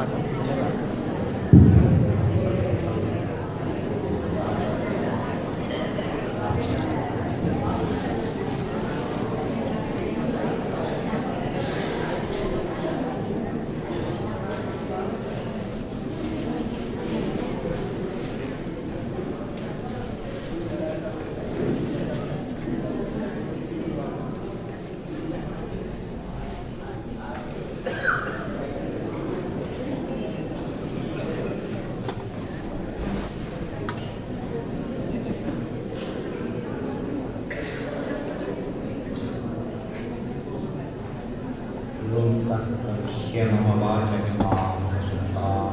तत्कक्ष्य मम वाचमिमां सुतां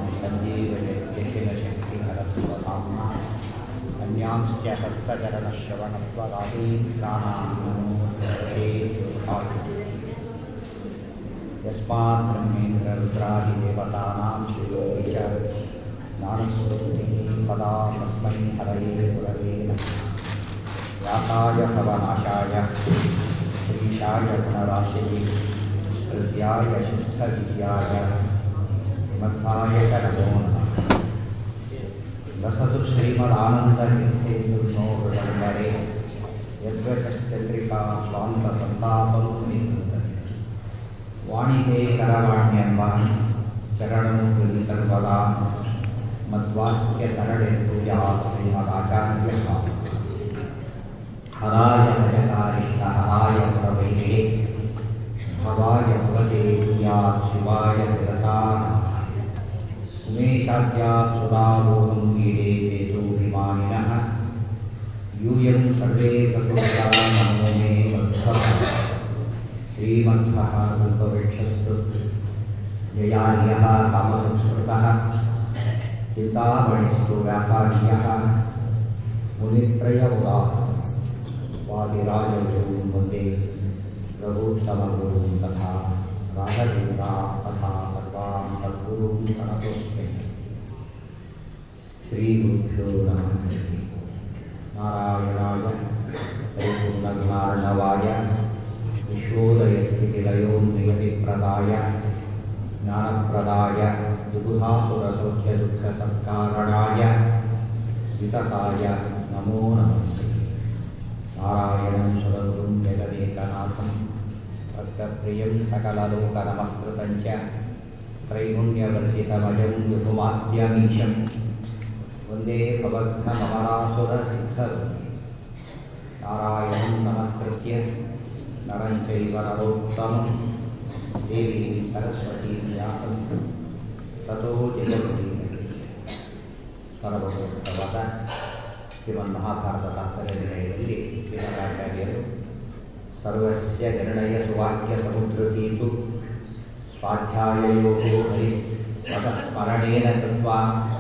सञ्जीवयत्यखिलशक्तिहरस्वधाम्ना अन्यांश्च हस्तचरणश्रवणत्वदादीन् प्राणां नमो भगवते यस्मात् ब्रह्मेन्द्ररुद्रादिदेवतानां शिवोऽपि च ज्ञानस्वरूपिः सदा तस्मै हरये गुरवे नमः व्यासाय भवनाशाय श्रीशाय गुणराशिः हृद्याय शुद्धविद्याय मध्वाय च नमो नमः वसतु श्रीमदानन्दतीर्थेन्दुर्नो हृदम्बरे यद्वचश्चन्द्रिका स्वान्तसन्तापं निकृन्तति ವಾಣಿಗೆ ಕರವಾಣ್ಯಂಬ ಚರಣವು ಸರ್ವದಾ ಮದ್ವಾಕ್ಯ ಸರಳೆಂದು ಯಾ ಶ್ರೀಮದಾಚಾರ್ಯ ಹರಾಯ ಭಯಕಾರಿಷ್ಟ ಹರಾಯ ಪ್ರವೈರೇ ಭವಾಯ ಭವತೆ ಯಾತ್ ಶಿವಾಯ ಶಿರಸಾ ಉಮೇಶಾದ್ಯಾ ಸುರಾವೋಹಂ ಗೀಡೆ ಚೇತೋಭಿಮಾನಿನಃ ಯೂಯಂ ಸರ್ವೇ ಸಕೃತಾ ನಮೋ ಮೇ ಬದ್ಧಃ श्रीमन्थः रूपवृक्षस्तु जयार्यः कामसंस्कृतः चिन्तामणिस्तु व्यासार्यः मुनित्रयमुदा वादिराजगुरुं वन्दे प्रभुसमगुरुं तथा राघवेन्द्रा तथा सर्वान् सद्गुरुं प्रणतोऽस्मि श्रीगुरुभ्यो नमः नारायणाय परिपूर्णगुणार्णवाय विश्वोदयस्थितिलयोन्नियतिप्रदाय ज्ञानप्रदाय दुःखासुरसौख्यदुःखसत्कारणाय वितताय नमो नमस्ते नारायणं सुरगुरुं जगदेकनाथं भक्तप्रियं सकललोकनमस्कृतं च त्रैगुण्यवर्जितमजं विभुमाद्यमीशं वन्दे भवघ्नममरासुरसिद्धं नारायणं नमस्कृत्य नरं चैव नरोत्तमं देवीं सरस्वतीं व्यासं ततो जगवती ಸರ್ವಭೂತವಾದ ಶ್ರೀಮನ್ ಮಹಾಭಾರತ ತಾತ್ಪರ್ಯ ನಿರ್ಣಯದಲ್ಲಿ ಶ್ರೀಮದಾಚಾರ್ಯರು ಸರ್ವಸ್ಯ ನಿರ್ಣಯ ಸುವಾಕ್ಯ ಸಮುದ್ರತೀತು ಸ್ವಾಧ್ಯಾಯಯೋ ಹರಿ ಸ್ವತಃಸ್ಮರಣೇನ ಕೃತ್ವಾ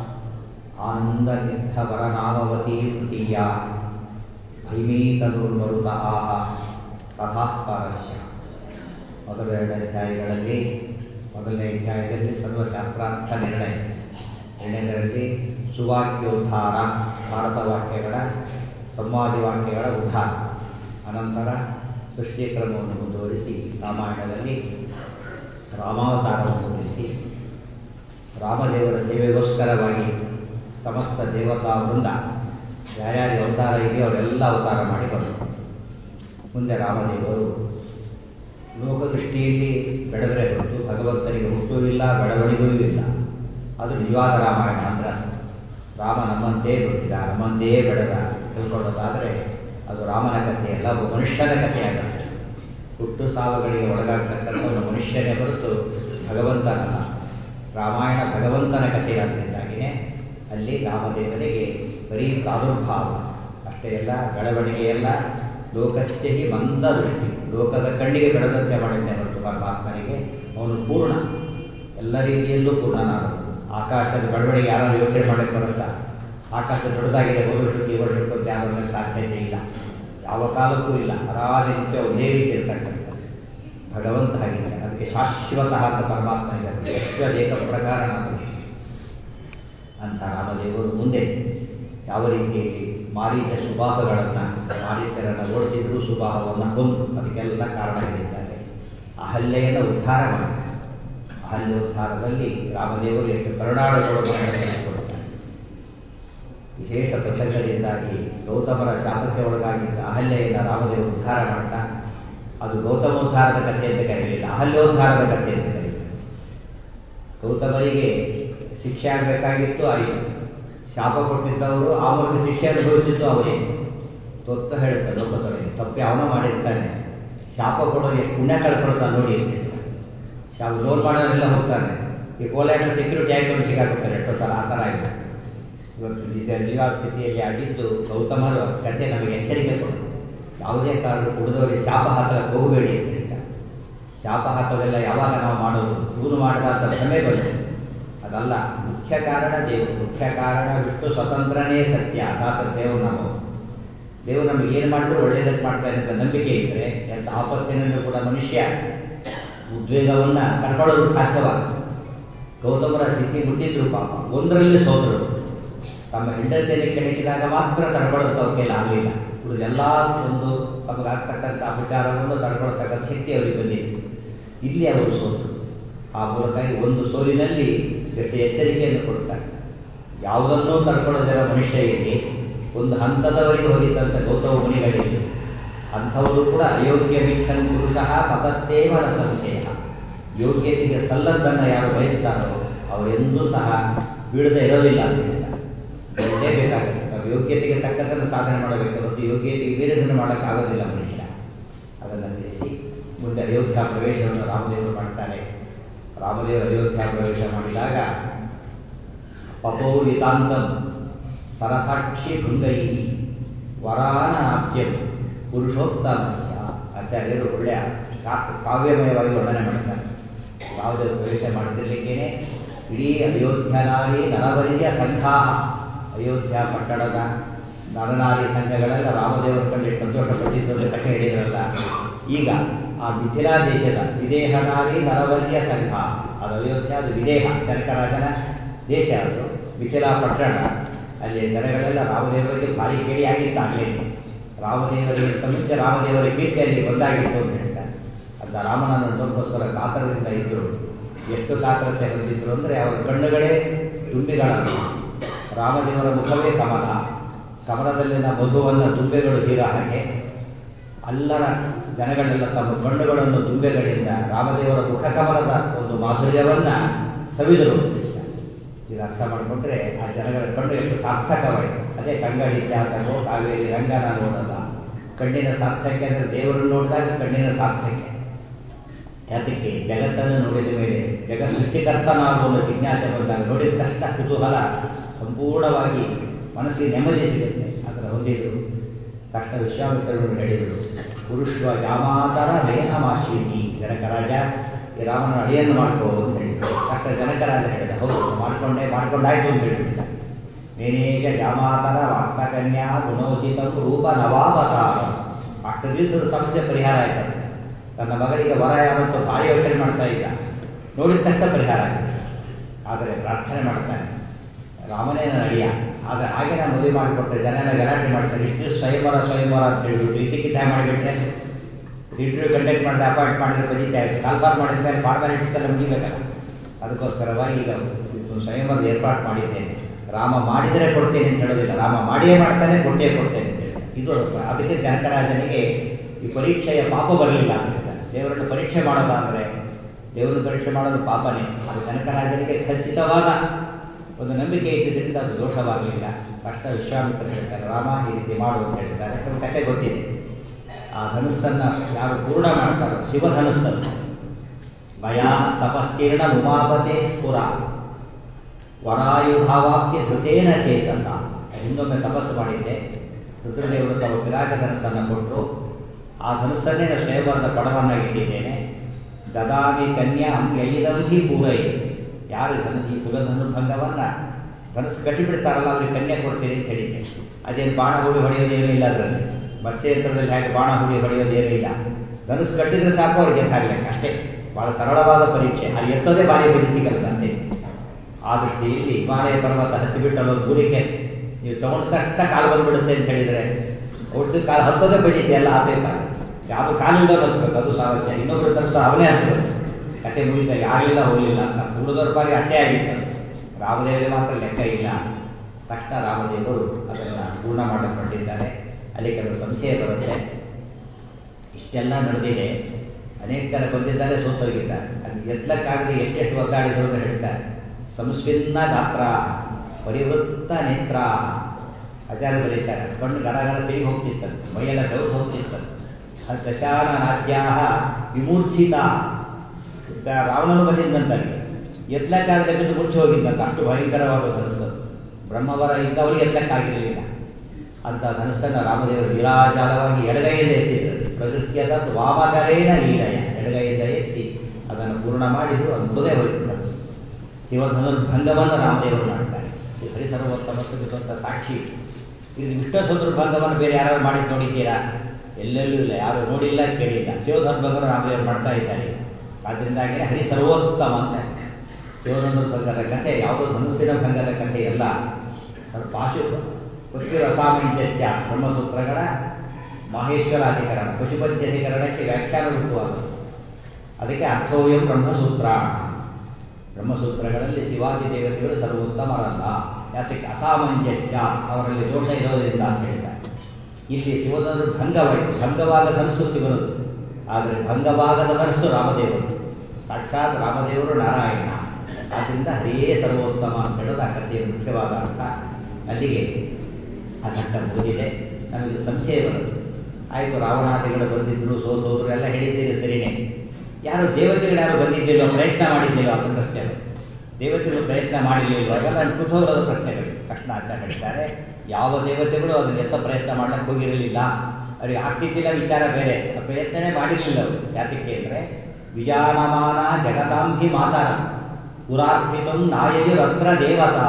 ಆನಂದನಿರ್ಥವರನಾಮವತೀ ತೃತೀಯ ಭೈಮೀತನುರ್ಮರುತ ಆಹ ತಥಾಃ ಪರಸ್ಯ ಮೊದಲ ಎರಡು ಅಧ್ಯಾಯಗಳಲ್ಲಿ ಮೊದಲನೇ ಅಧ್ಯಾಯದಲ್ಲಿ ಸರ್ವಶಾಸ್ತ್ರಾರ್ಥ ನಿರ್ಣಯ ಎರಡನೇದರಲ್ಲಿ ಸುವಾಕ್ಯೋದ್ಧಾರ ಭಾರತ ವಾಕ್ಯಗಳ ಸಂವಾದಿ ವಾಕ್ಯಗಳ ಉದ್ಧಾರ ಅನಂತರ ಸೃಷ್ಟಿ ಕ್ರಮವನ್ನು ಮುಂದುವರಿಸಿ ರಾಮಾಯಣದಲ್ಲಿ ರಾಮಾವತಾರವನ್ನು ಹೊಂದಿಸಿ ರಾಮದೇವರ ಸೇವೆಗೋಸ್ಕರವಾಗಿ ಸಮಸ್ತ ದೇವತಾ ವೃಂದ ಯಾರ್ಯಾರು ಅವತಾರ ಇದೆಯೋ ಅವರೆಲ್ಲ ಅವತಾರ ಮಾಡಿ ಬಂದರು ಮುಂದೆ ರಾಮದೇವರು ಲೋಕದೃಷ್ಟಿಯಲ್ಲಿ ಬೆಳೆದರೆ ಹೊರತು ಭಗವಂತನಿಗೆ ಹುಟ್ಟೂ ಇಲ್ಲ ಬೆಳವಣಿಗೆಯೂ ಇಲ್ಲ ಅದು ನಿಜವಾದ ರಾಮಾಯಣ ಅಂದ್ರೆ ರಾಮ ನಮ್ಮಂತೆ ಹುಟ್ಟಿದ ನಮ್ಮಂತೆಯೇ ಬೆಳೆದ ತಿಳ್ಕೊಳ್ಳೋದಾದರೆ ಅದು ರಾಮನ ಕಥೆಯಲ್ಲ ಒಬ್ಬ ಮನುಷ್ಯನ ಕಥೆಯಾಗುತ್ತೆ ಹುಟ್ಟು ಸಾವುಗಳಿಗೆ ಒಳಗಾಗ್ತಕ್ಕಂಥ ಒಂದು ಮನುಷ್ಯನೇ ಹೊರತು ಭಗವಂತನಲ್ಲ ರಾಮಾಯಣ ಭಗವಂತನ ಕಥೆಯಾದ್ದರಿಂದಾಗಿಯೇ ಅಲ್ಲಿ ರಾಮದೇವರಿಗೆ ಬರೀ ಪ್ರಾದುರ್ಭಾವ ಅಷ್ಟೇ ಅಲ್ಲ ಬೆಳವಣಿಗೆಯಲ್ಲ ಲೋಕಸ್ಥೆ ಮಂದ ದೃಷ್ಟಿ ಲೋಕದ ಕಣ್ಣಿಗೆ ಬೆಳೆದಂತೆ ಮಾಡಿದ್ದೆ ಹೊರತು ಪರಮಾತ್ಮನಿಗೆ ಅವನು ಪೂರ್ಣ ಎಲ್ಲ ರೀತಿಯಲ್ಲೂ ಪೂರ್ಣನಾದನು ಆಕಾಶದ ಬೆಳವಣಿಗೆ ಯಾರು ಯೋಚನೆ ಮಾಡಕ್ಕೆ ಬರಲ್ಲ ಆಕಾಶ ದೊಡ್ಡದಾಗಿದೆ ಒಂದು ವರ್ಷಕ್ಕೆ ಈ ವರ್ಷಕ್ಕೆ ಅಂತ ಯಾರು ಸಾಧ್ಯತೆ ಇಲ್ಲ ಯಾವ ಕಾಲಕ್ಕೂ ಇಲ್ಲ ಅದಾದ ನಿತ್ಯ ಒಂದೇ ರೀತಿ ಇರ್ತಕ್ಕಂಥದ್ದು ಭಗವಂತ ಹಾಗಿದೆ ಅದಕ್ಕೆ ಶಾಶ್ವತ ಅಂತ ಪರಮಾತ್ಮ ಇದ್ದಾರೆ ಯಶ್ವದೇಕ ಪ್ರಕಾರ ಅಂತ ರಾಮದೇವರು ಮುಂದೆ ಯಾವ ರೀತಿಯಲ್ಲಿ ಮಾರೀಚ ಸುಭಾಹಗಳನ್ನು ಮಾರೀಚರನ್ನು ಓಡಿಸಿದ್ರು ಸುಭಾಹವನ್ನು ಕೊಂದು ಅದಕ್ಕೆಲ್ಲ ಕಾರಣ ಹೇಳಿದ್ದಾರೆ ಅಹಲ್ಯೆಯನ್ನು ಉದ್ಧಾರ ಮಾಡಿ ಅಹಲ್ಯ ಅಹಲ್ಯೋದ್ಧಾರದಲ್ಲಿ ರಾಮದೇವರು ಎಷ್ಟು ಕರುಣಾಳುಗಳನ್ನು ತಿಳಿಸಿಕೊಡುತ್ತಾರೆ ವಿಶೇಷ ಪ್ರಸಂಗದಿಂದಾಗಿ ಗೌತಮರ ಶಾಪಕ್ಕೆ ಒಳಗಾಗಿದ್ದ ಅಹಲ್ಯೆಯನ್ನು ರಾಮದೇವರು ಉದ್ಧಾರ ಮಾಡ್ತಾ ಅದು ಗೌತಮೋದ್ಧಾರದ ಕಥೆ ಅಂತ ಕರೆಯಲಿಲ್ಲ ಅಹಲ್ಯೋದ್ಧಾರದ ಕಥೆ ಅಂತ ಕರೆಯಿಲ್ಲ ಗೌತಮರಿಗೆ ಶಿಕ್ಷೆ ಆಗಬೇಕಾಗಿತ್ತು ಆಯಿತು ಶಾಪ ಕೊಟ್ಟಿದ್ದವರು ಆ ಮೂಲಕ ಶಿಕ್ಷೆ ಅನುಭವಿಸಿದ್ದು ಅವರೇ ತೊತ್ತ ಹೇಳುತ್ತೆ ಲೋಕದೊಳಗೆ ತಪ್ಪಿ ಅವನ ಮಾಡಿರ್ತಾನೆ ಶಾಪ ಕೊಡೋರು ಎಷ್ಟು ಪುಣ್ಯ ಕಳ್ಕೊಳ್ತಾನೆ ನೋಡಿ ಶಾಪ ಲೋನ್ ಮಾಡೋರೆಲ್ಲ ಹೋಗ್ತಾನೆ ಈ ಕೋಲಾರ ಸೆಕ್ಯೂರಿಟಿ ಹಾಕೊಂಡು ಸಿಗಾಕೊಡ್ತಾರೆ ಎಷ್ಟೋ ಸಲ ಆ ಥರ ಆಗಿದೆ ಇವತ್ತು ನಿಜ ನಿಜ ಸ್ಥಿತಿಯಲ್ಲಿ ಆಗಿದ್ದು ಗೌತಮರ ಕಥೆ ನಮಗೆ ಎಚ್ಚರಿಕೆ ಕೊಡು ಯಾವುದೇ ಕಾರಣ ಕುಡಿದವರಿಗೆ ಶಾಪ ಹಾಕಕ್ಕೆ ಹೋಗಬೇಡಿ ಅಂತ ಹೇಳ್ತಾರೆ ಶಾಪ ಹಾಕೋದೆಲ್ಲ ಯಾವಾಗ ನಾವು ಮಾಡೋದು ಇವನು ಮಾಡಿದ ಅಂತ ಭ್ರಮೆ ಬಂತು ಅದಲ್ಲ ಮುಖ್ಯ ಕಾರಣ ದೇವರು ಮುಖ್ಯ ಕಾರಣ ಬಿಟ್ಟು ಸ್ವತಂತ್ರನೇ ಸತ್ಯ ಅದಾತ ದೇವರು ನಾವು ದೇವರು ನಮಗೆ ಏನು ಮಾಡಿದ್ರು ಒಳ್ಳೆಯದಕ್ಕೆ ಮಾಡ್ತಾನೆ ಅಂತ ನಂಬಿಕೆ ಇದ್ದರೆ ಎಂಥ ಆಪತ್ತಿನಲ್ಲೂ ಕೂಡ ಮನುಷ್ಯ ಉದ್ವೇಗವನ್ನು ಕಳ್ಕೊಳ್ಳೋದು ಸಾಧ್ಯವಾಗುತ್ತೆ ಗೌತಮರ ಸ್ಥಿತಿ ಮುಟ್ಟಿದ್ರು ಪಾಪ ಒಂದರಲ್ಲಿ ಸೋದರು ತಮ್ಮ ಹೆಂಡತಿಯಲ್ಲಿ ಕೆಣಕಿದಾಗ ಮಾತ್ರ ತಡ್ಕೊಳ್ಳೋದಕ್ಕೆ ಅವ್ರ ಕೈಲಿ ಆಗಲಿಲ್ಲ ಉಳಿದೆಲ್ಲ ಒಂದು ತಮಗಾಗ್ತಕ್ಕಂಥ ಅಪಚಾರವನ್ನು ತಡ್ಕೊಳ್ತಕ್ಕಂಥ ಶಕ್ತಿ ಅವರಿಗೆ ಬಂದಿದೆ ಇಲ್ಲಿ ಅವರು ಸೋತರು ಆ ಮೂಲಕ ಒಂದು ಸೋಲಿನಲ್ಲಿ ಎಷ್ಟು ಎಚ್ಚರಿಕೆಯನ್ನು ಕೊಡ್ತಾರೆ ಯಾವುದನ್ನೂ ತಡ್ಕೊಳ್ಳೋದಿರೋ ಮನುಷ್ಯ ಇಲ್ಲಿ ಒಂದು ಹಂತದವರೆಗೆ ಹೋಗಿದ್ದಂಥ ಗೌತಮ ಮುನಿಗಳಿದ್ದು ಅಂಥವರು ಕೂಡ ಅಯೋಗ್ಯ ಮಿಕ್ಷನ್ ಪುರುಷ ಪದತ್ತೇವರ ಸಂಶಯ ಯೋಗ್ಯತೆಗೆ ಸಲ್ಲದ್ದನ್ನು ಯಾರು ಬಯಸ್ತಾರೋ ಅವರೆಂದೂ ಸಹ ಬೀಳದೆ ಇರೋದಿಲ್ಲ ಅಂತ ಹೇಳ್ತಾರೆ ಬೇಕಾಗುತ್ತೆ ನಾವು ಯೋಗ್ಯತೆಗೆ ತಕ್ಕಂಥದ್ದು ಸಾಧನೆ ಮಾಡಬೇಕು ಮತ್ತು ಯೋಗ್ಯತೆಗೆ ಬೇರೆದನ್ನು ಮಾಡೋಕ್ಕಾಗೋದಿಲ್ಲ ಮನುಷ್ಯ ಅದನ್ನು ತಿಳಿಸಿ ಮುಂದೆ ಅಯೋಧ್ಯ ಪ್ರವೇಶವನ್ನು ರಾಮದೇವರು ಮಾಡ್ತಾರೆ ರಾಮದೇವರು ಅಯೋಧ್ಯ ಪ್ರವೇಶ ಮಾಡಿದಾಗ ಪಪೌರಿತಾಂತಂ ಸರಸಾಕ್ಷಿ ಭೃಂಗೈ ವರಾನ ಆಪ್ಯಂ ಪುರುಷೋತ್ತಮಸ್ಯ ಆಚಾರ್ಯರು ಒಳ್ಳೆಯ ಕಾವ್ಯಮಯವಾಗಿ ವರ್ಣನೆ ಮಾಡ್ತಾರೆ ರಾಮದೇವರು ಪ್ರವೇಶ ಮಾಡುತ್ತಿರಲಿಕ್ಕೇನೆ ಇಡೀ ಅಯೋಧ್ಯನಾರಿ ನರವರಿಯ ಸಂಘಾಹ ಅಯೋಧ್ಯ ಪಟ್ಟಣದ ನರನಾರಿ ಸಂಘಗಳೆಲ್ಲ ರಾಮದೇವರ ಕಂಡು ಸಂತೋಷಪಟ್ಟಿದ್ದು ಅಂತ ಕಥೆ ಹೇಳಿದ್ರಲ್ಲ ಈಗ ಆ ಮಿಥಿಲಾ ದೇಶದ ವಿದೇಹ ನಾರಿ ನರವರ್ಯ ಸಂಘ ಅದು ಅಯೋಧ್ಯ ಅದು ವಿದೇಹ ಜನಕರಾಜನ ದೇಶ ಅದು ಮಿಥಿಲಾ ಪಟ್ಟಣ ಅಲ್ಲಿ ಜನಗಳೆಲ್ಲ ರಾಮದೇವರಿಗೆ ಭಾರಿ ಕೇಳಿಯಾಗಿತ್ತಾಗಲೇ ರಾಮದೇವರಿಗಿಂತ ಮುಂಚೆ ರಾಮದೇವರ ಕೀರ್ತಿಯಲ್ಲಿ ಒಂದಾಗಿತ್ತು ಅಂತ ಹೇಳ್ತಾರೆ ಅಂತ ರಾಮನನ್ನು ನೋಡೋಕ್ಕೋಸ್ಕರ ಕಾತರದಿಂದ ಇದ್ದರು ಎಷ್ಟು ಕಾತರತೆ ಹೊಂದಿದ್ರು ಅಂದರೆ ಅವರ ಕಣ್ಣುಗಳೇ ತುಂಬಿಗಳಲ್ಲ ರಾಮದೇವರ ಮುಖವೇ ಕಮಲ ಕಮಲದಲ್ಲಿನ ಮಧುವನ್ನು ದುಂಬೆಗಳು ಹೀರ ಹಾಗೆ ಅಲ್ಲರ ಜನಗಳೆಲ್ಲ ತಮ್ಮ ಕಣ್ಣುಗಳನ್ನು ದುಂಬೆಗಳಿಂದ ರಾಮದೇವರ ಮುಖಕಮಲದ ಒಂದು ಮಾಧುರ್ಯವನ್ನು ಸವಿದರು ಇದು ಅರ್ಥ ಮಾಡಿಕೊಂಡ್ರೆ ಆ ಜನಗಳ ಕಣ್ಣು ಎಷ್ಟು ಸಾರ್ಥಕವಾಯಿತು ಅದೇ ಕಂಗಡಿ ಜಾತಕೋ ಕಾವೇರಿ ರಂಗನ ನೋಡಲ್ಲ ಕಣ್ಣಿನ ಸಾರ್ಥಕ್ಯ ಅಂದರೆ ದೇವರನ್ನು ನೋಡಿದಾಗ ಕಣ್ಣಿನ ಸಾರ್ಥಕ್ಯ ಯಾತಕ್ಕೆ ಜಗತ್ತನ್ನು ನೋಡಿದ ಮೇಲೆ ಜಗತ್ ಸೃಷ್ಟಿಕರ್ತನಾಗುವ ಜಿಜ್ಞಾಸೆ ಬಂದಾಗ ನೋಡಿದ ತಕ್ಷಣ ಕುತೂಹಲ ಸಂಪೂರ್ಣವಾಗಿ ಮನಸ್ಸಿಗೆ ನೆಮ್ಮದಿ ಸಿಗುತ್ತೆ ಅದರ ಹೊಂದಿದ್ರು ತಕ್ಷಣ ವಿಶ್ವಾಮಿತ್ರರು ಹೇಳಿದರು ಪುರುಷ ಜಾಮಾತರ ಮೇನಮಾಶೀನಿ ಜನಕರಾಜ ಈ ರಾಮನ ಅಡಿಯನ್ನು ಮಾಡ್ಕೋ ಅಂತ ಹೇಳಿದ್ರು ತಕ್ಷಣ ಜನಕರಾಜ ಹೇಳಿದ ಹೌದು ಮಾಡ್ಕೊಂಡೆ ಮಾಡ್ಕೊಂಡಾಯ್ತು ಅಂತ ಹೇಳಿಬಿಟ್ಟ ಮೇನೇಗ ಜಾಮಾತರ ವಾಕ್ತಕನ್ಯಾ ಗುಣೋಚಿತ ರೂಪ ನವಾವತಾರ ಅಷ್ಟು ದಿವಸದ ಸಮಸ್ಯೆ ಪರಿಹಾರ ಆಯ್ತದೆ ತನ್ನ ಮಗನಿಗೆ ವರ ಯಾವತ್ತು ಭಾರಿ ಯೋಚನೆ ಮಾಡ್ತಾ ಇದ್ದ ನೋಡಿದ ತಕ್ಷಣ ಪರಿಹಾರ ಆಗಿದೆ ಆದರೆ ಪ್ರಾರ್ಥನೆ ಮಾಡ್ತಾನೆ ರಾಮನೇ ನನ್ನ ಅಳಿಯ ಆದರೆ ಹಾಗೆ ನಾನು ಮದುವೆ ಮಾಡಿಕೊಟ್ರೆ ಜನ ಗಲಾಟೆ ಮಾಡ್ತಾರೆ ಇಷ್ಟು ಸ್ವಯಂವರ ಸ್ವಯಂವರ ಅಂತ ಹೇಳ್ಬಿಟ್ಟು ಇದ್ದಕ್ಕಿದ್ದ ಮಾಡಿಬಿಟ್ರೆ ಇಂಟರ್ವ್ಯೂ ಕಂಡಕ್ಟ್ ಮಾಡಿದ್ರೆ ಅಪಾಯಿಂಟ್ ಮಾಡಿದ್ರೆ ಬರೀತಾ ಇತ್ತು ಕಾಲ್ಫಾರ್ ಮಾಡಿದ್ರೆ ಫಾರ್ಮಾಲಿಟೀಸ್ ಎಲ್ಲ ಮುಗಿಬೇಕಲ್ಲ ಅದಕ್ಕೋಸ್ಕರವಾಗಿ ಈಗ ಸ್ವಯಂವರದ ಏರ್ಪಾಡು ಮಾಡಿದ್ದೇನೆ ರಾಮ ಮಾಡಿದರೆ ಕೊಡ್ತೇನೆ ಅಂತ ಹೇಳೋದಿಲ್ಲ ರಾಮ ಮಾಡಿಯೇ ಮಾಡ್ತಾನೆ ಕೊಟ್ಟೇ ಕೊಡ್ತೇನೆ ಅಂತ ಹೇಳಿ ಇದು ಅದಕ್ಕೆ ಜನಕರಾಜನಿಗೆ ಈ ಪರೀಕ್ಷೆಯ ಪಾಪ ಬರಲಿಲ್ಲ ಅಂತ ದೇವರನ್ನು ಪರೀಕ್ಷೆ ಮಾಡೋದಾದರೆ ದೇವರನ್ನು ಪರೀಕ್ಷೆ ಮಾಡೋದು ಪಾಪನೇ ಅದು ಜನಕರಾಜನಿಗೆ ಖಚಿತವಾದ ಒಂದು ನಂಬಿಕೆ ಇದ್ದಿದ್ದರಿಂದ ಅದು ದೋಷವಾಗಲಿಲ್ಲ ಕಷ್ಟ ವಿಶ್ವಾಮಿತ್ರ ಹೇಳ್ತಾರೆ ರಾಮ ಈ ರೀತಿ ಮಾಡು ಅಂತ ಹೇಳ್ತಾರೆ ಒಂದು ಕಥೆ ಗೊತ್ತಿದೆ ಆ ಧನುಸ್ಸನ್ನು ಯಾರು ಪೂರ್ಣ ಮಾಡ್ತಾರೋ ಶಿವಧನುಸ್ಸನ್ನು ಮಯಾ ತಪಸ್ಕೀರ್ಣ ಉಮಾಪತೆ ಪುರ ವರಾಯುಧಾವಾಕ್ಯ ಧೃತೇನ ಚೇತಸ ಇನ್ನೊಮ್ಮೆ ತಪಸ್ಸು ಮಾಡಿದ್ದೆ ರುದ್ರದೇವರು ತಮ್ಮ ವಿರಾಟ ಧನಸ್ಸನ್ನು ಕೊಟ್ಟರು ಆ ಧನುಸ್ಸನ್ನೇ ನಾನು ಶ್ರೇಯಬರದ ಪಡವನ್ನಾಗಿ ಇಟ್ಟಿದ್ದೇನೆ ದದಾಮಿ ಕನ್ಯಾ ಯೈದಂಹಿ ಪೂರೈ ಯಾರು ಧನು ಈ ಸುಗಂಧನು ಭಂಗವನ್ನು ಧನಸ್ಸು ಕಟ್ಟಿಬಿಡ್ತಾರಲ್ಲ ಅವ್ರಿಗೆ ಕನ್ಯೆ ಕೊಡ್ತೀನಿ ಅಂತ ಹೇಳಿದ್ದೆ ಅದೇನು ಬಾಣ ಹೂಡಿ ಹೊಡೆಯೋದೇನೂ ಇಲ್ಲ ಅದರಲ್ಲಿ ಮತ್ಸ್ಯಂತ್ರದಲ್ಲಿ ಹಾಗೆ ಬಾಣ ಹೂಡಿ ಹೊಡೆಯೋದೇನೂ ಇಲ್ಲ ಧನುಸ್ಸು ಕಟ್ಟಿದ್ರೆ ಸಾಕು ಅವ್ರಿಗೆ ಎತ್ತಾಗಲಿಕ್ಕೆ ಅಷ್ಟೇ ಭಾಳ ಸರಳವಾದ ಪರೀಕ್ಷೆ ಅಲ್ಲಿ ಎತ್ತೋದೇ ಭಾರಿ ಪರೀಕ್ಷೆ ಕೆಲಸ ಅಂತೆ ಆ ದೃಷ್ಟಿಯಲ್ಲಿ ಹಿಮಾಲಯ ಪರ್ವತ ಹತ್ತಿಬಿಟ್ಟು ಅಲ್ಲೊಂದು ದೂರಕ್ಕೆ ನೀವು ತಗೊಂಡ ತಕ್ಷಣ ಕಾಲು ಬಂದ್ಬಿಡುತ್ತೆ ಅಂತ ಹೇಳಿದರೆ ಔಷಧಿ ಕಾಲು ಹತ್ತೋದೇ ಬಡಿತೆ ಎಲ್ಲ ಆತೇ ಸಾಕು ಯಾವುದು ಕಾಲಿಂದ ಹತ್ಬೇಕು ಅದು ಸಮಸ್ಯೆ ಇನ್ನೊಬ್ರು ತಕ್ಷಣ ಅವನೇ ಹತ್ಬೇಕು ಕತೆ ಮುಗಿದ ಯಾರಿಲ್ಲ ಹೋಗಲಿಲ್ಲ ಅಂತ ಉಳಿದವ್ರ ಬಾರಿ ಅಷ್ಟೇ ಆಗಿತ್ತು ರಾಮದೇವರಿಗೆ ಮಾತ್ರ ಲೆಕ್ಕ ಇಲ್ಲ ತಕ್ಷಣ ರಾಮದೇವರು ಅದನ್ನು ಪೂರ್ಣ ಮಾಡಿಕೊಂಡಿದ್ದಾರೆ ಅಲ್ಲಿ ಕೆಲವು ಸಂಶಯ ಬರುತ್ತೆ ಇಷ್ಟೆಲ್ಲ ನಡೆದಿದೆ ಅನೇಕ ಜನ ಬಂದಿದ್ದಾರೆ ಸೋತೋಗಿದ್ದಾರೆ ಅದು ಎತ್ತಲಕ್ಕಾಗದೆ ಎಷ್ಟೆಷ್ಟು ಒದ್ದಾಡಿದ್ರು ಅಂತ ಹೇಳ್ತಾರೆ ಸಂಸ್ವಿನ್ನ ಗಾತ್ರ ಪರಿವೃತ್ತ ನೇತ್ರ ಆಚಾರ್ಯ ಬರೀತಾರೆ ಕಣ್ಣು ಗರಗರ ತಿರುಗಿ ಹೋಗ್ತಿತ್ತಂತೆ ಮೈಯೆಲ್ಲ ಬೆವರು ಹೋಗ್ತಿತ್ತಂತೆ ಅದು ದಶಾನ ರಾಜ್ಯಾ ವಿಮೂರ್ಛಿತ ರಾವಣನು ಬಂದಿದ್ದಂತಾಗಿ ಎತ್ತಲಕ್ಕಾಗದೆ ಬಿದ್ದು ಮುಚ್ಚಿ ಹೋಗಿದ್ದಂತ ಅಷ್ಟು ಭಯಂಕರವಾದ ಧನಸ್ಸು ಬ್ರಹ್ಮವರ ಇದ್ದವರಿಗೆ ಎತ್ತಕ್ಕಾಗಿರಲಿಲ್ಲ ಅಂತ ಧನಸ್ಸನ್ನು ರಾಮದೇವರು ವಿರಾಜಾಲವಾಗಿ ಎಡಗೈಯಿಂದ ಎತ್ತಿದ್ರು ಪ್ರಕೃತಿಯದ ವಾಮಕರೇನ ಲೀಲಯ ಎಡಗೈಯಿಂದ ಎತ್ತಿ ಅದನ್ನು ಪೂರ್ಣ ಮಾಡಿದ್ರು ಅದು ಮುಗದೆ ಹೋಯಿತು ಧನಸ್ಸು ಶಿವಧನುರ್ಭಂಗವನ್ನು ರಾಮದೇವರು ಮಾಡ್ತಾರೆ ಈ ಹರಿಸರ್ವೋತ್ತಮಕ್ಕೆ ಸ್ವಂತ ಸಾಕ್ಷಿ ಇದು ವಿಷ್ಣು ಭಂಗವನ್ನು ಬೇರೆ ಯಾರು ಮಾಡಿ ನೋಡಿದ್ದೀರಾ ಎಲ್ಲೆಲ್ಲೂ ಇಲ್ಲ ಯಾರು ನೋಡಿಲ್ಲ ಕೇಳಿಲ್ಲ ಶಿವಧನುರ್ಭಂಗವನ್ನು ರಾಮದೇವರು ಮಾಡ್ತಾ ಇದ್ದಾರೆ ಆದ್ದರಿಂದಾಗಿ ಹರಿ ಸರ್ವೋತ್ತಮ ಅಂತ ಶಿವಧನು ಭಂಗದ ಕಥೆ ಯಾವುದೋ ಧನುಸ್ಸಿನ ಭಂಗದ ಕಥೆ ಎಲ್ಲ ಅದು ಪಾಶು ಪೃಥ್ವಿ ರಸಾಮಂಜಸ್ಯ ಬ್ರಹ್ಮಸೂತ್ರಗಳ ಮಾಹೇಶ್ವರಾಧಿಕರಣ ಪಶುಪತ್ಯಧಿಕರಣಕ್ಕೆ ವ್ಯಾಖ್ಯಾನ ರೂಪವಾದ ಅದಕ್ಕೆ ಅರ್ಥೋಯಂ ಬ್ರಹ್ಮಸೂತ್ರ ಬ್ರಹ್ಮಸೂತ್ರಗಳಲ್ಲಿ ಶಿವಾಜಿ ದೇವತೆಗಳು ಸರ್ವೋತ್ತಮರಲ್ಲ ಯಾತಕ್ಕೆ ಅಸಾಮಂಜಸ್ಯ ಅವರಲ್ಲಿ ದೋಷ ಇರೋದರಿಂದ ಅಂತ ಹೇಳ್ತಾರೆ ಇಲ್ಲಿ ಶಿವನರು ಭಂಗವಾಯಿತು ಭಂಗವಾದ ಧನಸ್ಸು ಶಿವನದು ಆದರೆ ಭಂಗವಾಗದ ಧನಸ್ಸು ರಾಮದೇವರು ಸಾಕ್ಷಾತ್ ರಾಮದೇವರು ನಾರಾಯಣ ಆದ್ದರಿಂದ ಹರಿಯೇ ಸರ್ವೋತ್ತಮ ಅಂತ ಹೇಳೋದು ಆ ಕಥೆಯ ಮುಖ್ಯವಾದ ಅರ್ಥ ಅಲ್ಲಿಗೆ ಆ ಘಟ್ಟ ಮುಗಿದಿದೆ ನಮಗೆ ಸಂಶಯ ಬರುತ್ತೆ ಆಯಿತು ರಾವಣಾದಿಗಳು ಬಂದಿದ್ರು ಸೋತೋದ್ರು ಎಲ್ಲ ಹೇಳಿದ್ದೀರಿ ಸರಿನೇ ಯಾರು ದೇವತೆಗಳು ಯಾರು ಬಂದಿದ್ದಿಲ್ಲೋ ಪ್ರಯತ್ನ ಮಾಡಿದ್ದಿಲ್ಲೋ ಅಂತ ಪ್ರಶ್ನೆ ದೇವತೆಗಳು ಪ್ರಯತ್ನ ಮಾಡಲಿಲ್ಲೋ ಅದೆಲ್ಲ ಕುತೂಹಲದ ಪ್ರಶ್ನೆಗಳು ತಕ್ಷಣ ಅಂತ ಹೇಳ್ತಾರೆ ಯಾವ ದೇವತೆಗಳು ಅದನ್ನ ಎತ್ತ ಪ್ರಯತ್ನ ಮಾಡ್ಲಿಕ್ಕೆ ಹೋಗಿರಲಿಲ್ಲ ಅವ್ರಿಗೆ ಆಗ್ತಿದ್ದಿಲ್ಲ ವಿಚಾರ ಬೇರೆ ಆ ಪ್ರಯತ್ನನೇ ಮಾಡಿರಲಿಲ್ಲ ಅವರು ಯಾತಕ್ಕೆ ಅಂದರೆ ವಿಜಾನಮಾನ ಜಗತಾಂಹಿ ಮಾತಾರ ಪುರಾರ್ಪಿತಂ ನಾಯಯುರತ್ರ ದೇವತಾ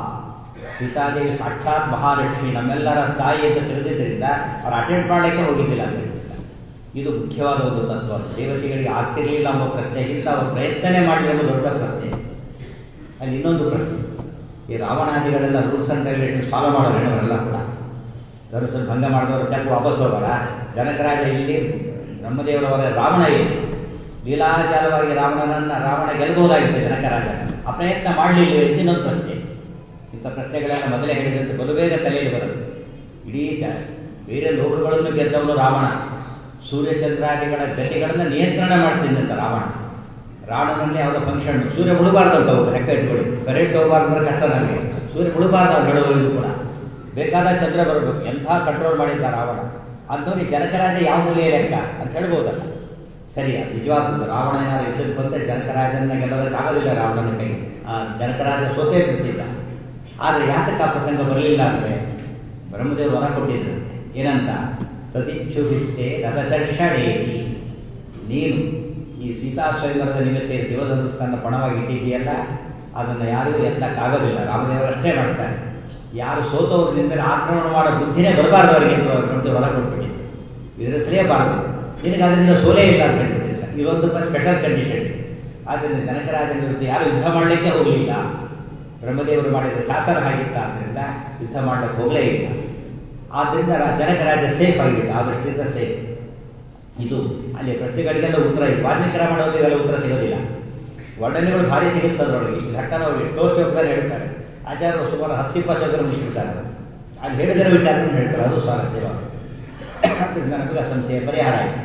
ಸೀತಾದೇವಿ ಸಾಕ್ಷಾತ್ ಮಹಾಲಕ್ಷ್ಮಿ ನಮ್ಮೆಲ್ಲರ ತಾಯಿ ಅಂತ ತಿಳಿದಿದ್ದರಿಂದ ಅವ್ರು ಅಟೆಂಡ್ ಮಾಡಲಿಕ್ಕೆ ಹೋಗಿದ್ದಿಲ್ಲ ಅಂತ ಹೇಳ್ತಾರೆ ಇದು ಮುಖ್ಯವಾದ ಒಂದು ತತ್ವ ದೇವತೆಗಳಿಗೆ ಆಗ್ತಿರಲಿಲ್ಲ ಎಂಬ ಪ್ರಶ್ನೆಗಿಂತ ಅವರು ಪ್ರಯತ್ನನೇ ಮಾಡಲಿ ಎಂಬ ದೊಡ್ಡ ಪ್ರಶ್ನೆ ಅಲ್ಲಿ ಇನ್ನೊಂದು ಪ್ರಶ್ನೆ ಈ ರಾವಣಾದಿಗಳೆಲ್ಲ ರೂಲ್ಸ್ ಅಂಡ್ ರೆಗ್ಯುಲೇಷನ್ಸ್ ಫಾಲೋ ಮಾಡೋರು ಅವರೆಲ್ಲ ಕೂಡ ಧನುಸನ್ನು ಭಂಗ ಮಾಡಿದವರು ತಪ್ಪು ವಾಪಸ್ ಹೋಗಲ್ಲ ಜನಕರಾಜ ಇಲ್ಲಿ ಬ್ರಹ್ಮದೇವರವರ ರಾವಣ ಏನು ಲೀಲಾಜಾಲವಾಗಿ ರಾವಣನನ್ನ ರಾವಣ ಗೆಲ್ಲಬಹುದಾಗಿತ್ತು ಜನಕರಾಜ ಆ ಪ್ರಯತ್ನ ಮಾಡಲಿಲ್ಲ ಇನ್ನೊಂದು ಪ್ರಶ್ನೆ ಇಂಥ ಪ್ರಶ್ನೆಗಳನ್ನು ಮೊದಲೇ ಹೇಳಿದಂತೆ ಬಲು ಬೇಗ ತಲೆಯಲ್ಲಿ ಬರುತ್ತೆ ಇಡೀ ಬೇರೆ ಲೋಕಗಳನ್ನು ಗೆದ್ದವನು ರಾವಣ ಸೂರ್ಯಚಂದ್ರಾದಿಗಳ ಗತಿಗಳನ್ನು ನಿಯಂತ್ರಣ ಮಾಡ್ತಿದ್ದಂತ ರಾವಣ ರಾವಣನಲ್ಲಿ ಅವರ ಫಂಕ್ಷನ್ ಸೂರ್ಯ ಮುಳುಬಾರ್ದಂತ ಹೋಗಿ ಲೆಕ್ಕ ಇಟ್ಕೊಳ್ಳಿ ಕರೆಂಟ್ ಹೋಗಬಾರ್ದು ಅಂದ್ರೆ ಕಷ್ಟ ನಮಗೆ ಸೂರ್ಯ ಮುಳುಬಾರ್ದು ಅವ್ರು ಹೇಳುವುದು ಕೂಡ ಬೇಕಾದ ಚಂದ್ರ ಬರಬೇಕು ಎಂಥ ಕಂಟ್ರೋಲ್ ಮಾಡಿದ್ದ ರಾವಣ ಅಂಥವ್ರಿಗೆ ಜನಕರಾಜ ಯಾವ ಮೂಲೆಯ ಲೆಕ್ಕ ಅಂತ ಹೇಳ್ಬೋದಲ್ಲ ಸರಿ ನಿಜವಾದ ರಾವಣ ಏನಾದ್ರು ಯುದ್ಧಕ್ಕೆ ಬಂದರೆ ಜನಕರಾಜನ ಗೆಲ್ಲೋದಕ್ಕಾಗೋದಿಲ್ಲ ರಾವಣನ ಕೈ ಆ ಜನಕರಾಜ ಸೋತೇ ಬಿಡ್ತಿದ್ದ ಆದರೆ ಯಾತಕ್ಕೆ ಆ ಪ್ರಸಂಗ ಬರಲಿಲ್ಲ ಅಂದರೆ ಬ್ರಹ್ಮದೇವರು ವರ ಕೊಟ್ಟಿದ್ರು ಏನಂತ ಸತಿಚ್ಛುಭಿಷ್ಟೇ ರಥಚರ್ಷಣೇತಿ ನೀನು ಈ ಸೀತಾ ಸ್ವಯಂವರದ ನಿಮಿತ್ತ ಶಿವಧನುಸ್ಸನ್ನು ಪಣವಾಗಿ ಇಟ್ಟಿದೆಯಲ್ಲ ಅದನ್ನು ಯಾರಿಗೂ ಎತ್ತಕ್ಕಾಗೋದಿಲ್ಲ ರಾಮದೇವರಷ್ಟೇ ಮಾಡ್ತಾರೆ ಯಾರು ಸೋತವರು ನಿಂದರೆ ಆಕ್ರಮಣ ಮಾಡೋ ಬುದ್ಧಿನೇ ಬರಬಾರ್ದು ಅವರಿಗೆ ಅಂತ ಹೊರ ಕೊಟ್ಬಿಟ್ಟಿದೆ ಇದರ ಸರಿಯಬಾರದು ನಿನಗೆ ಅದರಿಂದ ಸೋಲೇ ಇಲ್ಲ ಅಂತ ಹೇಳ್ಬಿಟ್ಟಿಲ್ಲ ಇದೊಂದು ಸ್ಪೆಷಲ್ ಕಂಡೀಷನ್ ಆದ್ದರಿಂದ ಜನಕರಾಜನ ವಿರುದ್ಧ ಯಾರು ಯುದ್ಧ ಮಾಡಲಿಕ್ಕೆ ಹೋಗಲಿಲ್ಲ ಬ್ರಹ್ಮದೇವರು ಮಾಡಿದ ಶಾಸನ ಆಗಿತ್ತ ಆದ್ದರಿಂದ ಯುದ್ಧ ಮಾಡಲಿಕ್ಕೆ ಹೋಗಲೇ ಇಲ್ಲ ಆದ್ದರಿಂದ ಜನಕರಾಜ ಸೇಫ್ ಆಗಿಲ್ಲ ಆ ದೃಷ್ಟಿಯಿಂದ ಸೇಫ್ ಇದು ಅಲ್ಲಿ ಪ್ರಶ್ನೆಗಳಿಗೆಲ್ಲ ಉತ್ತರ ಇದೆ ವಾಲ್ಮೀಕಿ ರಾಮಾಯಣದಲ್ಲಿ ಇವೆಲ್ಲ ಉತ್ತರ ಸಿಗೋದಿಲ್ಲ ವರ್ಣನೆಗಳು ಭಾರಿ ಸಿಗುತ್ತೆ ಅದರೊಳಗೆ ಇಷ್ಟು ಘಟ್ಟನ ಅವರು ಎಷ್ಟೋ ಶ್ಲೋಕದಲ್ಲಿ ಹೇಳ್ತಾರೆ ಆಚಾರ್ಯರು ಸುಮಾರು ಹತ್ತಿಪ್ಪತ್ತು ಜನ ಮುಗಿಸ್ಬಿಡ್ತಾರೆ ಅಲ್ಲಿ ಹೇಳಿದರೆ ವಿಚಾರವನ್ನು ಹೇಳ್ತಾರೆ ಅದು ಸ್ವಾರಸ್ಯವಾಗ ಅದರಿಂದ ನಮಗೆ ಸಂಶಯ ಪರಿಹಾರ ಆಯಿತು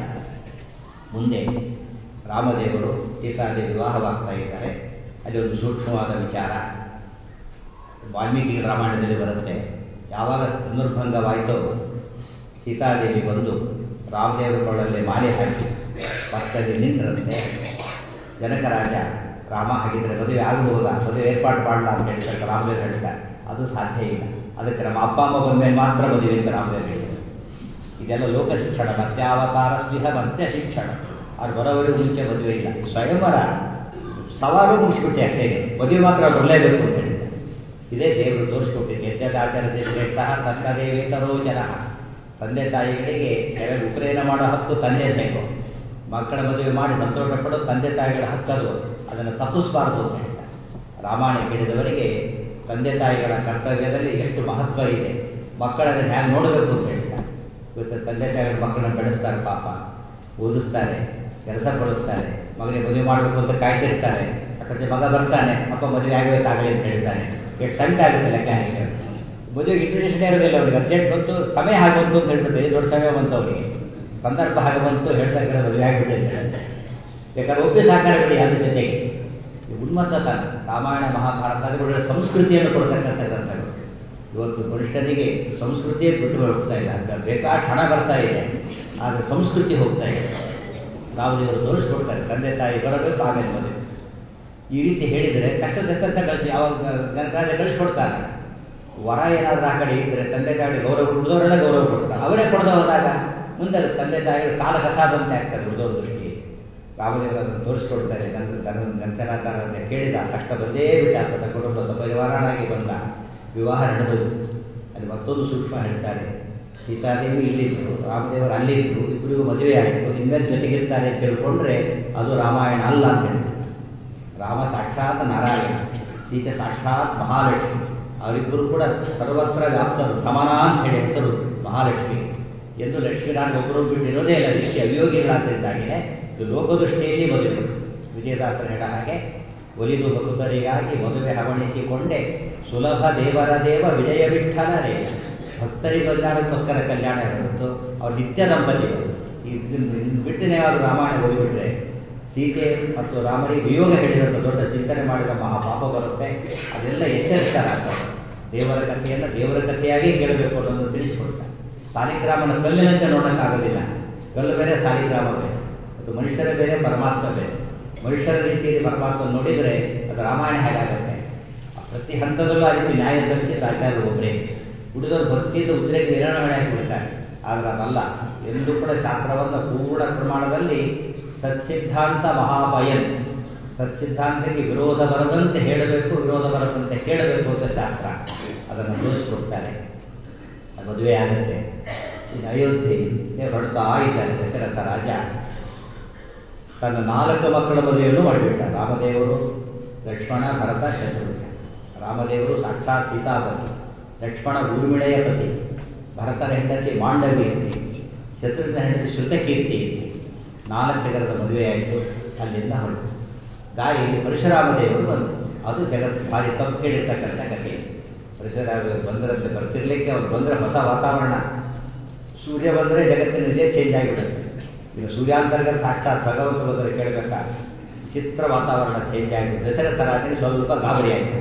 ಮುಂದೆ ರಾಮದೇವರು ಸೀತಾದೇವಿ ವಿವಾಹವಾಗ್ತಾ ಇದ್ದಾರೆ ಅಲ್ಲಿ ಒಂದು ಸೂಕ್ಷ್ಮವಾದ ವಿಚಾರ ವಾಲ್ಮೀಕಿ ರಾಮಾಯಣದಲ್ಲಿ ಬರುತ್ತೆ ಯಾವಾಗ ಪುನರ್ಭಂಗವಾಯಿತೋ ಸೀತಾದೇವಿ ಬಂದು ರಾಮದೇವರ ಕೊಳ್ಳಲ್ಲಿ ಮಾಲೆ ಹಾಕಿ ಪಕ್ಕದಲ್ಲಿ ನಿಂತರಂತೆ ಜನಕರಾಜ ರಾಮ ಹಾಗಿದ್ರೆ ಮದುವೆ ಆಗಬಹುದಾ ಮದುವೆ ಏರ್ಪಾಡು ಮಾಡಲ್ಲ ಅಂತ ಹೇಳ್ತಾರೆ ರಾಮದೇವ್ ಹೇಳ್ತಾರೆ ಅದು ಸಾಧ್ಯ ಇಲ್ಲ ಅದಕ್ಕೆ ನಮ್ಮ ಅಪ್ಪ ಅಮ್ಮ ಬಂದ್ಮೇಲೆ ಮಾತ್ರ ಮದುವೆ ಅಂತ ರಾಮದೇವ್ ಹೇಳಿದರು ಇದೆಲ್ಲ ಲೋಕ ಶಿಕ್ಷಣ ಮತ್ಯಾವತಾರ ಸ್ನೇಹ ಮತ್ಯ ಶಿಕ್ಷಣ ಅವ್ರು ಬರೋವರೆಗೂ ಮುಂಚೆ ಮದುವೆ ಇಲ್ಲ ಸ್ವಯಂವರ ಸವಾಲು ಮುಗಿಸ್ಬಿಟ್ಟೆ ಅಷ್ಟೇ ಮದುವೆ ಮಾತ್ರ ಬರಲೇಬೇಕು ಅಂತ ಹೇಳಿದ್ದಾರೆ ಇದೇ ದೇವರು ತೋರಿಸ್ಕೊಟ್ಟಿದೆ ಯಜ್ಞದಾಚರತೆ ಶ್ರೇಷ್ಠ ತಕ್ಕದೇವೇತರೋ ಜನ ತಂದೆ ತಾಯಿಗಳಿಗೆ ಕೆಳಗೆ ಉಪನಯನ ಮಾಡೋ ಹಕ್ಕು ತಂದೆ ಬೇಕು ಮಕ್ಕಳ ಮದುವೆ ಮಾಡಿ ಸಂತೋಷ ಪಡೋ ತಂದೆ ತಾಯಿಗಳ ಹಕ್ಕದು ಅದನ್ನು ತಪ್ಪಿಸಬಾರದು ಅಂತ ಹೇಳ್ತಾರೆ ರಾಮಾಯಣ ಕೇಳಿದವರಿಗೆ ತಂದೆ ತಾಯಿಗಳ ಕರ್ತವ್ಯದಲ್ಲಿ ಎಷ್ಟು ಮಹತ್ವ ಇದೆ ಮಕ್ಕಳನ್ನು ಹ್ಯಾಂಗೆ ನೋಡಬೇಕು ಅಂತ ಹೇಳ್ತಾರೆ ಇವತ್ತು ತಂದೆ ತಾಯಿಗಳು ಮಕ್ಕಳನ್ನ ಬೆಳೆಸ್ತಾರೆ ಪಾಪ ಓದಿಸ್ತಾರೆ ಕೆಲಸ ಕೊಡಿಸ್ತಾರೆ ಮಗನಿಗೆ ಮದುವೆ ಮಾಡಬೇಕು ಅಂತ ಕಾಯ್ತಿರ್ತಾರೆ ಯಾಕಂದ್ರೆ ಮಗ ಬರ್ತಾನೆ ಅಪ್ಪ ಮದುವೆ ಆಗಬೇಕಾಗಲಿ ಅಂತ ಹೇಳ್ತಾನೆ ಎಷ್ಟು ಸಂಕಟ ಆಗುತ್ತೆ ಲೆಕ್ಕ ಹಾಕಿದ್ರೆ ಮದುವೆಗೆ ಇಂಟ್ರೊಡಕ್ಷನ್ ಇರೋದಿಲ್ಲ ಅವ್ರಿಗೆ ಅರ್ಜೆಂಟ್ ಬಂತು ಸಮಯ ಹಾಗೆ ಬಂತು ಅಂತ ಹೇಳ್ಬಿಟ್ಟು ದೊಡ್ಡ ಸಮಯ ಬಂತು ಅವರಿಗೆ ಸಂದರ್ಭ ಹಾಗೆ ಬಂತು ಹೇಳ್ತಾ ಇದ್ದಾರೆ ಮದುವೆ ಆಗಿಬಿಟ್ಟಿದೆ ಬೇಕಾದ್ರೆ ಒಬ್ಬಿ ಸಾಕಾರ ಬಿಡಿ ಅದ್ರ ಜೊತೆಗೆ ಈ ಉನ್ಮತ್ತತನ ರಾಮಾಯಣ ಮಹಾಭಾರತ ಸಂಸ್ಕೃತಿಯನ್ನು ಕೊಡ್ತಕ್ಕಂಥ ಗ್ರಂಥಗಳು ಇವತ್ತು ಮನುಷ್ಯನಿಗೆ ಸಂಸ್ಕೃತಿಯೇ ಬಿಟ್ಟು ಹೋಗ್ತಾ ಇಲ್ಲ ಅಂತ ಬೇಕಾದ ಹಣ ಬರ್ತಾ ಇದೆ ಆದರೆ ಸಂಸ್ಕೃತಿ ಹೋಗ್ತಾ ಇದೆ ನಾವು ಇವರು ತೋರಿಸ್ಕೊಡ್ತಾರೆ ತಂದೆ ತಾಯಿ ಬರಬೇಕು ಆಮೇಲೆ ಮದುವೆ ಈ ರೀತಿ ಹೇಳಿದರೆ ತಕ್ಕ ತಕ್ಕಂತ ಕಳಿಸಿ ಅವಾಗ ಗಂಗಾದ ಕಳಿಸ್ಕೊಡ್ತಾನೆ ವರ ಏನಾದರೂ ಆ ಕಡೆ ಇದ್ದರೆ ತಂದೆ ತಾಯಿ ಗೌರವ ಉಳಿದವರೆಲ್ಲ ಗೌರವ ಕೊಡ್ತಾರೆ ಅವರೇ ಕೊಡದೆ ಹೋದಾಗ ಮುಂದೆ ಅದು ತಂದೆ ತಾಯಿಗಳು ಕಾಲ ಕಸಾದಂತೆ ಆಗ್ತದೆ ಉಳಿದವ್ರ ದೃಷ್ಟಿಗೆ ರಾಮದೇವರನ್ನು ತೋರಿಸ್ಕೊಡ್ತಾರೆ ನನ್ನ ನನ್ನ ಗಂಟನಾಥನ ಅಂತ ಕೇಳಿದ ಕಷ್ಟ ಬಂದೇ ಬಿಟ್ಟ ತನ್ನ ಕುಟುಂಬ ಸಪರಿವಾರನಾಗಿ ಬಂದ ವಿವಾಹ ನಡೆದು ಅಲ್ಲಿ ಮತ್ತೊಂದು ಸೂಕ್ಷ್ಮ ಹೇಳ್ತಾರೆ ಸೀತಾದೇವಿ ಇಲ್ಲಿದ್ದರು ರಾಮದೇವರು ಅಲ್ಲಿದ್ದರು ಇಬ್ಬರಿಗೂ ಮದುವೆ ಆಯಿತು ಇನ್ಮೇಲೆ ಜೊತೆಗಿರ್ತಾರೆ ಅಂತ ತಿಳ್ಕೊಂಡ್ರೆ ಅದು ರಾಮಾಯಣ ಅಲ್ಲ ಅಂತ ಹೇಳಿ ರಾಮ ಸಾಕ್ಷಾತ್ ನಾರಾಯಣ ಸೀತೆ ಸಾಕ್ಷಾತ್ ಮಹಾಲಕ್ಷ್ಮಿ ಅವರಿಬ್ಬರು ಕೂಡ ಸರ್ವತ್ರ ವ್ಯಾಪ್ತರು ಸಮಾನ ಅಂತ ಹೇಳಿ ಹೆಸರು ಮಹಾಲಕ್ಷ್ಮಿ ಎಂದು ಲಕ್ಷ್ಮೀನಾರಾಯಣ ಒಬ್ಬರು ಬಿಟ್ಟಿರೋದೇ ಇಲ್ಲ ರೀತಿ ಅವಿಯೋಗಿಗಳಾದ್ದರಿಂದಾಗಿದೆ ಇದು ಲೋಕದೃಷ್ಟಿಯಲ್ಲಿ ಮದುವೆ ವಿಜಯದಾಸರು ಹೇಳ ಹಾಗೆ ಒಲಿದು ಭಕ್ತರಿಗಾಗಿ ಮದುವೆ ಹವಣಿಸಿಕೊಂಡೆ ಸುಲಭ ದೇವರ ದೇವ ವಿಜಯ ವಿಠಲರೇ ಭಕ್ತರಿಗೆ ಕಲ್ಯಾಣಕ್ಕೋಸ್ಕರ ಕಲ್ಯಾಣ ಹೊರತು ಅವ್ರು ನಿತ್ಯ ದಂಪತಿಗಳು ಇದನ್ನು ಬಿಟ್ಟನೇವಾದ್ರು ರಾಮಾಯಣ ಓದಿಬಿಟ್ರೆ ಸೀತೆ ಮತ್ತು ರಾಮನಿಗೆ ವಿಯೋಗ ಹೇಳಿದಂಥ ದೊಡ್ಡ ಚಿಂತನೆ ಮಾಡಿದ ಮಹಾಪಾಪ ಬರುತ್ತೆ ಅದೆಲ್ಲ ಎಚ್ಚರಿಸ್ತಾರಾಗ್ತದೆ ದೇವರ ಕಥೆಯನ್ನು ದೇವರ ಕಥೆಯಾಗಿ ಕೇಳಬೇಕು ಅನ್ನೋದನ್ನು ತಿಳಿಸ್ಕೊಡ್ತಾರೆ ಸಾಲಿಗ್ರಾಮನ ಕಲ್ಲಿನಂತೆ ನೋಡೋಕ್ಕಾಗೋದಿಲ್ಲ ಕಲ್ಲು ಬೇರೆ ಸಾಲಿಗ್ರಾಮ ಬೇರೆ ಅದು ಮನುಷ್ಯರ ಬೇರೆ ಪರಮಾತ್ಮ ಬೇರೆ ಮನುಷ್ಯರ ರೀತಿಯಲ್ಲಿ ಪರಮಾತ್ಮ ನೋಡಿದರೆ ಅದು ರಾಮಾಯಣ ಹೇಗಾಗುತ್ತೆ ಪ್ರತಿ ಹಂತದಲ್ಲೂ ಆ ರೀತಿ ನ್ಯಾಯ ಸಲ್ಲಿಸಿದ ಆಚಾರ್ಯರು ಒಬ್ಬರೇ ಉಳಿದವರು ಭಕ್ತಿಯಿಂದ ಉದ್ರೇಕ ನಿರ್ವಹಣೆ ಆಗಿಬಿಡ್ತಾರೆ ಆದರೆ ಅದಲ್ಲ ಎಂದೂ ಕೂಡ ಶಾಸ್ತ್ರವನ್ನು ಪೂರ್ಣ ಪ್ರಮಾಣದಲ್ಲಿ ಸತ್ಸಿದ್ಧಾಂತ ಮಹಾಭಯನ್ ಸತ್ಸಿದ್ಧಾಂತಕ್ಕೆ ವಿರೋಧ ಬರದಂತೆ ಹೇಳಬೇಕು ವಿರೋಧ ಬರದಂತೆ ಕೇಳಬೇಕು ಅಂತ ಶಾಸ್ತ್ರ ಅದನ್ನು ತೋರಿಸ್ಕೊಡ್ತಾರೆ ಅದು ಮದುವೆ ಆಗುತ್ತೆ ಇನ್ನು ಅಯೋಧ್ಯೆ ಹೊರಡ್ತಾ ಇದ್ದಾರೆ ದಶರಥ ರಾಜ ತನ್ನ ನಾಲ್ಕು ಮಕ್ಕಳ ಮದುವೆಯನ್ನು ಮಾಡಿಬಿಟ್ಟ ರಾಮದೇವರು ಲಕ್ಷ್ಮಣ ಭರತ ಶತ್ರುಘ್ನ ರಾಮದೇವರು ಸಾಕ್ಷಾತ್ ಸೀತಾಪತಿ ಲಕ್ಷ್ಮಣ ಊರ್ಮಿಳೆಯ ಪತಿ ಭರತನ ಹೆಂಡತಿ ಮಾಂಡವಿ ಇರ್ತಿ ಶತ್ರುಘ್ನ ಹೆಂಡತಿ ಶ್ರುತಕೀರ್ತಿ ಇರ್ತಿ ನಾಲ್ಕು ಜಗರದ ಮದುವೆಯಾಯಿತು ಅಲ್ಲಿಂದ ಹೊರಟು ದಾರಿಯಲ್ಲಿ ಪರಶುರಾಮ ದೇವರು ಬಂದರು ಅದು ಜಗತ್ತು ಭಾರಿ ತಪ್ಪು ಕೇಳಿರ್ತಕ್ಕಂಥ ಕಥೆ ಪರಶುರಾಮ ಬಂದರಂತೆ ಬರ್ತಿರ್ಲಿಕ್ಕೆ ಅವ್ರು ಬಂದರೆ ಹೊಸ ವಾತಾವರಣ ಸೂರ್ಯ ಬಂದರೆ ಜಗತ್ತಿನ ಇದೇ ಚೇಂಜ್ ಆಗಿಬಿಡುತ್ತೆ ಈಗ ಸೂರ್ಯಾಂತರ್ಗತ ಸಾಕ್ಷಾತ್ ಭಗವಂತ ಬಂದರೆ ಕೇಳಬೇಕಾ ಚಿತ್ರ ವಾತಾವರಣ ಚೇಂಜ್ ಆಗಿದೆ ದಸರಾ ರಾತ್ರಿ ಸ್ವಲ್ಪ ಗಾಬರಿ ಆಯಿತು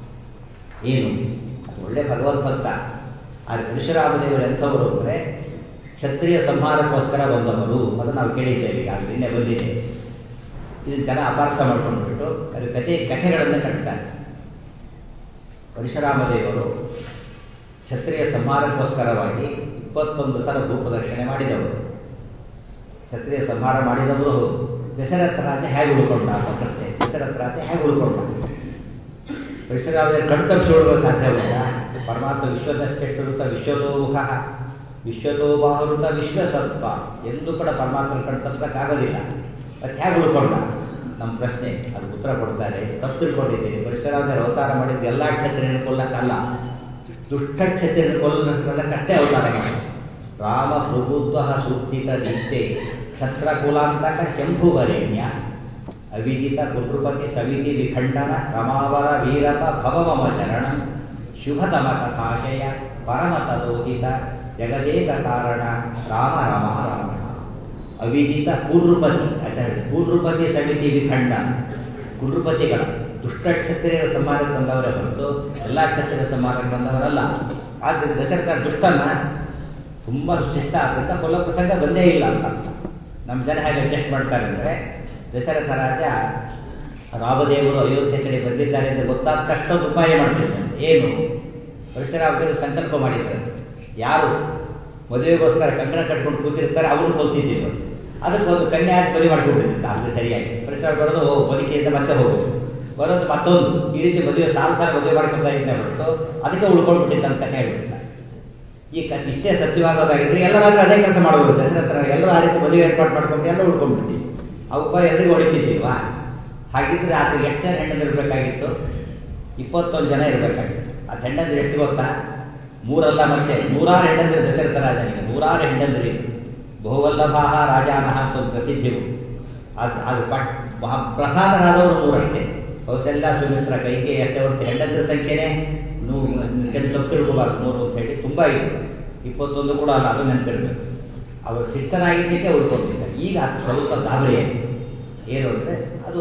ಏನು ಅದು ಒಳ್ಳೆ ಭಗವತ್ ಭಕ್ತ ಆದರೆ ಪರಶುರಾಮದೇವರು ಎಂಥವರು ಅಂದರೆ ಕ್ಷತ್ರಿಯ ಸಂಹಾರಕ್ಕೋಸ್ಕರ ಬಂದವರು ಅದು ನಾವು ಕೇಳಿದ್ದೇವೆ ಈಗ ನಿನ್ನೆ ಬಂದಿದೆ ಇದನ್ನು ಜನ ಅಪಾರ್ಥ ಮಾಡ್ಕೊಂಡ್ಬಿಟ್ಟು ಅದು ಕಥೆ ಕಥೆಗಳನ್ನು ಕಟ್ತಾರೆ ಪರಶುರಾಮದೇವರು ಕ್ಷತ್ರಿಯ ಸಂಹಾರಕ್ಕೋಸ್ಕರವಾಗಿ ಇಪ್ಪತ್ತೊಂದು ಸಲ ಭೂಪ್ರದರ್ಶನೆ ಮಾಡಿದವರು ಕ್ಷತ್ರಿಯ ಸಂಹಾರ ಮಾಡಿದವರು ದಶರಥ ರಾಜ ಹೇಗೆ ಉಳ್ಕೊಂಡ ಪ್ರಶ್ನೆ ದಶರಥ ರಾಜ ಹೇಗೆ ಉಳ್ಕೊಂಡ ಪರಶುರಾಮದೇವರು ಕಣ್ತಪ್ಪಿಸಿಕೊಳ್ಳುವ ಸಾಧ್ಯವಿಲ್ಲ ಪರಮಾತ್ಮ ವಿಶ್ವದಷ್ಟೆಷ್ಟುರುತ ವಿಶ್ವತೋಮುಖ ವಿಶ್ವತೋಬಾಹುರುತ ವಿಶ್ವಸತ್ವ ಎಂದೂ ಕೂಡ ಪರಮಾತ್ಮನ ಕಣ್ತಪ್ಪಿಸಕ್ಕಾಗೋದಿಲ್ಲ ಮತ್ತೆ ಹೇಗೆ ಉಳ್ಕೊಂಡ ನಮ್ಮ ಪ್ರಶ್ನೆ ಅದು ಉತ್ತರ ಕೊಡ್ತಾರೆ ತಪ್ಪು ತಿಳ್ಕೊಂಡಿದ್ದೀನಿ ಪರಶುರಾಮದೇವರು ಅವತಾರ ಮಾಡಿದ್ದು ಎಲ್ಲ ಕ್ಷತ್ರಿಯರನ್ನು ಕೊಲ್ಲಕ್ಕಲ್ಲ ದುಷ್ಟ ಕ್ಷತ್ರಿಯರನ್ನು ಕೊಲ್ಲಕ್ಕಷ್ಟೇ ಅವತಾರ ಮಾಡಿ ರಾಮ ಪ್ರಭುತ್ವ ಸೂಚಿತ ದೀಪ್ತೆ ಕ್ಷತ್ರಕುಲಾಂತಕ ಶಂಭುವರೇಣ್ಯ ಅವಿಜಿತ ಕುಟೃಪತಿ ಸವಿತಿ ವಿಖಂಡನ ರಮಾವರ ವೀರತ ಭವಮಮ ಶರಣ ಶುಭತಮ ಕಥಾಶಯ ಪರಮ ಸದೋಹಿತ ಜಗದೇಕ ಕಾರಣ ರಾಮ ರಾಮ ರಾಮ ಅವಿಜಿತ ಕೂರ್ರುಪತಿ ಆಚಾರ್ಯ ಕೂರ್ರುಪತಿ ಸಮಿತಿ ವಿಖಂಡ ಕುರುಪತಿಗಳ ದುಷ್ಟ ಕ್ಷತ್ರಿಯರ ಸಮಾಜಕ್ಕೆ ಬಂದವರೇ ಹೊರತು ಎಲ್ಲ ಕ್ಷತ್ರಿಯರ ಸಮಾಜಕ್ಕೆ ಬಂದವರಲ್ಲ ಆದರೆ ದಶರಥ ದುಷ್ಟನ್ನ ತುಂಬ ಶಿಷ್ಟ ಆದ್ದರಿಂದ ಕೊಲ್ಲೋ ಪ್ರಸಂಗ ಬಂದೇ ಇಲ್ಲ ಅಂತ ನಮ್ಮ ಜನ ಹೇಗೆ ಅಡ್ಜಸ್ಟ್ ಮಾಡ್ತಾರೆ ಅಂದರೆ ದಶರಥ ರಾಜ ರಾಮದೇವರು ಅಯೋಧ್ಯೆ ಕಡೆ ಬಂದಿದ್ದಾರೆ ಅಂತ ಗೊತ್ತಾದ ತಕ್ಷಣ ಒಂದು ಉಪಾಯ ಮಾಡ್ತಿದ್ದಾನೆ ಏನು ಪರಶುರಾಮದೇವರು ಸಂಕಲ್ಪ ಮಾಡಿದ್ದಾರೆ ಯಾರು ಮದುವೆಗೋಸ್ಕರ ಕಂಕಣ ಕಟ್ಕೊಂಡು ಕೂತಿರ್ತಾರೆ ಅವರು ಕೊಲ್ತಿದ್ದೀವಿ ಅದಕ್ಕೆ ಒಂದು ಕನ್ಯೆ ಹಾಕಿ ಮದುವೆ ಮಾಡ್ಕೊಂಡಿರ್ತಾರೆ ಅದು ಸರಿಯಾಗಿ ಪರಶುರಾಮ ಬರೋದು ಹೋಗು ಬದುಕಿಯಿಂದ ಮತ್ತೆ ಹೋಗು ಬರೋದು ಮತ್ತೊಂದು ಈ ರೀತಿ ಮದುವೆ ಸಾಲು ಸಾಲ ಮದುವೆ ಮಾಡ್ಕೊತಾ ಇದ್ದೆ ಹೊರತು ಅದಕ್ಕೆ ಉಳ್ಕೊಂಡ್ಬಿಟ್ಟಿದ್ದಂತ ಹೇಳ್ಬಿಟ್ಟಿಲ್ಲ ಈ ಕ ಇಷ್ಟೇ ಸತ್ಯವಾಗೋದಾಗಿದ್ರೆ ಎಲ್ಲರಾದ್ರೂ ಅದೇ ಕೆಲಸ ಮಾಡ್ಬೋದು ದಶರಥ ಎಲ್ಲರೂ ಆ ರೀತಿ ಮದುವೆ ಏರ್ಪಾಡು ಮಾಡ್ಕೊಂಡು ಎಲ್ಲ ಉಳ್ಕೊಂಡ್ಬಿಡ್ತೀವಿ ಆ ಉಪಾಯ ಎಲ್ರಿಗೂ ಹೊಡಿತಿದ್ದೀವಾ ಹಾಗಿದ್ರೆ ಆತ ಎಷ್ಟು ಜನ ಹೆಣ್ಣು ಇರಬೇಕಾಗಿತ್ತು ಇಪ್ಪತ್ತೊಂದು ಜನ ಇರಬೇಕಾಗಿತ್ತು ಆ ಹೆಣ್ಣಂದ್ರೆ ಎಷ್ಟು ಗೊತ್ತಾ ಮೂರಲ್ಲ ಮತ್ತೆ ನೂರಾರು ಹೆಣ್ಣಂದ್ರೆ ದಶರಥ ರಾಜನಿಗೆ ನೂರಾರು ಹೆಣ್ಣಂದ್ರಿ ಬಹುವಲ್ಲಭಾಹ ರಾಜಾನಹ ಅಂತ ಒಂದು ಪ್ರಸಿದ್ಧಿವು ಅದು ಅದು ಪಟ್ ಮಹಾ- ಪ್ರಧಾನರಾದವರು ಮೂರಷ್ಟೇ ಕೌಶಲ್ಯ ಸುಮಿತ್ರ ಕೈಗೆ ಎಷ್ಟೇ ಹೊರತು ಹೆಂಡತಿರ ಸಂಖ್ಯೆನೇ ನೂರು ಕೆಲವು ತಪ್ಪು ತಿಳ್ಕೋಬಾರ್ದು ನೂರು ಅಂತ ಹೇಳಿ ತುಂಬ ಇದೆ ಇಪ್ಪತ್ತೊಂದು ಕೂಡ ಅಲ್ಲ ಅದು ನೆನಪಿರ್ಬೇಕು ಅವರು ಸಿದ್ಧನಾಗಿದ್ದಕ್ಕೆ ಉಳ್ಕೊಂಡಿದ್ದಾರೆ ಈಗ ಅದು ಸ್ವಲ್ಪ ಗಾಬರಿ ಆಗಿದೆ ಏನು ಅಂದರೆ ಅದು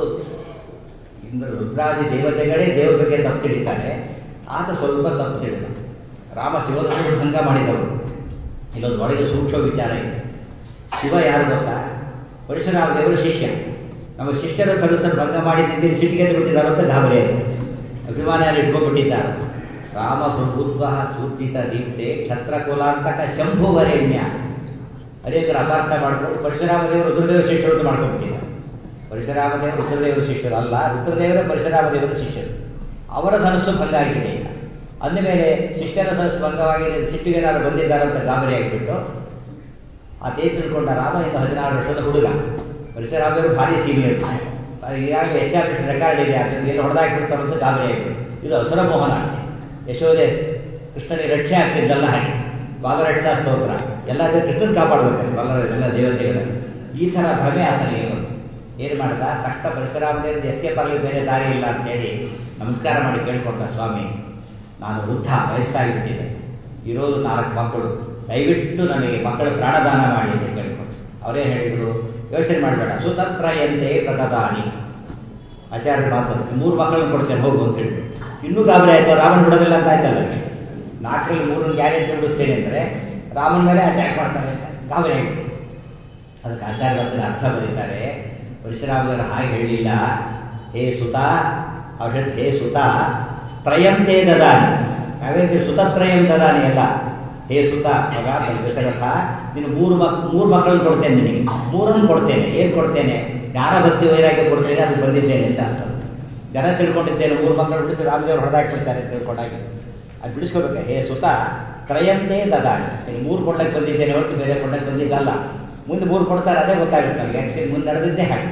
ಇಂದ್ರ ರುದ್ರಾದಿ ದೇವತೆಗಳೇ ದೇವ್ರ ಬಗ್ಗೆ ತಪ್ಪು ತಿಳಿತಾರೆ ಆತ ಸ್ವಲ್ಪ ತಪ್ಪು ತಿಳಿದ ರಾಮ ಶಿವನ ಭಂಗ ಮಾಡಿದವರು ಇಲ್ಲೊಂದು ಒಳಗೆ ಸೂಕ್ಷ್ಮ ವಿಚಾರ ಇದೆ ಶಿವ ಯಾರು ಗೊತ್ತಾ ಪರಶುರಾಮ ದೇವರ ಶಿಷ್ಯ ನಮ್ಮ ಶಿಷ್ಯರ ಕನಸನ್ನು ಭಂಗ ಮಾಡಿದ್ದೀನಿ ಸಿಟ್ಟಿಗೆ ಬಿಟ್ಟಿದ್ದಾರೆ ಅಂತ ಗಾಬರಿ ಆಗಿದೆ ಅಭಿಮಾನ ಯಾರು ಇಟ್ಕೊಂಡ್ಬಿಟ್ಟಿದ್ದಾರೆ ರಾಮ ಸುಭೂತ್ವ ಸೂರ್ಜಿತ ದೀಪ್ತೆ ಕ್ಷತ್ರಕುಲಾಂತಕ ಶಂಭುವರೇಣ್ಯ ಅನೇಕರು ಅಪಾರ್ಥ ಮಾಡಿಕೊಂಡು ಪರಶುರಾಮ ದೇವರು ರುದ್ರದೇವ ಶಿಷ್ಯರು ಅಂತ ಮಾಡ್ಕೊಂಡ್ಬಿಟ್ಟಿದ್ದಾರೆ ಪರಶುರಾಮ ದೇವರು ರುದ್ರದೇವರ ಶಿಷ್ಯರು ಅಲ್ಲ ರುದ್ರದೇವರ ಪರಶುರಾಮ ದೇವರ ಶಿಷ್ಯರು ಅವರ ಧನಸ್ಸು ಭಂಗ ಆಗಿದೆ ಈಗ ಅಂದಮೇಲೆ ಶಿಷ್ಯರ ಧನಸ್ಸು ಭಂಗವಾಗಿದೆ ಸಿಟ್ಟಿಗೆ ಏನಾದ್ರು ಬಂದಿದ್ದಾರೆ ಅಂತ ಗಾಬರಿ ಆಗಿಬಿಟ್ಟು ಅದೇ ತಿಳ್ಕೊಂಡ ರಾಮ ಇನ್ನು ಹದಿನಾರು ವರ್ಷದ ಹುಡುಗ ಪರಶುರಾಮ ದೇವರು ಭಾರಿ ಸೀನಿಯರ್ ಈಗಾಗಲೇ ಎಸ್ಟಾಬ್ಲಿಷ್ ರೆಕಾರ್ಡ್ ಇದೆ ಅದನ್ನು ಏನು ಹೊಡೆದಾಕ್ಬಿಡ್ತಾರೆ ಅಂತ ಗಾಬರಿ ಆಗಿಬಿಟ್ಟು ಇದು ಅಸುರ ಮೋಹನ ಯಶೋದೆ ಕೃಷ್ಣನಿಗೆ ರಕ್ಷೆ ಆಗ್ತಿದ್ದಲ್ಲ ಹಾಗೆ ಬಾಲರಕ್ಷಾ ಸ್ತೋತ್ರ ಎಲ್ಲ ಕೃಷ್ಣನ್ ಕಾಪಾಡಬೇಕು ಬಾಲರ ಎಲ್ಲ ದೇವತೆಗಳನ್ನು ಈ ಥರ ಭ್ರಮೆ ಆತನಿಗೆ ಬಂತು ಏನು ಮಾಡ್ದ ಕಷ್ಟ ಪರಶುರಾಮದೇವರಿಗೆ ಎಸ್ಕೇಪ್ ಆಗಲಿ ಬೇರೆ ದಾರಿ ಇಲ್ಲ ಅಂತೇಳಿ ನಮಸ್ಕಾರ ಮಾಡಿ ಕೇಳ್ಕೊಂಡ ಸ್ವಾಮಿ ನಾನು ವೃದ್ಧ ವಯಸ್ಸಾಗಿಬಿಟ್ಟಿದೆ ಇರೋದು ನಾಲ್ಕು ಮಕ್ಕಳು ದಯವಿಟ್ಟು ನನಗೆ ಮಕ್ಕಳ ಪ್ರಾಣದಾನ ಮಾಡಿ ಅಂತ ಕೇಳ್ಕೊಂಡು ಅವರೇ ಹೇಳಿದರು ಯೋಚನೆ ಮಾಡಬೇಡ ಸುತಂತ್ರ ಎಂದೇ ಪ್ರಗದಾನಿ ಆಚಾರ್ಯ ಮಾತು ಮೂರು ಮಕ್ಕಳನ್ನು ಕೊಡ್ತೇನೆ ಹೋಗು ಅಂತ ಹೇಳಿ ಇನ್ನೂ ಗಾಬರಿ ಆಯ್ತು ರಾಮನ್ ಬಿಡೋದಿಲ್ಲ ಅಂತ ಆಯ್ತಲ್ಲ ನಾಲ್ಕರಲ್ಲಿ ಮೂರನ್ನು ಗ್ಯಾರಂಟಿ ಬಿಡಿಸ್ತೇನೆ ಅಂದರೆ ರಾಮನ ಮೇಲೆ ಅಟ್ಯಾಕ್ ಮಾಡ್ತಾರೆ ಗಾಬರಿ ಆಗಿದೆ ಅದಕ್ಕೆ ಆಚಾರ್ಯ ಅದನ್ನ ಅರ್ಥ ಬರೀತಾರೆ ಪರಶುರಾಮರು ಹಾಗೆ ಹೇಳಲಿಲ್ಲ ಹೇ ಸುತ ಅವ್ರು ಹೇಳಿದ ಹೇ ಸುತ ತ್ರಯಂತೇ ದದಾನಿ ನಾವೇಂದ್ರೆ ಸುತತ್ರಯಂ ದದಾನಿ ಅಲ್ಲ ಹೇ ಸುತ ಮಗ ದಶರಥ ನೀನು ಮೂರು ಮಕ್ ಮೂರು ಮಕ್ಕಳನ್ನು ಕೊಡ್ತೇನೆ ನಿನಗೆ ಮೂರನ್ನು ಕೊಡ್ತೇನೆ ಏನು ಕೊಡ್ತೇನೆ ಜ್ಞಾನ ಭಕ್ತಿ ವೈರಾಗ್ಯ ಕೊಡ್ತೇನೆ ಅದು ಬಂದಿದ್ದೇನೆ ಅಂತ ಅರ್ಥ ಜನ ತಿಳ್ಕೊಂಡಿದ್ದೇನೆ ಮೂರು ಮಕ್ಕಳು ಬಿಡಿಸಿ ರಾಮದೇವರು ಹೊಡೆದಾಕ್ಬಿಡ್ತಾರೆ ಅಂತ ತಿಳ್ಕೊಂಡಾಗೆ ಅದು ಬಿಡಿಸ್ಕೋಬೇಕು ಹೇ ಸುತ ತ್ರಯಂತೇ ದದಾನಿ ನೀನು ಮೂರು ಕೊಡ್ಲಕ್ಕೆ ಬಂದಿದ್ದೇನೆ ಹೊರತು ಬೇರೆ ಕೊಡ್ಲಕ್ಕೆ ಬಂದಿದ್ದಲ್ಲ ಮುಂದೆ ಮೂರು ಕೊಡ್ತಾರೆ ಅದೇ ಗೊತ್ತಾಗುತ್ತೆ ನಮಗೆ ಆ್ಯಕ್ಚುಲಿ ಮುಂದೆ ನಡೆದಿದ್ದೇ ಹಾಗೆ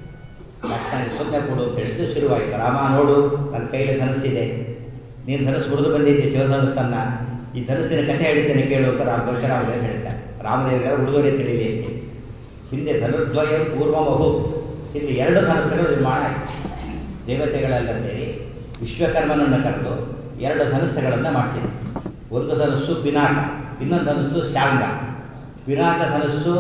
ನನಗೆ ಸುಮ್ಮನೆ ಕೊಡು ಅಂತ ಹೇಳಿದ್ದು ಶುರುವಾಯಿತು ರಾಮ ನೋಡು ನನ್ನ ಕೈಯಲ್ಲಿ ಧನಸ್ಸಿದೆ ನೀನು ಧನಸ್ಸು ಮುರಿದು ಬಂದಿದ್ದೆ ಶಿವಧನಸ್ಸನ್ನ ಈ ಧನಸ್ಸಿನ ಕಥೆ ಹೇಳಿದ್ದೇನೆ ಕೇಳು ಅಂತ ರಾಮ ಪರಶುರಾಮದೇವರು ಹೇಳ್ತಾರೆ ರಾಮದೇವರ ಉಡುಗೊರೆ ತಿಳಿಲಿ ಅಂತ ಹಿಂದೆ ಧನುರ್ದ್ವಯ ಪೂರ್ವ ಬಹು ಇಲ್ಲಿ ಎರಡು ಧನಸ್ಸುಗಳು ನಿರ್ಮಾಣ ಆಯಿತು ದೇವತೆಗಳೆಲ್ಲ ಸೇರಿ ವಿಶ್ವಕರ್ಮನನ್ನು ಕರೆದು ಎರಡು ಧನಸ್ಸುಗಳನ್ನು ಮಾಡಿಸಿದ್ರು ಒಂದು ಧನಸ್ಸು ಪಿನಾಕ ಇನ್ನೊಂದು ಧನಸ್ಸು ಶಾಂಗ ಪಿನಾಕ ಧನಸ್ಸು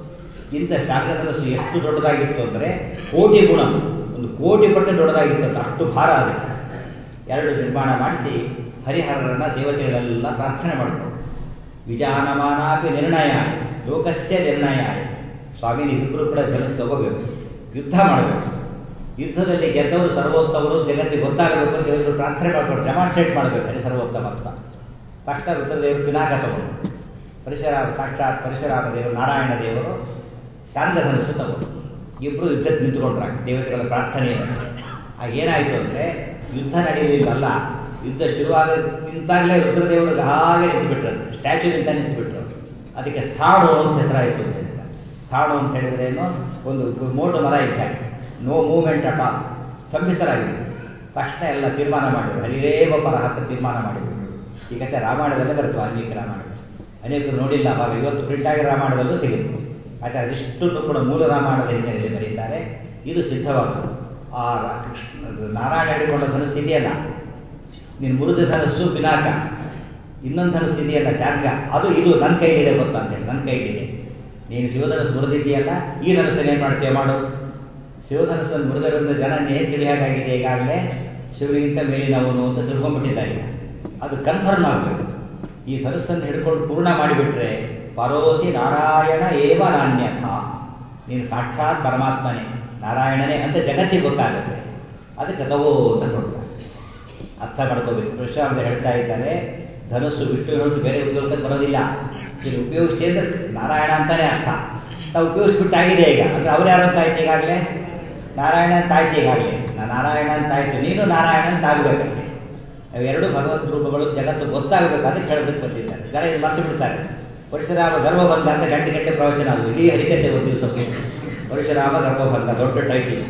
ಇಂಥ ಶಾಂಗ ಧನಸ್ಸು ಎಷ್ಟು ದೊಡ್ಡದಾಗಿತ್ತು ಅಂದರೆ ಕೋಟಿ ಗುಣ ಒಂದು ಕೋಟಿ ಪಟ್ಟು ದೊಡ್ಡದಾಗಿತ್ತು ಅಂತ ಅಷ್ಟು ಭಾರ ಅದಕ್ಕೆ ಎರಡು ನಿರ್ಮಾಣ ಮಾಡಿಸಿ ಹರಿಹರರನ್ನ ದೇವತೆಗಳೆಲ್ಲ ಪ್ರಾರ್ಥನೆ ಮಾಡಿಕೊಂಡು ವಿಜಾನಮಾನಾಪಿ ನಿರ್ಣಯ ಲೋಕಸ್ಯ ನಿರ್ಣಯ ಸ್ವಾಮಿ ನೀವಿಬ್ಬರು ಕೂಡ ಧನಸ್ಸು ತಗೋಬೇಕು ಯುದ್ಧ ಮಾಡಬೇಕು ಯುದ್ಧದಲ್ಲಿ ಗೆದ್ದವರು ಸರ್ವೋತ್ತಮರು ಜಗತ್ತಿಗೆ ಗೊತ್ತಾಗಬೇಕು ಅಂತ ದೇವರು ಪ್ರಾರ್ಥನೆ ಮಾಡ್ಕೊಂಡು ಡೆಮಾನ್ಸ್ಟ್ರೇಟ್ ಮಾಡಬೇಕು ಅಲ್ಲಿ ಸರ್ವೋತ್ತಮ ಅಂತ ತಕ್ಷಣ ರುದ್ರದೇವರು ಪಿನಾಕ ತಗೊಂಡು ಪರಶುರಾಮ ಸಾಕ್ಷಾತ್ ಪರಶುರಾಮ ದೇವರು ನಾರಾಯಣ ದೇವರು ಶಾಂತ ಧನಸ್ಸು ತಗೊಂಡು ಇಬ್ಬರು ಯುದ್ಧಕ್ಕೆ ನಿಂತುಕೊಂಡ್ರ ದೇವತೆಗಳ ಪ್ರಾರ್ಥನೆ ಆಗ ಏನಾಯಿತು ಅಂದರೆ ಯುದ್ಧ ನಡೆಯಲಿಲ್ಲಲ್ಲ ಯುದ್ಧ ಶುರುವಾದ ನಿಂತಾಗಲೇ ರುದ್ರದೇವರು ಹಾಗೆ ನಿಂತುಬಿಟ್ರು ಸ್ಟ್ಯಾಚ್ಯೂ ನಿಂತ ನಿಂತುಬಿಟ್ರು ಅದಕ್ಕೆ ಸ್ಥಾಣು ಅಂತ ಹೆಸರಾಯಿತು ಅಂತ ಹೇಳಿದ್ರೆ ಸ್ಥಾಣು ಅಂತ ಹೇಳಿದ್ರೆ ಏನು ಒಂದು ಮೋಟು ಮರ ಇದ್ದಾಗ ನೋ ಮೂವ್ಮೆಂಟ್ ಅಟ್ ಆಲ್ ಸ್ತಂಭಿತರಾಗಿದೆ ತಕ್ಷಣ ಎಲ್ಲ ತೀರ್ಮಾನ ಮಾಡಿದ್ರು ಹರಿರೇವ ಪರಹ ಅಂತ ತೀರ್ಮಾನ ಮಾಡಿದ್ರು ಈ ಕಥೆ ರಾಮಾಯಣದಲ್ಲೇ ಬರುತ್ತೆ ವಾಲ್ಮೀಕಿ ರಾಮಾಯಣ ಅನೇಕರು ನೋಡಿಲ್ಲ ಅವಾಗ ಇವತ್ತು ಪ್ರಿಂಟ್ ಆಗಿ ರಾಮಾಯಣದಲ್ಲೂ ಸಿಗುತ್ತೆ ಯಾಕಂದ್ರೆ ಇಷ್ಟನ್ನು ಕೂಡ ಮೂಲ ರಾಮಾಯಣದ ಹಿನ್ನೆಲೆಯಲ್ಲಿ ಬರೀತಾರೆ ಇದು ಸಿದ್ಧವಾಗುತ್ತೆ ಆ ರ- ಕೃಷ್ಣ ನಾರಾಯಣ ಹಿಡಿಕೊಂಡ ಧನಸ್ಸು ಇದೆಯಲ್ಲ ನೀನು ಮುರಿದ ಧನಸ್ಸು ಪಿನಾಕ ಇನ್ನೊಂದು ಧನಸ್ಸು ಇದೆಯಲ್ಲ ಜಾರ್ಗ ಅದು ಇದು ನನ್ನ ಕೈಲಿದೆ ಗೊತ್ತಾ ಅಂತೇಳಿ ನನ್ನ ಕೈಲಿದೆ ನೀನು ಶಿವಧನಸ್ಸು ಮುರಿದಿದೆಯಲ್ಲ ಈ ಧನಸ್ಸನ್ನು ಏನು ಮಾಡ್ತೀಯ ಮಾಡು ಶಿವಧನಸ್ಸನ್ನು ಮುರಿದರಿಂದ ಜನ ಏನು ತಿಳಿಯಾಗಿದೆ ಈಗಾಗಲೇ ಶಿವನಿಗಿಂತ ಮೇಲಿನವನು ಅಂತ ತಿಳ್ಕೊಂಡ್ಬಿಟ್ಟಿದ್ದಾರೆ ಈಗ ಅದು ಕನ್ಫರ್ಮ್ ಆಗಬೇಕು ಈ ಧನಸ್ಸನ್ನು ಹಿಡ್ಕೊಂಡು ಪೂರ್ಣ ಮಾಡಿಬಿಟ್ರೆ ಪರೋಸಿ ನಾರಾಯಣ ಏವ ನಾಣ್ಯಥ ನೀನು ಸಾಕ್ಷಾತ್ ಪರಮಾತ್ಮನೇ ನಾರಾಯಣನೇ ಅಂತ ಜಗತ್ತಿಗೆ ಗೊತ್ತಾಗುತ್ತೆ ಅದಕ್ಕೆ ತಗೋ ಅಂತ ಕೊಡ್ತಾರೆ ಅರ್ಥ ಮಾಡ್ಕೋಬೇಕು ಕೃಷ್ಣ ಹೇಳ್ತಾ ಇದ್ದಾರೆ ಧನುಸ್ಸು ಬಿಟ್ಟು ಹೊರತು ಬೇರೆ ಉಪಯೋಗಕ್ಕೆ ಬರೋದಿಲ್ಲ ಇದು ಉಪಯೋಗಿಸಿ ಅಂದ್ರೆ ನಾರಾಯಣ ಅಂತಾನೆ ಅರ್ಥ ನಾವು ಉಪಯೋಗಿಸ್ಬಿಟ್ಟಾಗಿದೆ ಈಗ ಅಂದ್ರೆ ಅವ್ರು ಯಾರು ಅಂತ ಆಯ್ತು ಈಗಾಗಲೇ ನಾರಾಯಣ ಅಂತ ಆಯ್ತು ಈಗಾಗಲೇ ನಾ ನಾರಾಯಣ ಅಂತ ಆಯ್ತು ನೀನು ನಾರಾಯಣ ಅಂತ ಆಗಬೇಕಂತೆ ಅವೆರಡು ಭಗವದ್ ರೂಪಗಳು ಜಗತ್ತು ಗೊತ್ತಾಗಬೇಕು ಅದಕ್ಕೆ ಹೇಳೋದಕ್ಕೆ ಬಂದಿದ್ದಾರೆ ಜನ ಇದು ಮರ್ತು ಬಿಡ್ತಾರೆ ಪರಶುರಾಮ ಗರ್ಭಬಂಧ ಅಂತ ಗಂಟೆ ಗಂಟೆ ಪ್ರವಚನ ಅದು ಇಡೀ ಹರಿಕತೆ ಒಂದು ದಿವಸ ಪರಶುರಾಮ ಗರ್ಭಬಂಧ ದೊಡ್ಡ ಟೈಟಿಲ್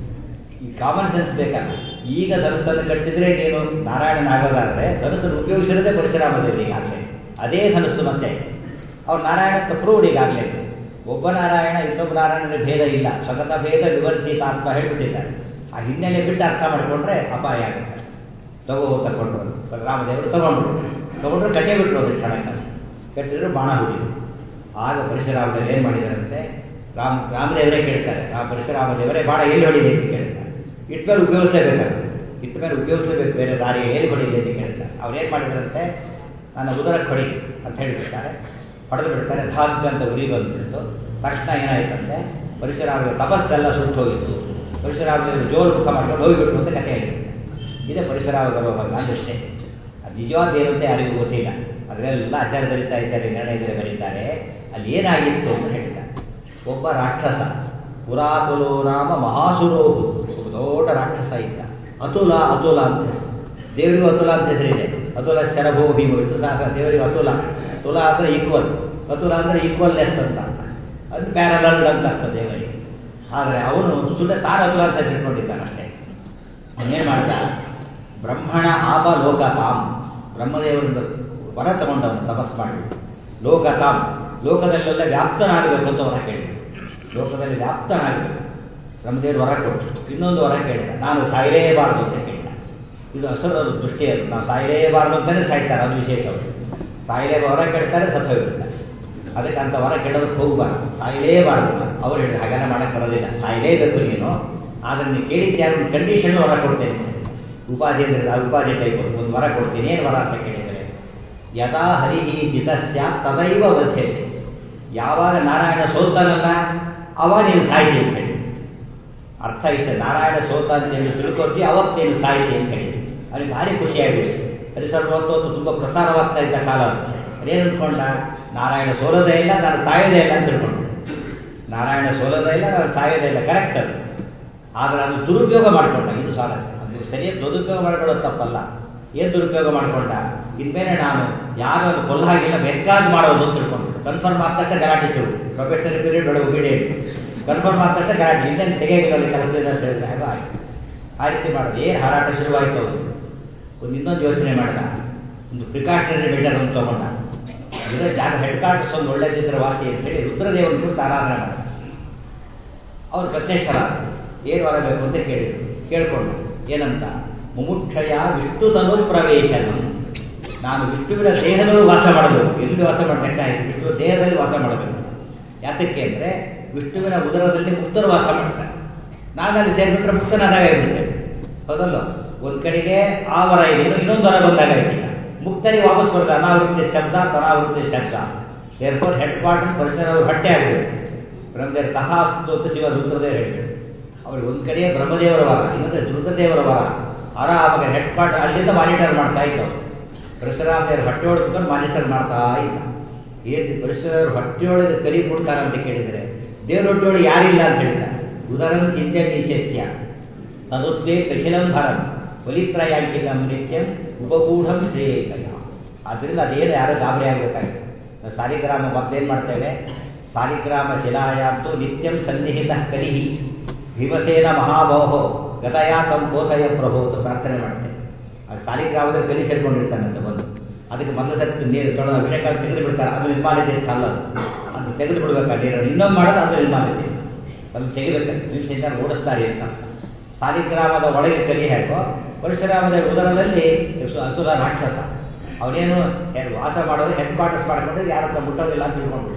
ಈ ಕಾಮನ್ ಸೆನ್ಸ್ ಬೇಕಲ್ಲ ಈಗ ಧನುಸ್ಸನ್ನು ಕಟ್ಟಿದ್ರೆ ನೀನು ನಾರಾಯಣನ ಆಗೋದಾದ್ರೆ ಧನುಸ್ಸನ್ನು ಉಪಯೋಗಿಸಿರೋದೇ ಪರಶುರಾಮ ದೇವರು ಈಗಾಗಲೇ ಅದೇ ಧನುಸ್ಸು ಮತ್ತೆ ಅವ್ರು ನಾರಾಯಣಕ್ಕೆ ಪ್ರೂವ್ಡ್ ಈಗಾಗಲೇ ಒಬ್ಬ ನಾರಾಯಣ ಇನ್ನೊಬ್ಬ ನಾರಾಯಣನ ಭೇದ ಇಲ್ಲ ಸ್ವಗತ ಭೇದ ವಿವರ್ತಿತ ಆತ್ಮ ಹೇಳ್ಬಿಟ್ಟಿದ್ದಾರೆ ಆ ಹಿನ್ನೆಲೆ ಬಿಟ್ಟು ಅರ್ಥ ಮಾಡಿಕೊಂಡ್ರೆ ಅಪಾಯ ಆಗುತ್ತೆ ತಗೋ ತಗೊಂಡ್ರು ರಾಮದೇವರು ತಗೊಂಡ್ರು ತಗೊಂಡ್ರು ಕಟ್ಟೆ ಬಿಟ್ಟರು ಅದು ಕ್ಷಣಕ್ಕೆ ಕಟ್ಟಿದ್ರು ಬಾಣ ಹುಡಿದ್ರು ಆಗ ಪರಶುರಾಮದೇವರು ಏನು ಮಾಡಿದಾರಂತೆ ರಾಮ ರಾಮದೇವರೇ ಕೇಳ್ತಾರೆ ಆ ಪರಶುರಾಮದೇವರೇ ಬಾಣ ಎಲ್ಲಿ ಹೊಡಿದೆ ಅಂತ ಕೇಳ್ತಾರೆ ಇಟ್ಮೇಲೆ ಉಪಯೋಗಿಸಲೇಬೇಕಾಗುತ್ತೆ ಇಟ್ಮೇಲೆ ಉಪಯೋಗಿಸಬೇಕು ಬೇರೆ ದಾರಿ ಎಲ್ಲಿ ಹೊಡಿದೆ ಅಂತ ಕೇಳ್ತಾರೆ ಅವ್ರು ಏನು ಮಾಡಿದಾರಂತೆ ನನ್ನ ಉದರಕ್ಕೆ ಹೊಡಿ ಅಂತ ಹೇಳಿಬಿಡ್ತಾರೆ ಹೊಡೆದು ಬಿಡ್ತಾರೆ ಧಾತ್ ಅಂತ ಉರಿ ಬಂದ್ಬಿಡ್ತು ತಕ್ಷಣ ಏನಾಯ್ತಂತೆ ಪರಶುರಾಮ ತಪಸ್ಸೆಲ್ಲ ಸುಟ್ಟು ಹೋಗಿತ್ತು ಪರಶುರಾಮದೇವರು ಜೋರು ಮುಖ ಮಾಡ್ಕೊಂಡು ಹೋಗಿಬಿಟ್ಟು ಅಂತ ಕಥೆ ಹೇಳಿದ್ರು ಇದೇ ಪರಿಸರ ನಾನಷ್ಟೇ ಅದು ನಿಜವಾದ ಏನು ಅಂತ ಯಾರಿಗೂ ಗೊತ್ತಿಲ್ಲ ಅದರೆಲ್ಲ ಆಚಾರ ಬರೀತಾ ಇದ್ದಾರೆ ನಿರ್ಣಯದಲ್ಲಿ ಬರೀತಾರೆ ಅಲ್ಲಿ ಏನಾಗಿತ್ತು ಅಂತ ಹೇಳ್ತಾರೆ ಒಬ್ಬ ರಾಕ್ಷಸ ಪುರಾತುಲೋ ನಾಮ ಮಹಾಸುರೋ ಒಬ್ಬ ದೊಡ್ಡ ರಾಕ್ಷಸ ಇದ್ದ ಅತುಲ ಅತುಲ ಅಂತ ಹೆಸರು ದೇವರಿಗೂ ಅತುಲ ಅಂತ ಹೆಸರಿದೆ ಅತುಲ ಶರಭೋ ಭೀಮು ಇದು ಸಾಕ ದೇವರಿಗೆ ಅತುಲ ತುಲ ಅಂದರೆ ಈಕ್ವಲ್ ಅತುಲ ಅಂದರೆ ಈಕ್ವಲ್ನೆಸ್ ಅಂತ ಅದು ಪ್ಯಾರಲಲ್ ಅಂತ ಅರ್ಥ ದೇವರಿಗೆ ಆದರೆ ಅವನು ಸುಳ್ಳ ತಾನು ಅತುಲ ಅಂತ ತಿಳ್ಕೊಂಡಿದ್ದಾನಷ್ಟೇ ಅವನೇನು ಮಾಡ್ದ ಬ್ರಹ್ಮಣ ಆಪ ಲೋಕತಾಂ ಬ್ರಹ್ಮದೇವರಿಂದ ವರ ತಗೊಂಡವನು ತಪಸ್ ಮಾಡಿಬಿಟ್ಟು ಲೋಕತಾಂ ಲೋಕದಲ್ಲೆಲ್ಲ ವ್ಯಾಪ್ತನಾಗಬೇಕು ಅಂತ ವರ ಕೇಳಿದ ಲೋಕದಲ್ಲಿ ವ್ಯಾಪ್ತನಾಗಬೇಕು ಬ್ರಹ್ಮದೇವರು ವರ ಕೊಟ್ಟು ಇನ್ನೊಂದು ವರ ಕೇಳಿದ ನಾನು ಸಾಯಲೇಬಾರದು ಅಂತ ಕೇಳಿದ ಇದು ಅಸರದ ದೃಷ್ಟಿ ಅದು ನಾವು ಸಾಯಲೇಬಾರದು ಅಂತಲೇ ಸಾಯ್ತಾರೆ ಅದು ವಿಶೇಷ ಅವರು ಸಾಯಲೇ ವರ ಕೇಳ್ತಾರೆ ಸತ್ತು ಹೋಗಿರ್ತಾರೆ ಅದಕ್ಕೆ ಅಂತ ವರ ಕೇಳೋದಕ್ಕೆ ಹೋಗಬಾರ್ದು ಸಾಯಲೇಬಾರದು ಅವ್ರು ಹೇಳಿದ್ರು ಹಾಗೆಲ್ಲ ಮಾಡಕ್ಕೆ ಬರೋದಿಲ್ಲ ಸಾಯಲೇಬೇಕು ನೀನು ಆದರೆ ನೀವು ಕೇಳಿದ್ದೆ ಯಾರು ಕಂಡೀಷನ್ ವರ ಕೊಡ್ತೇನೆ ಉಪಾಧಿ ಅಂದರೆ ಆ ಉಪಾಧಿ ಟೈಪ್ ಒಂದು ವರ ಕೊಡ್ತೀನಿ ಏನು ವರ ಅಂತ ಕೇಳಿದರೆ ಯದಾ ಹರಿ ಜಿತಸ್ಯ ತದೈವ ವರ್ಧತೆ ಯಾವಾಗ ನಾರಾಯಣ ಸೋಲ್ತಾನಲ್ಲ ಅವಾಗ ನೀನು ಸಾಯ್ತಿ ಅಂತ ಹೇಳಿ ಅರ್ಥ ಐತೆ ನಾರಾಯಣ ಸೋತ ಅಂತ ಹೇಳಿ ತಿಳ್ಕೊಳ್ತಿ ಅವತ್ತೇನು ಸಾಯ್ತಿ ಅಂತ ಹೇಳಿ ಅಲ್ಲಿ ಭಾರಿ ಖುಷಿಯಾಗಿದೆ ಪರಿಸರ ಹೊತ್ತು ತುಂಬ ಪ್ರಸಾರವಾಗ್ತಾ ಇದ್ದ ಕಾಲ ಅದೇನು ಅಂದ್ಕೊಂಡ ನಾರಾಯಣ ಸೋಲೋದೇ ಇಲ್ಲ ನಾನು ಸಾಯೋದೇ ಇಲ್ಲ ಅಂತ ತಿಳ್ಕೊಂಡು ನಾರಾಯಣ ಸೋಲೋದೇ ಇಲ್ಲ ನಾನು ಸಾಯೋದೇ ಇಲ್ಲ ಕರೆಕ್ಟ್ ಅದು ಆದರೆ ಅದು ದುರುಪಯೋಗ ಮಾಡಿಕೊಂಡ ಇದು ಸ್ವಾರಸ್ಯ ಅದು ಸರಿಯಾಗಿ ದುರುಪಯೋಗ ಮಾಡ್ಕೊಳ್ಳೋದು ತಪ್ಪಲ್ಲ ಏನು ದುರುಪಯೋಗ ಮಾಡಿಕೊಂಡ ಇನ್ಮೇಲೆ ನಾನು ಯಾರು ಅದು ಕೊಲ್ಲ ಹಾಗಿಲ್ಲ ಬೇಕಾದ್ ಮಾಡೋದು ಅಂತ ತಿಳ್ಕೊಂಡ್ಬಿಟ್ಟು ಕನ್ಫರ್ಮ್ ಆದ ತಕ್ಷಣ ಗಲಾಟೆ ಶುರು ಪ್ರೊಫೆಷನಲ್ ಪೀರಿಯಡ್ ಒಳಗೆ ಬಿಡಿ ಕನ್ಫರ್ಮ್ ಆದ ತಕ್ಷಣ ಗಲಾಟೆ ಇನ್ನೇನು ತೆಗೆಯಲ್ಲ ಕೆಲಸದಿಂದ ಅಂತ ಹೇಳಿದ್ರೆ ಹಾಗೆ ಆಯ್ತು ಆ ರೀತಿ ಮಾಡೋದು ಏನು ಹಾರಾಟ ಶುರುವಾಯಿತು ಅವರು ಒಂದು ಇನ್ನೊಂದು ಯೋಚನೆ ಮಾಡಿದ ಒಂದು ಪ್ರಿಕಾಷನರಿ ಮೆಜರ್ ಅಂತ ತಗೊಂಡ ಇದರ ಜಾಗ ಹೆಡ್ ಕ್ವಾರ್ಟರ್ಸ್ ಒಂದು ಒಳ್ಳೆದಿದ್ರೆ ವಾಸಿ ಅಂತ ಹೇಳಿ ರುದ್ರದೇವನ ಕುರಿತು ಆರಾಧನೆ ಮಾಡಿದ ಅವ್ರು ಪ್ರತ್ಯಕ್ಷರ ಏನು ವರ ಬೇಕು ಅಂತ ಕೇಳಿದ್ರು ಕೇಳ್ಕೊಂಡು ಏನಂತ ಮುಮುಕ್ಷಯ ವಿಷ್ಣು ತನು ಪ್ರವೇಶನ ನಾನು ವಿಷ್ಣುವಿನ ದೇಹದಲ್ಲೂ ವಾಸ ಮಾಡಬೇಕು ಎಲ್ಲಿ ವಾಸ ಮಾಡಬೇಕಾಗಿತ್ತು ವಿಷ್ಣು ದೇಹದಲ್ಲಿ ವಾಸ ಮಾಡಬೇಕು ಯಾತಕ್ಕೆ ಅಂದರೆ ವಿಷ್ಣುವಿನ ಉದರದಲ್ಲಿ ಮುಕ್ತರು ವಾಸ ಮಾಡ್ತಾರೆ ನಾನು ಅಲ್ಲಿ ಸೇರಿಬಿಟ್ರೆ ಮುಕ್ತನಾದಾಗಿರ್ತೇನೆ ಹೌದಲ್ಲ ಒಂದು ಕಡೆಗೆ ಆ ವರ ಇದೆ ಇನ್ನೊಂದು ವರ ಬಂದಾಗ ಇಟ್ಟಿಲ್ಲ ಮುಕ್ತರಿಗೆ ವಾಪಸ್ ಬರ್ತಾರೆ ಅನಾವೃತ್ತಿ ಶಬ್ದ ತನಾವೃತ್ತಿ ಶಬ್ದ ಏರ್ಪೋರ್ಟ್ ಹೆಡ್ ಕ್ವಾರ್ಟರ್ ಪರಿಸರ ಹೊಟ್ಟೆ ಆಗಬೇಕು ಬ್ರಹ್ಮದೇವರು ತಹಾಸ್ತು ಅಂತ ಶಿವ ರುದ್ರದೇವರು ಹೇಳಿದರು ಅವ್ರಿಗೆ ಒಂದು ಕಡೆಗೆ ಬ್ರಹ್ಮದೇವರ ವರ ಇನ್ನೊಂದು ರುದ್ರದೇವರ ವರ ಆರಾಮಾಗ ಹೆಡ್ ಕ್ವಾರ್ಟರ್ ಅಲ್ಲಿಂದ ಮಾನಿಟರ್ ಮಾಡ್ತಾ ಇದ್ದವು ಪರಶುರಾಮದೇವರು ಹೊಟ್ಟೆ ಹೊಡೆದುಕೊಂಡು ಮಾನಿಟರ್ ಮಾಡ್ತಾ ಇದ್ದ ಏನು ಪರಶುರಾಮರು ಹೊಟ್ಟೆಯೊಳಗೆ ಕರಿ ಕೊಡ್ತಾರೆ ಅಂತ ಕೇಳಿದರೆ ದೇವ್ರ ಹೊಟ್ಟೆಯೊಳಗೆ ಯಾರಿಲ್ಲ ಅಂತ ಹೇಳಿದ್ದಾರೆ ಉದಾಹರಣೆ ಚಿಂತೆ ನಿಶೇಷ್ಯ ತದುದ್ವೇ ಕಠಿಣಂ ಭರಂ ಬಲಿಪ್ರಾಯಾಂಕಿತಂ ನಿತ್ಯಂ ಉಪಗೂಢಂ ಶ್ರೇಯಕಯ ಆದ್ದರಿಂದ ಅದೇನು ಯಾರು ಗಾಬರಿ ಆಗಬೇಕಾಗಿದೆ ನಾವು ಸಾಲಿಗ್ರಾಮ ಮತ್ತೇನು ಮಾಡ್ತೇವೆ ಸಾಲಿಗ್ರಾಮ ಶಿಲಾಯಾಂತು ನಿತ್ಯಂ ಸನ್ನಿಹಿತ ಕರಿಹಿ ಭೀಮಸೇನ ಮಹಾಬಾಹೋ ಗದಯಾ ತಂ ಬೋಧಯ ಪ್ರಭೋ ಅಂತ ಪ್ರಾರ್ಥನೆ ಮಾಡ್ತೇವೆ ಅದು ಸಾಲಿಗ್ರಾಮದಲ್ಲಿ ಕಲಿ ಸೇರ್ಕೊಂಡಿರ್ತಾನಂತ ಬಂದು ಅದಕ್ಕೆ ಮೊದಲ ಸತ್ತು ನೀರು ತೊಳೆದು ಅಭಿಷೇಕ ತೆಗೆದು ಬಿಡ್ತಾರೆ ಅದು ನಿರ್ಮಾಲ್ಯತೆ ಅಲ್ಲ ಅದು ಅದು ತೆಗೆದು ಬಿಡ್ಬೇಕಾ ನೀರು ಇನ್ನೊಂದು ಮಾಡೋದು ಅದು ನಿರ್ಮಾಲ್ಯತೆ ಅದನ್ನು ತೆಗಿಬೇಕು ನಿಮಿಷದಿಂದ ಓಡಿಸ್ತಾರೆ ಅಂತ ಸಾಲಿಗ್ರಾಮದ ಒಳಗೆ ಕಲಿ ಹಾಕೋ ಪರಶುರಾಮದ ಉದರದಲ್ಲಿ ಅಸುರ ರಾಕ್ಷಸ ಅವನೇನು ವಾಸ ಮಾಡೋದು ಹೆಡ್ ಕ್ವಾರ್ಟರ್ಸ್ ಮಾಡ್ಕೊಂಡು ಯಾರ ಹತ್ರ ಮುಟ್ಟೋದಿಲ್ಲ ಅಂತ ತಿಳ್ಕೊಂಡ್ಬಿಟ್ಟ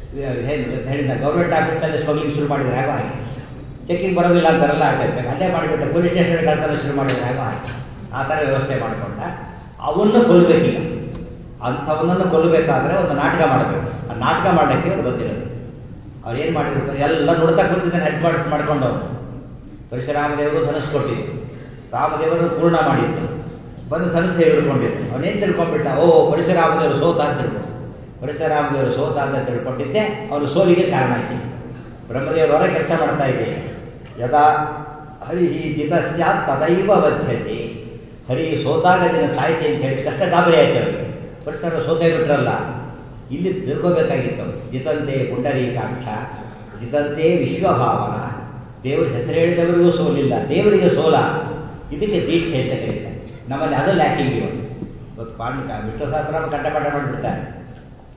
ಹೇಳಿದ ಗೌರ್ಮೆಂಟ್ ಆಫೀಸ್ನಲ್ಲಿ ಸ್ಮಗ್ಲಿಂಗ್ ಶುರು ಮಾಡಿದ್ರೆ ಹೇಗೋ ಹಾಗೆ ಚೆಕಿಂಗ್ ಬರೋದಿಲ್ಲ ಅಂತಾರಲ್ಲ ಆಗಬೇಕು ಅಲ್ಲೇ ಮಾಡಿಬಿಟ್ಟು ಪೊಲೀಸ್ ಸ್ಟೇಷನ್ ಕಳ್ತನ ಶುರು ಮಾಡಿದ್ರೆ ಹೇಗೋ ಹಾಗೆ ಆ ಥರ ವ್ಯವಸ್ಥೆ ಮಾಡಿಕೊಂಡ ಅವನ್ನು ಕೊಲ್ಲಬೇಕಿಲ್ಲ ಅಂಥವನ್ನನ್ನು ಕೊಲ್ಲಬೇಕಾದ್ರೆ ಒಂದು ನಾಟಕ ಮಾಡಬೇಕು ಆ ನಾಟಕ ಮಾಡಲಿಕ್ಕೆ ಅವ್ರು ಗೊತ್ತಿರೋದು ಅವ್ರು ಏನು ಮಾಡಿರ್ತಾರೆ ಎಲ್ಲ ನೋಡ್ತಾ ಕೂತಿದ್ದಾನೆ ಹೆಡ್ ಕ್ವಾರ್ಟರ್ಸ್ ಮಾಡ್ಕೊಂಡವ್ರು ಪರಶುರಾಮದೇವರು ಧನಸ್ಸು ಕೊಟ್ಟಿದ್ದು ರಾಮದೇವರು ಪೂರ್ಣ ಮಾಡಿದ್ದು ಬಂದು ಧನಸ್ಸು ಹಿಡ್ಕೊಂಡಿದ್ದು ಅವನೇನು ತಿಳ್ಕೊಂಡ್ಬಿಟ್ಟ ಓ ಪರಶುರಾಮದೇವರು ಸೋತ ಅಂತ ತಿಳ್ಕೊಂಡು ಪರಶುರಾಮದೇವರು ಸೋತ ಅಂತ ತಿಳ್ಕೊಂಡಿದ್ದೆ ಅವನು ಸೋಲಿಗೆ ಕಾರಣ ಆಯ್ತು ಬ್ರಹ್ಮದೇವರು ಹೊರ ಕೆಲಸ ಮಾಡ್ತಾ ಇದೆ ಯದಾ ಹರಿ ಜಿತಸ್ಯಾತ್ ತದೈವ ಬದ್ಧತೆ ಹರಿ ಸೋತಾಗ ದಿನ ಸಾಹಿತ್ಯ ಅಂತ ಹೇಳಿ ಕಷ್ಟ ಗಾಬರಿ ಆಯ್ತು ಅವರಿಗೆ ಪರಶುರಾಮ ಸೋತೇ ಬಿಟ್ರಲ್ಲ ಇಲ್ಲಿ ತಿಳ್ಕೋಬೇಕಾಗಿತ್ತು ಜಿತಂತೆ ಪುಂಡರೀಕಾಕ್ಷ ಜಿತಂತೆ ವಿಶ್ವಭಾವನ ದೇವರ ಹೆಸರು ಹೇಳಿದವರಿಗೂ ಸೋಲಿಲ್ಲ ದೇವರಿಗೆ ಸೋಲ ಇದಕ್ಕೆ ದೀಕ್ಷೆ ಅಂತ ಕರೀತಾರೆ ನಮ್ಮಲ್ಲಿ ಅದು ಲ್ಯಾಕಿಂಗ್ ಇವತ್ತು ಇವತ್ತು ಪಾಂಡಿಕ ವಿಶ್ವ ಸಹಸ್ರಾಮ ಕಂಠಪಾಠ ಮಾಡಿಬಿಡ್ತಾರೆ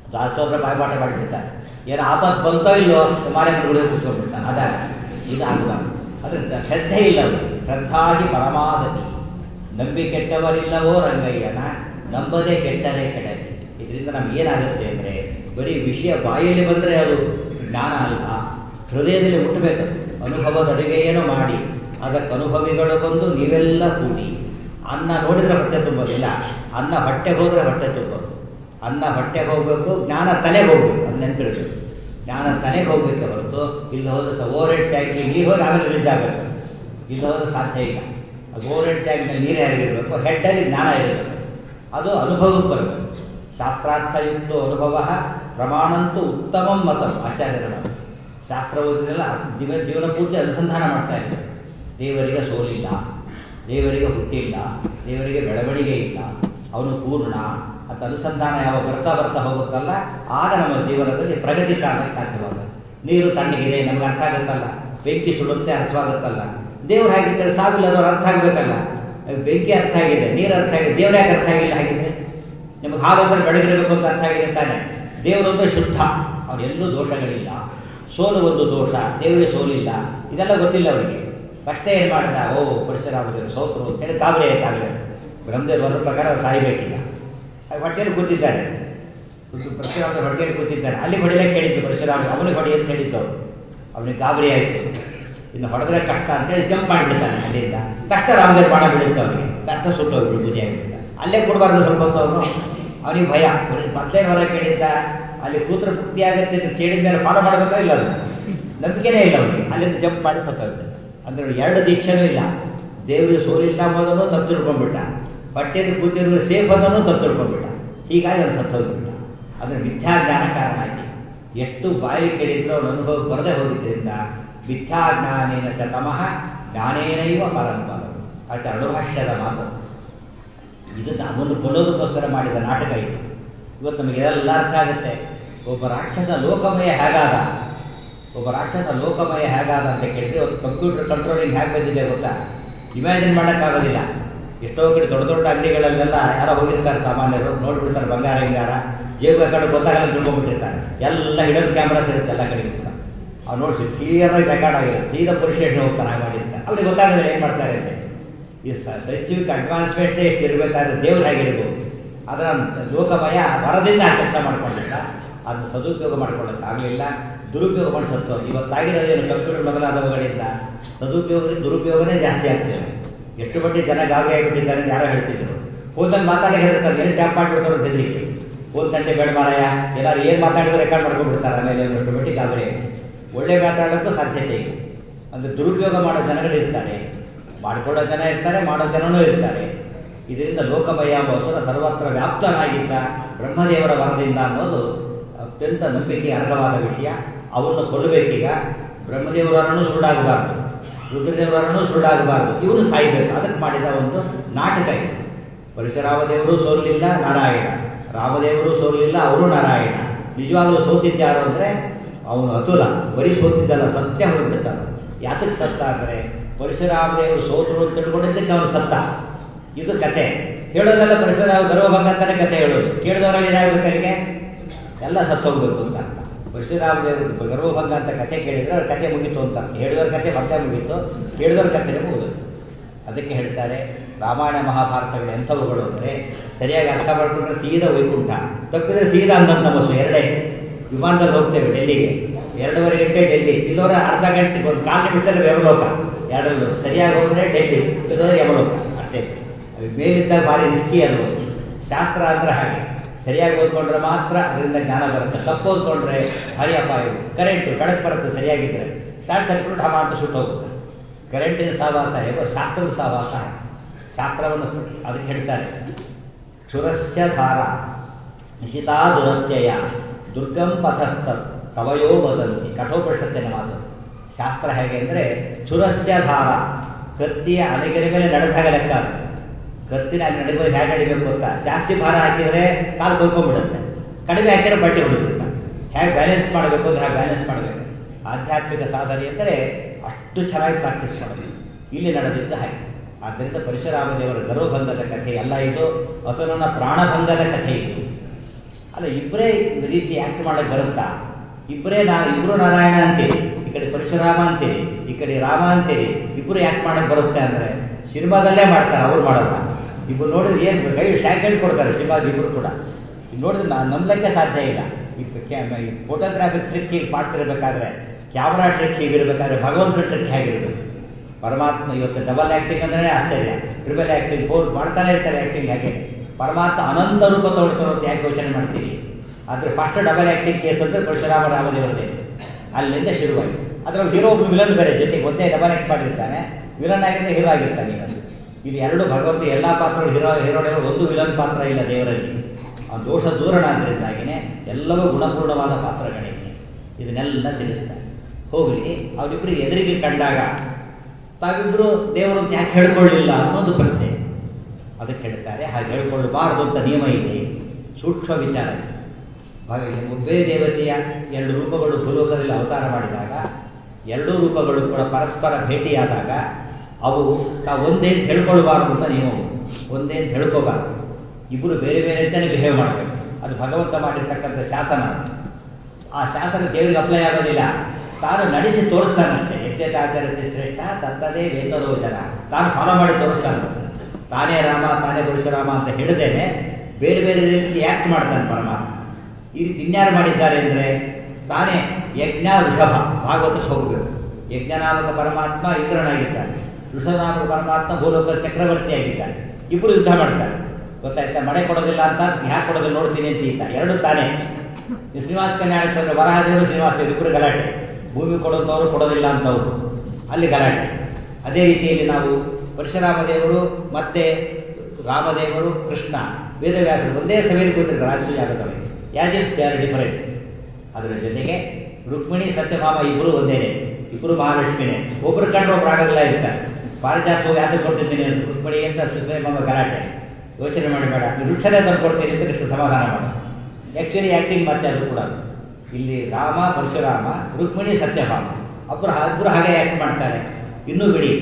ದಾಸೋದ್ರ ಬಾಯ್ಪಾಠ ಮಾಡಿಬಿಡ್ತಾರೆ ಏನು ಆಪತ್ ಬಂತೋ ಇಲ್ಲೋ ಮಾರೆ ಗುಡಿ ಕೂತ್ಕೊಂಡ್ಬಿಡ್ತಾನೆ ಅದಾಗ ಇದು ಆಗಬಾರ್ದು ಅದರಿಂದ ಶ್ರದ್ಧೆ ಇಲ್ಲ ಅವ್ರಿಗೆ. ಶ್ರದ್ಧಾಗಿ ಪರಮಾದತಿ ನಂಬಿ ಕೆಟ್ಟವರಿಲ್ಲವೋ ರಂಗಯ್ಯನ ನಂಬದೇ ಕೆಟ್ಟರೆ ಕೆಡಲಿ ಇದರಿಂದ ನಮ್ಗೆ ಏನಾಗುತ್ತೆ ಅಂದರೆ ಬರೀ ವಿಷಯ ಬಾಯಲ್ಲಿ ಬಂದರೆ ಅದು ಜ್ಞಾನ ಅಲ್ಲ ಹೃದಯದಲ್ಲಿ ಮುಟ್ಟಬೇಕು ಅನುಭವದ ಅಡುಗೆಯನ್ನು ಮಾಡಿ ಅದಕ್ಕೆ ಅನುಭವಿಗಳು ಬಂದು ನೀವೆಲ್ಲ ಕೂಡಿ ಅನ್ನ ನೋಡಿದ್ರೆ ಹೊಟ್ಟೆ ತುಂಬೋದಿಲ್ಲ ಅನ್ನ ಹೊಟ್ಟೆಗೆ ಹೋದರೆ ಹೊಟ್ಟೆ ತುಂಬೋದು ಅನ್ನ ಹೊಟ್ಟೆಗೆ ಹೋಗಬೇಕು ಜ್ಞಾನ ತಲೆಗೆ ಹೋಗ್ಬೇಕು ಅದು ನೆನ್ಪಿಡಬೇಕು ಜ್ಞಾನ ತಲೆಗೆ ಹೋಗ್ಬೇಕೆ ಹೊರತು ಇಲ್ಲಿ ಹೋದ್ರೆ ಸ ಓವರ್ ಹೆಡ್ ಟ್ಯಾಂಕ್ಗೆ ನೀರು ಹೋಗಿ ಆಮೇಲೆ ರಿಲೀಸ್ ಆಗಬೇಕು ಇಲ್ಲಿ ಹೋದ್ರೆ ಸಾಧ್ಯ ಇಲ್ಲ ಅದು ಓವರ್ ಹೆಡ್ ಟ್ಯಾಂಕ್ನಲ್ಲಿ ನೀರು ಹೇಗಿರಬೇಕು ಹೆಡ್ಡಲ್ಲಿ ಜ್ಞಾನ ಇರಬೇಕು ಅದು ಅನುಭವಕ್ಕೆ ಬರಬೇಕು ಶಾಸ್ತ್ರಾರ್ಥಯುಕ್ತ ಅನುಭವ ಪ್ರಮಾಣಂತೂ ಉತ್ತಮಂ ಮತಂ ಆಚಾರ್ಯರ ಮಾತು. ಶಾಸ್ತ್ರ ಓದಿದೆಲ್ಲ ಜೀವ ಜೀವನ ಪೂರ್ತಿ ಅನುಸಂಧಾನ ಮಾಡ್ತಾ ಇದ್ದಾರೆ ದೇವರಿಗೆ ಸೋಲಿಲ್ಲ ದೇವರಿಗೆ ಹುಟ್ಟಿಲ್ಲ ದೇವರಿಗೆ ಬೆಳವಣಿಗೆ ಇಲ್ಲ ಅವನು ಪೂರ್ಣ ಅಂತ ಅನುಸಂಧಾನ ಯಾವ ಬರ್ತಾ ಬರ್ತಾ ಹೋಗುತ್ತಲ್ಲ ಆಗ ನಮ್ಮ ಜೀವನದಲ್ಲಿ ಪ್ರಗತಿ ಕಾಣಕ್ಕೆ ಸಾಧ್ಯವಾಗುತ್ತೆ ನೀರು ತಣ್ಣಗಿದೆ ನಮ್ಗೆ ಅರ್ಥ ಆಗುತ್ತಲ್ಲ ಬೆಂಕಿ ಸುಡುತ್ತೆ ಅರ್ಥವಾಗುತ್ತಲ್ಲ ದೇವ್ರು ಹಾಗಿದ್ದರೆ ಸಾವಿಲ್ಲದವ್ರು ಅರ್ಥ ಆಗಬೇಕಲ್ಲ ಬೆಂಕಿ ಅರ್ಥ ಆಗಿದೆ ನೀರು ಅರ್ಥ ಆಗಿದೆ ದೇವ್ರ ಯಾಕೆ ಅರ್ಥ ಆಗಿಲ್ಲ ಹಾಗಿದ್ರೆ ನಿಮಗೆ ಹಾಗಾದ್ರೆ ಬೆಳಗಿರಬೇಕು ಅಂತ ಅರ್ಥ ಆಗಿದೆ ತಾನೆ ದೇವರೊಂದು ಶುದ್ಧ ಅವರೆಲ್ಲೂ ದೋಷಗಳಿಲ್ಲ ಸೋಲು ಒಂದು ದೋಷ ದೇವರಿಗೆ ಸೋಲಿಲ್ಲ ಇದೆಲ್ಲ ಗೊತ್ತಿಲ್ಲ ಅವರಿಗೆ ಕಷ್ಟೇ ಏನು ಮಾಡಿದ ಓ ಪರಶುರಾಮದೇವರು ಸೋತರು ಅಂತೇಳಿ ಕಾಬರಿ ಆಯ್ತಾಗಲೇ ಬ್ರಹ್ಮದೇವ್ ಬರೋ ಪ್ರಕಾರ ಅವ್ರು ಸಾಯ್ಬೇಕಿಲ್ಲ ಅವ್ರು ಹೊಟ್ಟೆಯಲ್ಲಿ ಕೂತಿದ್ದಾರೆ ಪರಶುರಾಮ ಹೊಟ್ಟೆಯಲ್ಲಿ ಕೂತಿದ್ದಾರೆ ಅಲ್ಲಿ ಹೊಡಿಲಿಕ್ಕೆ ಹೇಳಿದ್ದು ಪರಶುರಾಮ ಅವನಿಗೆ ಹೊಡಿ ಅಂತ ಹೇಳಿದ್ದು ಅವ್ರು. ಅವನಿಗೆ ಗಾಬರಿ ಆಯಿತು ಇನ್ನು ಹೊಡೆದ್ರೆ ಕಷ್ಟ ಅಂತೇಳಿ ಜಂಪ್ ಮಾಡಿಬಿಡ್ತಾನೆ ಅಲ್ಲಿಂದ ಕಷ್ಟ ರಾಮದೇವ್ ಬಾಣ ಬೀಳುತ್ತೆ ಅವನಿಗೆ ಕಷ್ಟ ಸುಟ್ಟೋಗ್ಬಿಡು ಬುದ್ಧಿ ಆಗಿಬಿಟ್ಟ ಅಲ್ಲೇ ಕೊಡಬಾರ್ದು ಸ್ವಲ್ಪ ಹೊತ್ತು ಅವನು ಅವನಿಗೆ ಭಯ ಅವನಿಗೆ ಮತ್ತೆ ಹೊರ ಕೇಳಿದ್ದ ಅಲ್ಲಿ ಕೂತ್ರ ತೃಪ್ತಿ ಆಗುತ್ತೆ ಅಂತ ಕೇಳಿದ ಮೇಲೆ ಫಾಲೋ ಮಾಡಬೇಕೋ ಇಲ್ಲ ಅದು ನಂಬಿಕೆನೇ ಇಲ್ಲ ಅವನಿಗೆ ಅಲ್ಲಿಂದ ಜಂಪ್ ಮಾಡಿ ಸತ್ತೋಗ್ತಾನೆ ಅಂದ್ರೆ ಅವ್ನಿಗೆ ಎರಡು ದೀಕ್ಷೆನೂ ಇಲ್ಲ ದೇವರಿಗೆ ಸೋಲಿಲ್ಲ ಅನ್ನೋದನ್ನು ತಪ್ಪು ತಿಳ್ಕೊಂಡ್ಬಿಟ್ಟ ಹೊಟ್ಟೆಯಲ್ಲಿ ಕೂತಿರುವ ಸೇಫ್ ಅನ್ನೋನು ತಪ್ಪು ತಿಳ್ಕೊಂಡ್ಬಿಟ್ಟ ಹೀಗಾಗಿ ಅವನು ಸತ್ತೋಗ್ಬಿಟ್ಟ ಅಂದ್ರೆ ಮಿಥ್ಯಾಜ್ಞಾನ ಕಾರಣ ಆಗಿ ಎಷ್ಟು ಬಾಯಿ ಕೇಳಿದ್ರು ಅವನ ಅನುಭವ ಬರದೇ ಹೋಗಿದ್ದರಿಂದ ಮಿಥ್ಯಾಜ್ಞಾನೇನ ಚ ತಮಃ ಜ್ಞಾನೇನೈವ ಪರಂಪರ ಆಚೆ ಅಣುಭಾಷ್ಯದ ಮಾತು ಇದು ನಮ್ಮನ್ನು ಕೊಲ್ಲೋದಕ್ಕೋಸ್ಕರ ಮಾಡಿದ ನಾಟಕ ಇದು ಇವತ್ತು ನಮಗೆ ಎಲ್ಲ ಅರ್ಥ ಆಗುತ್ತೆ ಒಬ್ಬ ರಾಕ್ಷಸ ಲೋಕಮಯ ಹೇಗಾದ ಒಬ್ಬ ರಾಕ್ಷಸ ಲೋಕಮಯ ಹೇಗಾದ ಅಂತ ಕೇಳಿದ್ರೆ ಒಂದು ಕಂಪ್ಯೂಟರ್ ಕಂಟ್ರೋಲಿಂಗ್ ಹೇಗೆ ಬಂದಿದೆ ಗೊತ್ತಾ ಇಮ್ಯಾಜಿನ್ ಮಾಡೋಕ್ಕಾಗೋದಿಲ್ಲ ಎಷ್ಟೋ ಕಡೆ ದೊಡ್ಡ ದೊಡ್ಡ ಅಂಗಡಿಗಳಲ್ಲೆಲ್ಲ ಯಾರೋ ಹೋಗಿರ್ತಾರೆ ಸಾಮಾನ್ಯರು ನೋಡ್ಬಿಡ್ತಾರೆ ಬಂಗಾರ ಹಿಂಗಾರ ಜೇಬು ಕಡೆ ಗೊತ್ತಾಗಲ್ಲ ತಿಳ್ಕೊಂಡ್ಬಿಟ್ಟಿರ್ತಾರೆ ಎಲ್ಲ ಹಿಡನ್ ಕ್ಯಾಮ್ರಾಸ್ ಇರುತ್ತೆ ಎಲ್ಲ ಕಡೆ ಕೂಡ ಅವ್ರು ನೋಡಿಸಿ ಕ್ಲಿಯರಾಗಿ ರೆಕಾರ್ಡ್ ಆಗಿಲ್ಲ ಸೀದಾ ಪೊಲೀಸ್ ಸ್ಟೇಷನ್ ಹೋಗ್ತಾನೆ ಹಾಗೆ ಮಾಡಿರ್ತಾರೆ ಅವ್ರಿಗೆ ಗೊತ್ತಾಗಲ್ಲ ಏನು ಮಾಡ್ತಾರೆ ಅಂತ ಈ ಸೈನ್ಸಿಫಿಕ್ ಅಡ್ವಾನ್ಸ್ಮೆಂಟೇ ಎಷ್ಟು ಇರಬೇಕಾದ್ರೆ ದೇವ್ರು ಹೇಗಿರ್ಬೋದು ಅದರ ಲೋಕಮಯ ವರದಿಂದ ಕೆಲಸ ಮಾಡ್ಕೊಂಡಿಲ್ಲ ಅದನ್ನು ಸದುಪಯೋಗ ಮಾಡ್ಕೊಳ್ಳೋಕೆ ಆಗಲಿಲ್ಲ ದುರುಪಯೋಗ ಮಾಡಿ ಸತ್ತು ಇವತ್ತಾಗಿರೋದೇನು ಕಂಪ್ಯೂಟರ್ ಮೊದಲಾದವುಗಳಿಂದ ಸದುಪಯೋಗದಿಂದ ದುರುಪಯೋಗನೇ ಜಾಸ್ತಿ ಆಗ್ತದೆ ಎಷ್ಟು ಮಟ್ಟಿಗೆ ಜನ ಗಾಬರಿ ಆಗಿಬಿಟ್ಟಿದ್ದಾರೆ ಅಂತ ಯಾರೋ ಹೇಳ್ತಿದ್ರು ಫೋನಲ್ಲಿ ಮಾತಾಡಿ ಹೇಳ್ತಾರೆ ಏನು ಟ್ಯಾಪ್ ಮಾಡಿಬಿಡ್ತಾರೆ ಅಂತ ಹೆದರಿಕೆ ಫೋನ್ ತಂದೆ ಬೇಡ ಮಾರಾಯ ಎಲ್ಲರೂ ಏನು ಮಾತಾಡಿದ್ರೆ ರೆಕಾರ್ಡ್ ಮಾಡ್ಕೊಂಡ್ಬಿಡ್ತಾರೆ ಆಮೇಲೆ ಅಷ್ಟು ಮಟ್ಟಿಗೆ ಗಾಬರಿ ಆಗಿದೆ. ಒಳ್ಳೆ ಮಾತಾಡೋಕ್ಕೂ ಸಾಧ್ಯತೆ ಇದೆ ಅಂದರೆ ದುರುಪಯೋಗ ಮಾಡೋ ಜನಗಳು ಇರ್ತಾರೆ ಮಾಡಿಕೊಳ್ಳೋ ಜನ ಇರ್ತಾರೆ ಮಾಡೋ ಜನನೂ ಇರ್ತಾರೆ ಇದರಿಂದ ಲೋಕಮಯ ಎಂಬ ಅಸುರ ಸರ್ವತ್ರ ವ್ಯಾಪ್ತನಾಗಿದ್ದ ಬ್ರಹ್ಮದೇವರ ವರದಿಂದ ಅನ್ನೋದು ಅತ್ಯಂತ ನಂಬಿಕೆ ಅರ್ಹವಾದ ವಿಷಯ ಅವನ್ನು ಕೊಲ್ಲಬೇಕೀಗ ಬ್ರಹ್ಮದೇವರನ್ನು ಸುರುಡಾಗಬಾರ್ದು ರುದ್ರದೇವರನ್ನು ಸುರುಡಾಗಬಾರ್ದು ಇವರು ಸಾಯ್ಬೇಕು ಅದಕ್ಕೆ ಮಾಡಿದ ಒಂದು ನಾಟಕ ಇದು ಪರಶುರಾಮದೇವರು ಸೋಲಿಲ್ಲ ನಾರಾಯಣ ರಾಮದೇವರು ಸೋಲಿಲ್ಲ ಅವರು ನಾರಾಯಣ ನಿಜವಾಗ್ಲೂ ಸೋತಿದ್ಯಾರು ಅಂದರೆ ಅವನು ಅತುಲ ಬರೀ ಸೋತಿದ್ದಲ್ಲ ಸತ್ಯ ಹೊರಬಿಡ್ತಾನೆ ಯಾತಕ್ಕೆ ಸತ್ತ ಅಂದರೆ ಪರಶುರಾಮದೇವರು ಸೋತರು ಅಂತ ತಿಳ್ಕೊಂಡಿದ್ದಕ್ಕೆ ಅವನು ಸತ್ತ ಇದು ಕತೆ ಹೇಳೋದೆಲ್ಲ ಪರಶುರಾಮ ಗರ್ವಭಂಗ ಅಂತಾನೆ ಕತೆ ಹೇಳೋದು ಕೇಳಿದವರಲ್ಲಿ ಏನಾಗಬೇಕು ಅಲ್ಲಿಗೆ ಎಲ್ಲ ಸತ್ತೋಗ್ಬೇಕು ಅಂತ ಪರಶುರಾಮ ದೇವರು ಗರ್ವಭಂಗ ಅಂತ ಕತೆ ಕೇಳಿದ್ರೆ ಅವ್ರ ಕತೆ ಮುಗೀತು ಅಂತ ಹೇಳಿದವ್ರ ಕತೆ ಮತ್ತೆ ಮುಗೀತು ಕೇಳಿದವ್ರ ಕಥೆನೇ ಮುಗಿದು ಅದಕ್ಕೆ ಹೇಳ್ತಾರೆ ರಾಮಾಯಣ ಮಹಾಭಾರತಗಳು ಎಂಥವುಗಳು ಅಂದರೆ ಸರಿಯಾಗಿ ಅರ್ಥ ಮಾಡ್ಕೊಂಡ್ರೆ ಸೀದಾ ವೈಕುಂಠ ತಪ್ಪಿದ್ರೆ ಸೀದಾ ಅಂದಂತ ಬಸ್ಸು ಎರಡೇ ವಿಮಾನದಲ್ಲಿ ಹೋಗ್ತೇವೆ ಡೆಲ್ಲಿಗೆ ಎರಡೂವರೆ ಗಂಟೆ ಡೆಲ್ಲಿ ಇಲ್ಲವರ ಅರ್ಧ ಗಂಟೆ ಒಂದು ಕಾಲು ನಿಮಿಷದಲ್ಲಿ ವ್ಯವಲೋಕ ಎರಡಲ್ಲೂ ಸರಿಯಾಗಿ ಹೋದರೆ ಡೆಲ್ಲಿ ಇಲ್ಲದ್ರೆ ಯಮಲೋಕ ಅಷ್ಟೇ ಅದು ಮೇಲಿದ್ದಾಗ ಭಾರಿ ರಿಸ್ಕಿ ಅದು ಶಾಸ್ತ್ರ ಅಂದ್ರೆ ಹಾಗೆ ಸರಿಯಾಗಿ ಓದ್ಕೊಂಡ್ರೆ ಮಾತ್ರ ಅದರಿಂದ ಜ್ಞಾನ ಬರುತ್ತೆ ತಪ್ಪು ಓದ್ಕೊಂಡ್ರೆ ಭಾರಿ ಅಪಾಯ ಕರೆಂಟು ಬೆಳಕು ಬರುತ್ತೆ ಸರಿಯಾಗಿದ್ದರೆ ಶಾರ್ಟ್ ಸರ್ಕ್ಯೂಟ್ ಹಮ ಅಂತ ಸುಟ್ಟು ಹೋಗುತ್ತೆ ಕರೆಂಟಿನ ಸಹವಾಸ ಹೇಗೋ ಶಾಸ್ತ್ರದ ಸಹವಾಸ ಶಾಸ್ತ್ರವನ್ನು ಅದಕ್ಕೆ ಹೇಳ್ತಾರೆ ಕ್ಷುರಸ್ಯ ಧಾರ ನಿಶಿತಾ ದುರತ್ಯಯ ದುರ್ಗಂ ಪಥಸ್ಥ ಕವಯೋ ವದಂತಿ ಕಠೋಪನಿಷತ್ತಿನ ಮಾತು ಶಾಸ್ತ್ರ ಹೇಗೆ ಅಂದರೆ ಕ್ಷುರಸ್ಯ ಧಾರ ಕತ್ತಿಯ ಅಲೆಗೆರೆ ಮೇಲೆ ನಡೆದಾಗ ಲೆಕ್ಕ ಅದು. ಕತ್ತಿನ ಅಲ್ಲಿ ನಡೆಬೋದು ಹೇಗೆ ನಡಿಬೇಕು ಅಂತ ಜಾಸ್ತಿ ಭಾರ ಹಾಕಿದರೆ ಕಾಲು ಕೊಯ್ಕೊಂಡ್ಬಿಡುತ್ತೆ ಕಡಿಮೆ ಹಾಕಿದ್ರೆ ಬಟ್ಟೆ ಹುಡುಗುತ್ತೆ ಹೇಗೆ ಬ್ಯಾಲೆನ್ಸ್ ಮಾಡಬೇಕು ಅಂದ್ರೆ ಹೇಗೆ ಬ್ಯಾಲೆನ್ಸ್ ಮಾಡಬೇಕು ಆಧ್ಯಾತ್ಮಿಕ ಸಾಧನೆ ಅಂದರೆ ಅಷ್ಟು ಚೆನ್ನಾಗಿ ಪ್ರಾಕ್ಟೀಸ್ ಮಾಡಬೇಕು ಇಲ್ಲಿ ನಡೆದಿದ್ದು ಹಾಗೆ ಆದ್ದರಿಂದ ಪರಶುರಾಮ ದೇವರ ಗರ್ವಭಂಗದ ಕಥೆ ಎಲ್ಲ ಇದು ಅಸುರನ ಪ್ರಾಣಭಂಗದ ಕಥೆ ಇದು ಅಲ್ಲ ಇಬ್ಬರೇ ರೀತಿ ಆಕ್ಟ್ ಮಾಡಕ್ಕೆ ಬರುತ್ತಾ ಇಬ್ಬರೇ ನಾನು ಇಬ್ಬರು ನಾರಾಯಣ ಅಂತೀರಿ ಈ ಕಡೆ ಪರಶುರಾಮ ಅಂತೀರಿ ಈ ಕಡೆ ರಾಮ ಅಂತೀರಿ ಇಬ್ಬರು ಯಾಕೆ ಮಾಡಕ್ಕೆ ಬರುತ್ತೆ ಅಂದರೆ ಸಿನಿಮಾದಲ್ಲೇ ಮಾಡ್ತಾರೆ ಅವ್ರು ಮಾಡಲ್ಲ ಇಬ್ಬರು ನೋಡಿದ್ರೆ ಏನು ಕೈ ಶಾಕೆಂಡ್ ಕೊಡ್ತಾರೆ ಸಿನಿಮಾದ ಇಬ್ಬರು ಕೂಡ ಈಗ ನೋಡಿದ್ರೆ ನಾನು ನಂಬಲಿಕ್ಕೆ ಸಾಧ್ಯ ಇಲ್ಲ ಈ ಫೋಟೋಗ್ರಾಫಿ ಟ್ರಿಕ್ ಹೀಗೆ ಮಾಡ್ತಿರ್ಬೇಕಾದ್ರೆ ಕ್ಯಾಮ್ರಾ ಟ್ರಿಕ್ ಹೀಗಿರ್ಬೇಕಾದ್ರೆ ಭಗವಂತರ ಟ್ರಿಕ್ ಹೇಗಿರ್ಬೇಕು ಪರಮಾತ್ಮ ಇವತ್ತು ಡಬಲ್ ಆ್ಯಕ್ಟಿಂಗ್ ಅಂದ್ರೆ ಆಶ್ಚರ್ಯ ಟ್ರಿಬಲ್ ಆ್ಯಕ್ಟಿಂಗ್ ಫೋರ್ ಮಾಡ್ತಾನೆ ಇರ್ತಾರೆ ಆ್ಯಕ್ಟಿಂಗ್ ಹಾಗೆ ಪರಮಾತ್ಮ ಅನಂತ ರೂಪ ತೋರಿಸೋರು ಅಂತ ಯಾಕೆ ಯೋಚನೆ ಮಾಡ್ತೀವಿ ಆದರೆ ಫಸ್ಟ್ ಡಬಲ್ ಆ್ಯಕ್ಟಿಂಗ್ ಕೇಸ್ ಅಂದರೆ ಪರಶುರಾಮ ರಾಮದೇವತೆ ಅಲ್ಲಿಂದ ಶುರುವಾಯಿತು ಅದರಲ್ಲಿ ಹೀರೋ ಒಬ್ಬ ವಿಲನ್ ಬೇರೆ ಜೊತೆಗೆ ಒಂದೇ ಡಬಲ್ ಆ್ಯಕ್ಟ್ ಮಾಡಿರ್ತಾನೆ ವಿಲನ್ ಆಗಿದ್ದರೆ ಹೀರೋ ಆಗಿರ್ತಾನೆ ಈಗ ಇದು ಎರಡು ಭಗವಂತ ಎಲ್ಲ ಪಾತ್ರಗಳು ಹೀರೋ ಹೀರೋಗಳು ಒಂದು ವಿಲನ್ ಪಾತ್ರ ಇಲ್ಲ ದೇವರಲ್ಲಿ ಆ ದೋಷ ದೂರಣ ಅದರಿಂದಾಗಿನೇ ಎಲ್ಲವೂ ಗುಣಪೂರ್ಣವಾದ ಪಾತ್ರಗಳಿವೆ ಇದನ್ನೆಲ್ಲ ತಿಳಿಸ್ತಾರೆ ಹೋಗಲಿ ಅವರಿಬ್ಬರಿಗೆ ಎದುರಿಗೆ ಕಂಡಾಗ ತಾವಿಬ್ಬರು ದೇವರು ಅಂತ ಯಾಕೆ ಹೇಳ್ಕೊಳ್ಳಿಲ್ಲ ಅನ್ನೋದು ಪ್ರಶ್ನೆ ಅದಕ್ಕೆ ಹೇಳ್ತಾರೆ ಹಾಗೆ ಹೇಳ್ಕೊಳ್ಳಬಾರದು ಅಂತ ನಿಯಮ ಇದೆ ಸೂಕ್ಷ್ಮ ವಿಚಾರ ಹಾಗಾಗಿ ಒಬ್ಬೇ ದೇವತೆಯ ಎರಡು ರೂಪಗಳು ಭೂಲೋಕದಲ್ಲಿ ಅವತಾರ ಮಾಡಿದಾಗ ಎರಡೂ ರೂಪಗಳು ಕೂಡ ಪರಸ್ಪರ ಭೇಟಿಯಾದಾಗ ಅವು ತಾವು ಒಂದೇ ಅಂತ ಹೇಳ್ಕೊಳ್ಬಾರ್ದು ಅಂತ ನಿಯಮವು ಒಂದೇ ಅಂತ ಹೇಳ್ಕೋಬಾರ್ದು ಇಬ್ಬರು ಬೇರೆ ಬೇರೆ ಅಂತಲೇ ಬಿಹೇವ್ ಮಾಡಬೇಕು ಅದು ಭಗವಂತ ಮಾಡಿರ್ತಕ್ಕಂಥ ಶಾಸನ ಆ ಶಾಸನ ದೇವರಿಗೆ ಅಪ್ಲೈ ಆಗೋದಿಲ್ಲ ತಾನು ನಡೆಸಿ ತೋರಿಸ್ತಾನಷ್ಟೇ ಯಜ್ಞಾಚಾರ್ಯತೆ ಶ್ರೇಷ್ಠ ತತ್ತದೇ ವೇತರೋ ಜನ ತಾನು ಫಾಲೋ ಮಾಡಿ ತೋರಿಸ್ತಾನೆ ತಾನೇ ರಾಮ ತಾನೇ ಪರಶುರಾಮ ಅಂತ ಹೇಳಿದೇನೆ ಬೇರೆ ಬೇರೆ ರೀತಿ ಆ್ಯಕ್ಟ್ ಮಾಡ್ತಾನೆ ಪರಮಾತ್ಮ ಈ ರೀತಿ ಇನ್ಯಾರು ಮಾಡಿದ್ದಾರೆ ಅಂದರೆ ತಾನೇ ಯಜ್ಞ ಋಷಭ ಭಾಗವತ ಹೋಗಬೇಕು ಯಜ್ಞನಾಮಕ ಪರಮಾತ್ಮ ಇಂದ್ರನಾಗಿದ್ದಾನೆ ಋಷಭನಾಮಕ ಪರಮಾತ್ಮ ಭೂಲೋಕ ಚಕ್ರವರ್ತಿ ಆಗಿದ್ದಾನೆ ಇಬ್ಬರು ಯುದ್ಧ ಮಾಡ್ತಾರೆ ಗೊತ್ತಾಯ್ತಾ ಮಳೆ ಕೊಡೋದಿಲ್ಲ ಅಂತ ಯಾಕೆ ಕೊಡೋದಿಲ್ಲ ನೋಡ್ತೀನಿ ಅಂತ ಈತ ಎರಡು ತಾನೇ ಶ್ರೀನಿವಾಸ ಕಲ್ಯಾಣ ಚಂದ್ರ ವರಹದೇವರು ಶ್ರೀನಿವಾಸ ಇಬ್ಬರು ಗಲಾಟೆ ಭೂಮಿ ಕೊಡೋದವರು ಕೊಡೋದಿಲ್ಲ ಅಂತವರು ಅಲ್ಲಿ ಗಲಾಟೆ ಅದೇ ರೀತಿಯಲ್ಲಿ ನಾವು ಪರಶುರಾಮ ದೇವರು ಮತ್ತೆ ರಾಮದೇವರು ಕೃಷ್ಣ ವೇದವ್ಯಾಸರು ಒಂದೇ ಸಭೆಯಲ್ಲಿ ಕೂತಿರ್ತಾರೆ ರಾಷ್ಟ್ರೀಯ ಆಗದವೇ as if they are different ಅದರ ಜೊತೆಗೆ ರುಕ್ಮಿಣಿ ಸತ್ಯಭಾಮ ಇಬ್ಬರು ಒಂದೇನೆ ಇಬ್ಬರು ಮಹಾಲಕ್ಷ್ಮಿನೇ ಒಬ್ಬರು ಕಂಡು ಒಬ್ರು ಆಗಲ್ಲ ಇರ್ತಾರೆ ಪಾರಿಜಾತ ಹೋಗಿ ಯಾವ್ದು ಕೊಟ್ಟಿದ್ದೀನಿ ಅಂತ ರುಕ್ಮಿಣಿ ಅಂತ ಸತ್ಯಭಾಮ ಗಲಾಟೆ ಯೋಚನೆ ಮಾಡಬೇಡ ವೃಕ್ಷನೇ ತಂದು ಕೊಡ್ತೀನಿ ಅಂತ ಕೃಷ್ಣ ಸಮಾಧಾನ ಮಾಡ ಆ್ಯಕ್ಚುಲಿ ಆ್ಯಕ್ಟಿಂಗ್ ಮತ್ತೆ ಅದು ಕೂಡ ಇಲ್ಲಿ ರಾಮ ಪರಶುರಾಮ ರುಕ್ಮಿಣಿ ಸತ್ಯಭಾಮ ಒಬ್ಬರು ಇಬ್ಬರು ಹಾಗೆ ಆ್ಯಕ್ಟ್ ಮಾಡ್ತಾರೆ ಇನ್ನೂ ಬಿಡಿ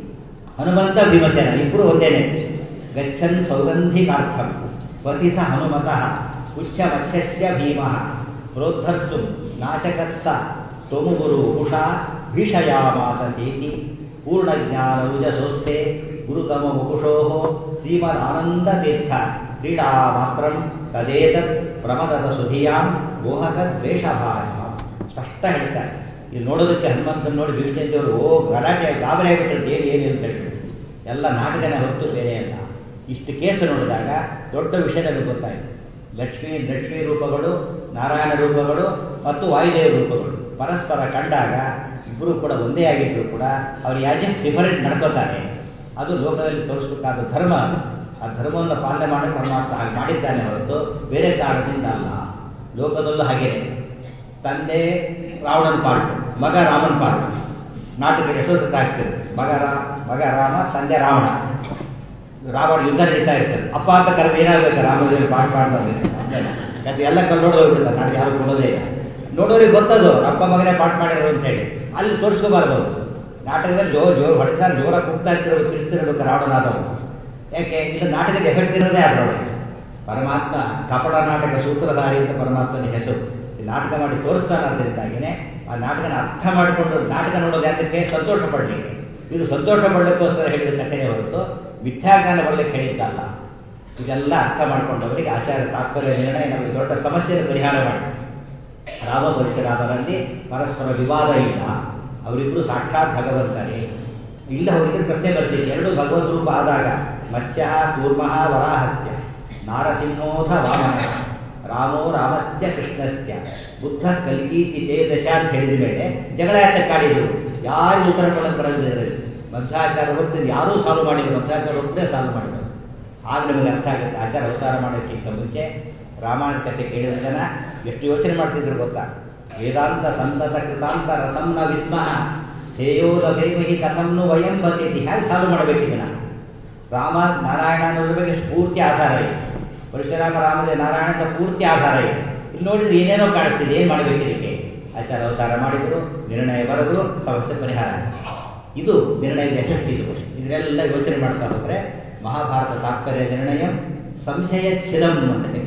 ಹನುಮಂತ ಭೀಮಸೇನ ಇಬ್ಬರು ಒಂದೇನೆ ಗಚ್ಚನ್ ಸೌಗಂಧಿಕಾರ್ಥಂ ಪತಿಸ ಹನುಮತಃ ಉಚ್ಚ ಮತ್ಸ್ಯ ಭೀಮ ಪ್ರೋದ್ಧರ್ತು ನಾಶಕಸ್ಸ ತೊಮುಗುರು ಉಷಾ ಭೀಷಯಾಮಾಸತೀತಿ ಪೂರ್ಣಜ್ಞಾನೌಜಸೋಸ್ತೆ ಗುರುತಮ ಮುಕುಶೋ ಶ್ರೀಮದಾನಂದತೀರ್ಥ ಕ್ರೀಡಾ ಮಾತ್ರಂ ತದೇತತ್ ಪ್ರಮದದ ಸುಧಿಯಾಂ ಮೋಹಕ ದ್ವೇಷಭಾರ ಸ್ಪಷ್ಟ ಹೇಳ್ತಾರೆ ಇದು ನೋಡೋದಕ್ಕೆ ಹನುಮಂತನ ನೋಡಿ ಭೀಮಸೇನದೇವರು ಓ ಗಲಾಟೆ ಗಾಬರಿ ಆಗಿಬಿಟ್ಟಿರುತ್ತೆ ಏನು ಏನು ಅಂತ ಹೇಳ್ಬಿಟ್ಟು ಎಲ್ಲ ನಾಟಕನ ಹೊರತು ಬೇರೆ ಅಲ್ಲ ಇಷ್ಟು ಕೇಸು ನೋಡಿದಾಗ ದೊಡ್ಡ ವಿಷಯ ನಮಗೆ ಗೊತ್ತಾಯಿತು ಲಕ್ಷ್ಮೀ ಲಕ್ಷ್ಮೀ ರೂಪಗಳು ನಾರಾಯಣ ರೂಪಗಳು ಮತ್ತು ವಾಯುದೇವ ರೂಪಗಳು ಪರಸ್ಪರ ಕಂಡಾಗ ಇಬ್ಬರು ಕೂಡ ಒಂದೇ ಆಗಿದ್ರು ಕೂಡ ಅವ್ರು ಯಾಕೆ ಡಿಫರೆಂಟ್ ನಡ್ಕೋತಾರೆ ಅದು ಲೋಕದಲ್ಲಿ ತೋರಿಸಬೇಕಾದ ಧರ್ಮ ಆ ಧರ್ಮವನ್ನು ಪಾಲನೆ ಮಾಡಿ ಪರಮಾತ್ಮ ಹಾಗೆ ಮಾಡಿದ್ದಾನೆ ಹೊರತು ಬೇರೆ ಕಾರಣದಿಂದ ಅಲ್ಲ ಲೋಕದಲ್ಲೂ ಹಾಗೆ ತಂದೆ ರಾವಣನ ಪಾರ್ಟ್ ಮಗ ರಾಮನ ಪಾರ್ಟ್ ನಾಟಕ ಯಶೋತ್ತಾಗ್ತದೆ ಮಗ ರಾ ಮಗ ರಾಮ ತಂದೆ ರಾವಣ ರಾವಣ ಯುದ್ಧ ನಡೀತಾ ಇರ್ತಾರೆ ಅಪ್ಪ ಅಂತ ಕರೆದು ಏನಾಗಬೇಕು ರಾಮದೇವ ಪಾಠ ಮಾಡ್ತಾರೆ ಯಾಕೆ ಎಲ್ಲ ಕಲ್ಲೋಡು ಹೋಗ್ಬಿಡ್ತಾರೆ ನಾಟಕ ಯಾರು ಕೊಡೋದೇ ಇಲ್ಲ ನೋಡೋರಿಗೆ ಗೊತ್ತದು ಅಪ್ಪ ಮಗನೇ ಪಾಠ ಮಾಡಿದ್ರು ಅಂತ ಹೇಳಿ ಅಲ್ಲಿ ತೋರಿಸ್ಕೋಬಾರ್ದು ಅವರು ನಾಟಕದಲ್ಲಿ ಜೋರು ಜೋರು ಹೊಡೆದಾರೆ ಜೋರಾಗಿ ಕುಗ್ತಾ ಇರ್ತಿರೋ ತಿಳಿಸ್ತಿರ್ಬೇಕು ರಾವಣನಾದವರು ಯಾಕೆ ಇದು ನಾಟಕದ ಎಫೆಕ್ಟ್ ಇರೋದೇ ಅದರೊಳಗೆ ಪರಮಾತ್ಮ ಕಪಟ ನಾಟಕ ಸೂತ್ರಧಾರಿ ಅಂತ ಪರಮಾತ್ಮನ ಹೆಸರು ಈ ನಾಟಕ ಮಾಡಿ ತೋರಿಸ್ತಾನಂತರಿಂದಾಗಿನೇ ಆ ನಾಟಕನ ಅರ್ಥ ಮಾಡಿಕೊಂಡು ನಾಟಕ ನೋಡೋದು ಯಾತಕ್ಕೆ ಸಂತೋಷ ಪಡಲಿಕ್ಕೆ ಇದು ಸಂತೋಷ ಪಡಲಿಕ್ಕೋಸ್ಕರ ಹೇಳಿದ ಕಥೆನೇ ಹೊರತು ಮಿಥ್ಯಾಜ್ಞಾನ ಬರಲಿಕ್ಕೆ ಹೇಳಿದ್ದಲ್ಲ ಇದೆಲ್ಲ ಅರ್ಥ ಮಾಡ್ಕೊಂಡವರಿಗೆ ಆಚಾರ್ಯ ತಾತ್ಪರ್ಯ ನಿರ್ಣಯ ನಮಗೆ ದೊಡ್ಡ ಸಮಸ್ಯೆಯನ್ನು ಪರಿಹಾರ ಮಾಡಿ ರಾಮ ಪರಶುರಾಮರಲ್ಲಿ ಪರಸ್ಪರ ವಿವಾದ ಇಲ್ಲ ಅವರಿಬ್ಬರು ಸಾಕ್ಷಾತ್ ಭಗವಂತನೇ ಇಲ್ಲ ಹೋಗಿದ್ರೆ ಪ್ರಶ್ನೆ ಬರ್ತಿದೆ ಎರಡು ಭಗವದ್ ರೂಪ ಆದಾಗ ಮತ್ಸ್ಯ ಕೂರ್ಮ ವರಾಹಸ್ಯ ನಾರಸಿಂಹೋಧ ವಾಮನ ರಾಮೋ ರಾಮಸ್ಯ ಕೃಷ್ಣಸ್ಯ ಬುದ್ಧ ಕಲ್ಗೀತಿ ತೇ ದಶ ಅಂತ ಹೇಳಿದ ಮೇಲೆ ಜಗಳ ಯಾಕೆ ಕಾಡಿದ್ರು ಯಾರು ಉತ್ತರ ಕೊಡಕ್ಕೆ ಬರೋದಿಲ್ಲ ಮಧ್ವಾಚಾರ ಹೊರತು ಯಾರೂ ಸಾಲ್ವ್ ಮಾಡಿದ್ರು ಮಧ್ವಾಚಾರ ಒಬ್ಬರೇ ಸಾಲ್ವ್ ಮಾಡಿದ್ರು ಆಗ ನಮಗೆ ಅರ್ಥ ಆಗುತ್ತೆ ಆಚಾರ ಅವತಾರ ಮಾಡೋಕ್ಕಿಂತ ಮುಂಚೆ ರಾಮಾಯಣ ಕಥೆ ಕೇಳಿದ ಜನ ಎಷ್ಟು ಯೋಚನೆ ಮಾಡ್ತಿದ್ರು ಗೊತ್ತಾ ವೇದಾಂತ ಸಂತತ ಕೃತಾಂತ ರಸಂನ ವಿದ್ಮಃ ಹೇಯೋಲ ಬೇಮಹಿ ಕಥಂನು ವಯಂ ಬತೀತಿ ಹೇಗೆ ಸಾಲ್ವ್ ಮಾಡಬೇಕು ಇದನ್ನ ರಾಮ ನಾರಾಯಣ ಅನ್ನೋದ್ರ ಬಗ್ಗೆ ಪೂರ್ತಿ ಆಧಾರ ಇದೆ ಪರಶುರಾಮ ರಾಮದೇ ನಾರಾಯಣ ಅಂತ ಪೂರ್ತಿ ಆಧಾರ ಇದೆ ಇಲ್ಲಿ ನೋಡಿದ್ರೆ ಏನೇನೋ ಕಾಣಿಸ್ತಿದೆ ಏನು ಮಾಡಬೇಕು ಇದಕ್ಕೆ ಆಚಾರ ಅವತಾರ ಮಾಡಿದ್ರು ನಿರ್ಣಯ ಬರೆದ್ರು ಸಮಸ್ಯೆ ಪರಿಹಾರ ಇದು ನಿರ್ಣಯದ ಎಫೆಕ್ಟ್ ಇದು ಇದನ್ನೆಲ್ಲ ಯೋಚನೆ ಮಾಡ್ತಾ ಹೋದ್ರೆ ಮಹಾಭಾರತ ತಾತ್ಪರ್ಯ ನಿರ್ಣಯ ಸಂಶಯ ಚಿರಂ ಅಂತ ಹೇಳಿ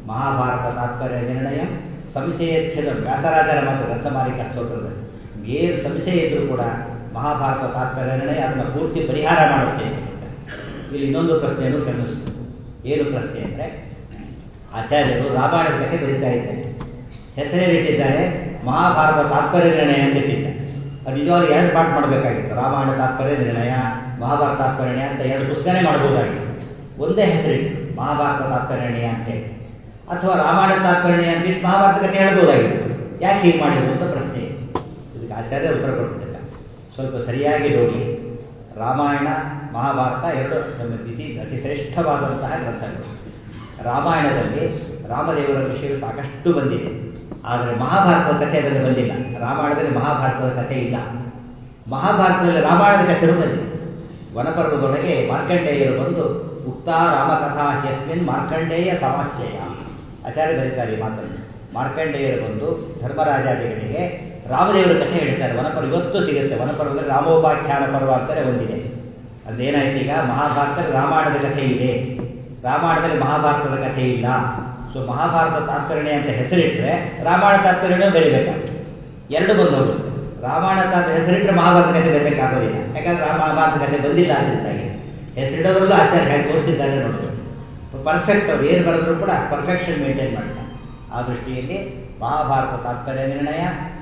ಮಹಾಭಾರತ ತಾತ್ಪರ್ಯ ನಿರ್ಣಯ ಸಂಶಯಚ್ಛೇದ ವ್ಯಾಸರಾಜರ ಮಾತು ಗ್ರಂಥಮಾಲಿಕ ಸ್ತೋತ್ರದಲ್ಲಿ ಏನು ಸಂಶಯ ಇದ್ರೂ ಕೂಡ ಮಹಾಭಾರತ ತಾತ್ಪರ್ಯ ನಿರ್ಣಯ ಅದನ್ನು ಪೂರ್ತಿ ಪರಿಹಾರ ಮಾಡುತ್ತೆ ಅಂತ ಹೇಳ್ತಾರೆ. ಇಲ್ಲಿ ಇನ್ನೊಂದು ಪ್ರಶ್ನೆಯನ್ನು ಗಮನಿಸ್ತು ಏನು ಪ್ರಶ್ನೆ ಅಂದರೆ ಆಚಾರ್ಯರು ರಾಮಾಯಣದ ಕಥೆ ಬರೀತಾ ಇದ್ದಾರೆ ಹೆಸರೇನಿಟ್ಟಿದ್ದಾರೆ ಮಹಾಭಾರತ ತಾತ್ಪರ್ಯ ನಿರ್ಣಯ ಅಂತ ಇಟ್ಟಿದ್ದಾರೆ ಅದು ನಿಜವಾಗ್ಲೂ ಎರಡು ಪಾಠ ಮಾಡಬೇಕಾಗಿತ್ತು ರಾಮಾಯಣ ತಾತ್ಪರ್ಯ ನಿರ್ಣಯ ಮಹಾಭಾರತ ತಾತ್ಪರ್ಯ ನಿರ್ಣಯ ಅಂತ ಎರಡು ಪುಸ್ತಕನೇ ಮಾಡಬಹುದಾಗಿತ್ತು ಒಂದೇ ಹೆಸರಿಟ್ಟು ಮಹಾಭಾರತ ತಾತ್ಪರ್ಯ ನಿರ್ಣಯ ಅಂತೇಳಿ ಅಥವಾ ರಾಮಾಯಣ ತಾತ್ಪರ್ಯ ನಿರ್ಣಯ ಅಂತಿಟ್ಟು ಮಹಾಭಾರತ ಕಥೆ ಹೇಳ್ಬೋದಾಗಿತ್ತು ಯಾಕೆ ಹೀಗೆ ಮಾಡಿದ್ರು ಅಂತ ಪ್ರಶ್ನೆ ಇದಕ್ಕೆ ಆಚಾರ್ಯ ಉತ್ತರ ಕೊಟ್ಟಿದ್ದಾರೆ ಸ್ವಲ್ಪ ಸರಿಯಾಗಿ ನೋಡಿ ರಾಮಾಯಣ ಮಹಾಭಾರತ ಎರಡು ನಮ್ಮ ತಿಥಿ ಅತಿ ಶ್ರೇಷ್ಠವಾದಂತಹ ಗ್ರಂಥಗಳು ರಾಮಾಯಣದಲ್ಲಿ ರಾಮದೇವರ ವಿಷಯಗಳು ಸಾಕಷ್ಟು ಬಂದಿದೆ ಆದರೆ ಮಹಾಭಾರತದ ಕಥೆ ಅದರಲ್ಲಿ ಬಂದಿಲ್ಲ ರಾಮಾಯಣದಲ್ಲಿ ಮಹಾಭಾರತದ ಕಥೆ ಇಲ್ಲ ಮಹಾಭಾರತದಲ್ಲಿ ರಾಮಾಯಣದ ಕಥೆನೂ ಬಂದಿದೆ ವನಪರ್ವದೊಳಗೆ ಮಾರ್ಕಂಡೇಯರು ಬಂದು ಉಕ್ತ ರಾಮಕಥಾ ಯಸ್ಮಿನ್ ಮಾರ್ಕಂಡೇಯ ಸಮಸ್ಯೆಯ ಆಚಾರ್ಯ ಬರೀತಾರೆ ಈ ಮಾತನ್ನು ಮಾರ್ಕಂಡೇಯರು ಬಂದು ಧರ್ಮರಾಜಾದಿಗಳಿಗೆ ರಾಮದೇವರ ಕಥೆ ಹೇಳ್ತಾರೆ ವನಪರ್ವ ಇವತ್ತು ಸಿಗುತ್ತೆ ವನಪರ್ವದಲ್ಲಿ ರಾಮೋಪಾಖ್ಯಾನ ಪರ್ವ ಅಂತಾರೆ ಒಂದಿದೆ ಅದೇನಾಯ್ತು ಈಗ ಮಹಾಭಾರತದಲ್ಲಿ ರಾಮಾಯಣದ ಕಥೆ ಇದೆ ರಾಮಾಯಣದಲ್ಲಿ ಮಹಾಭಾರತದ ಕಥೆ ಇಲ್ಲ ಸೊ ಮಹಾಭಾರತ ತಾತ್ಪರ್ಯ ಅಂತ ಹೆಸರಿಟ್ಟರೆ ರಾಮಾಯಣ ತಾತ್ಪರ್ಯನೂ ಬೆಳಿಬೇಕಾಗುತ್ತೆ ಎರಡು ಬಂದು ಹೋಗುತ್ತೆ ರಾಮಾಯಣ ತಾತ್ಪರ್ಯ ಹೆಸರಿಟ್ಟರೆ ಮಹಾಭಾರತ ಕಥೆ ಬರಬೇಕಾಗೋದಿಲ್ಲ ಯಾಕಂದ್ರೆ ರಾಮ ಮಹಾಭಾರತ ಕಥೆ ಬಂದಿಲ್ಲ ಅದರಿಂದಾಗಿ ಹೆಸರಿಡೋದ್ರಲ್ಲೂ ಆಚಾರ್ಯ ಹೇಗೆ ತೋರಿಸಿದ್ದಾರೆ ನೋಡಬೇಕು ಪರ್ಫೆಕ್ಟ್ ಅವ್ರು ಏನು ಬರೆದ್ರು ಕೂಡ ಪರ್ಫೆಕ್ಷನ್ ಮೇಂಟೈನ್ ಮಾಡ್ತಾರೆ ಆ ದೃಷ್ಟಿಯಲ್ಲಿ ಮಹಾಭಾರತ ತಾತ್ಪರ್ಯ ನಿರ್ಣಯ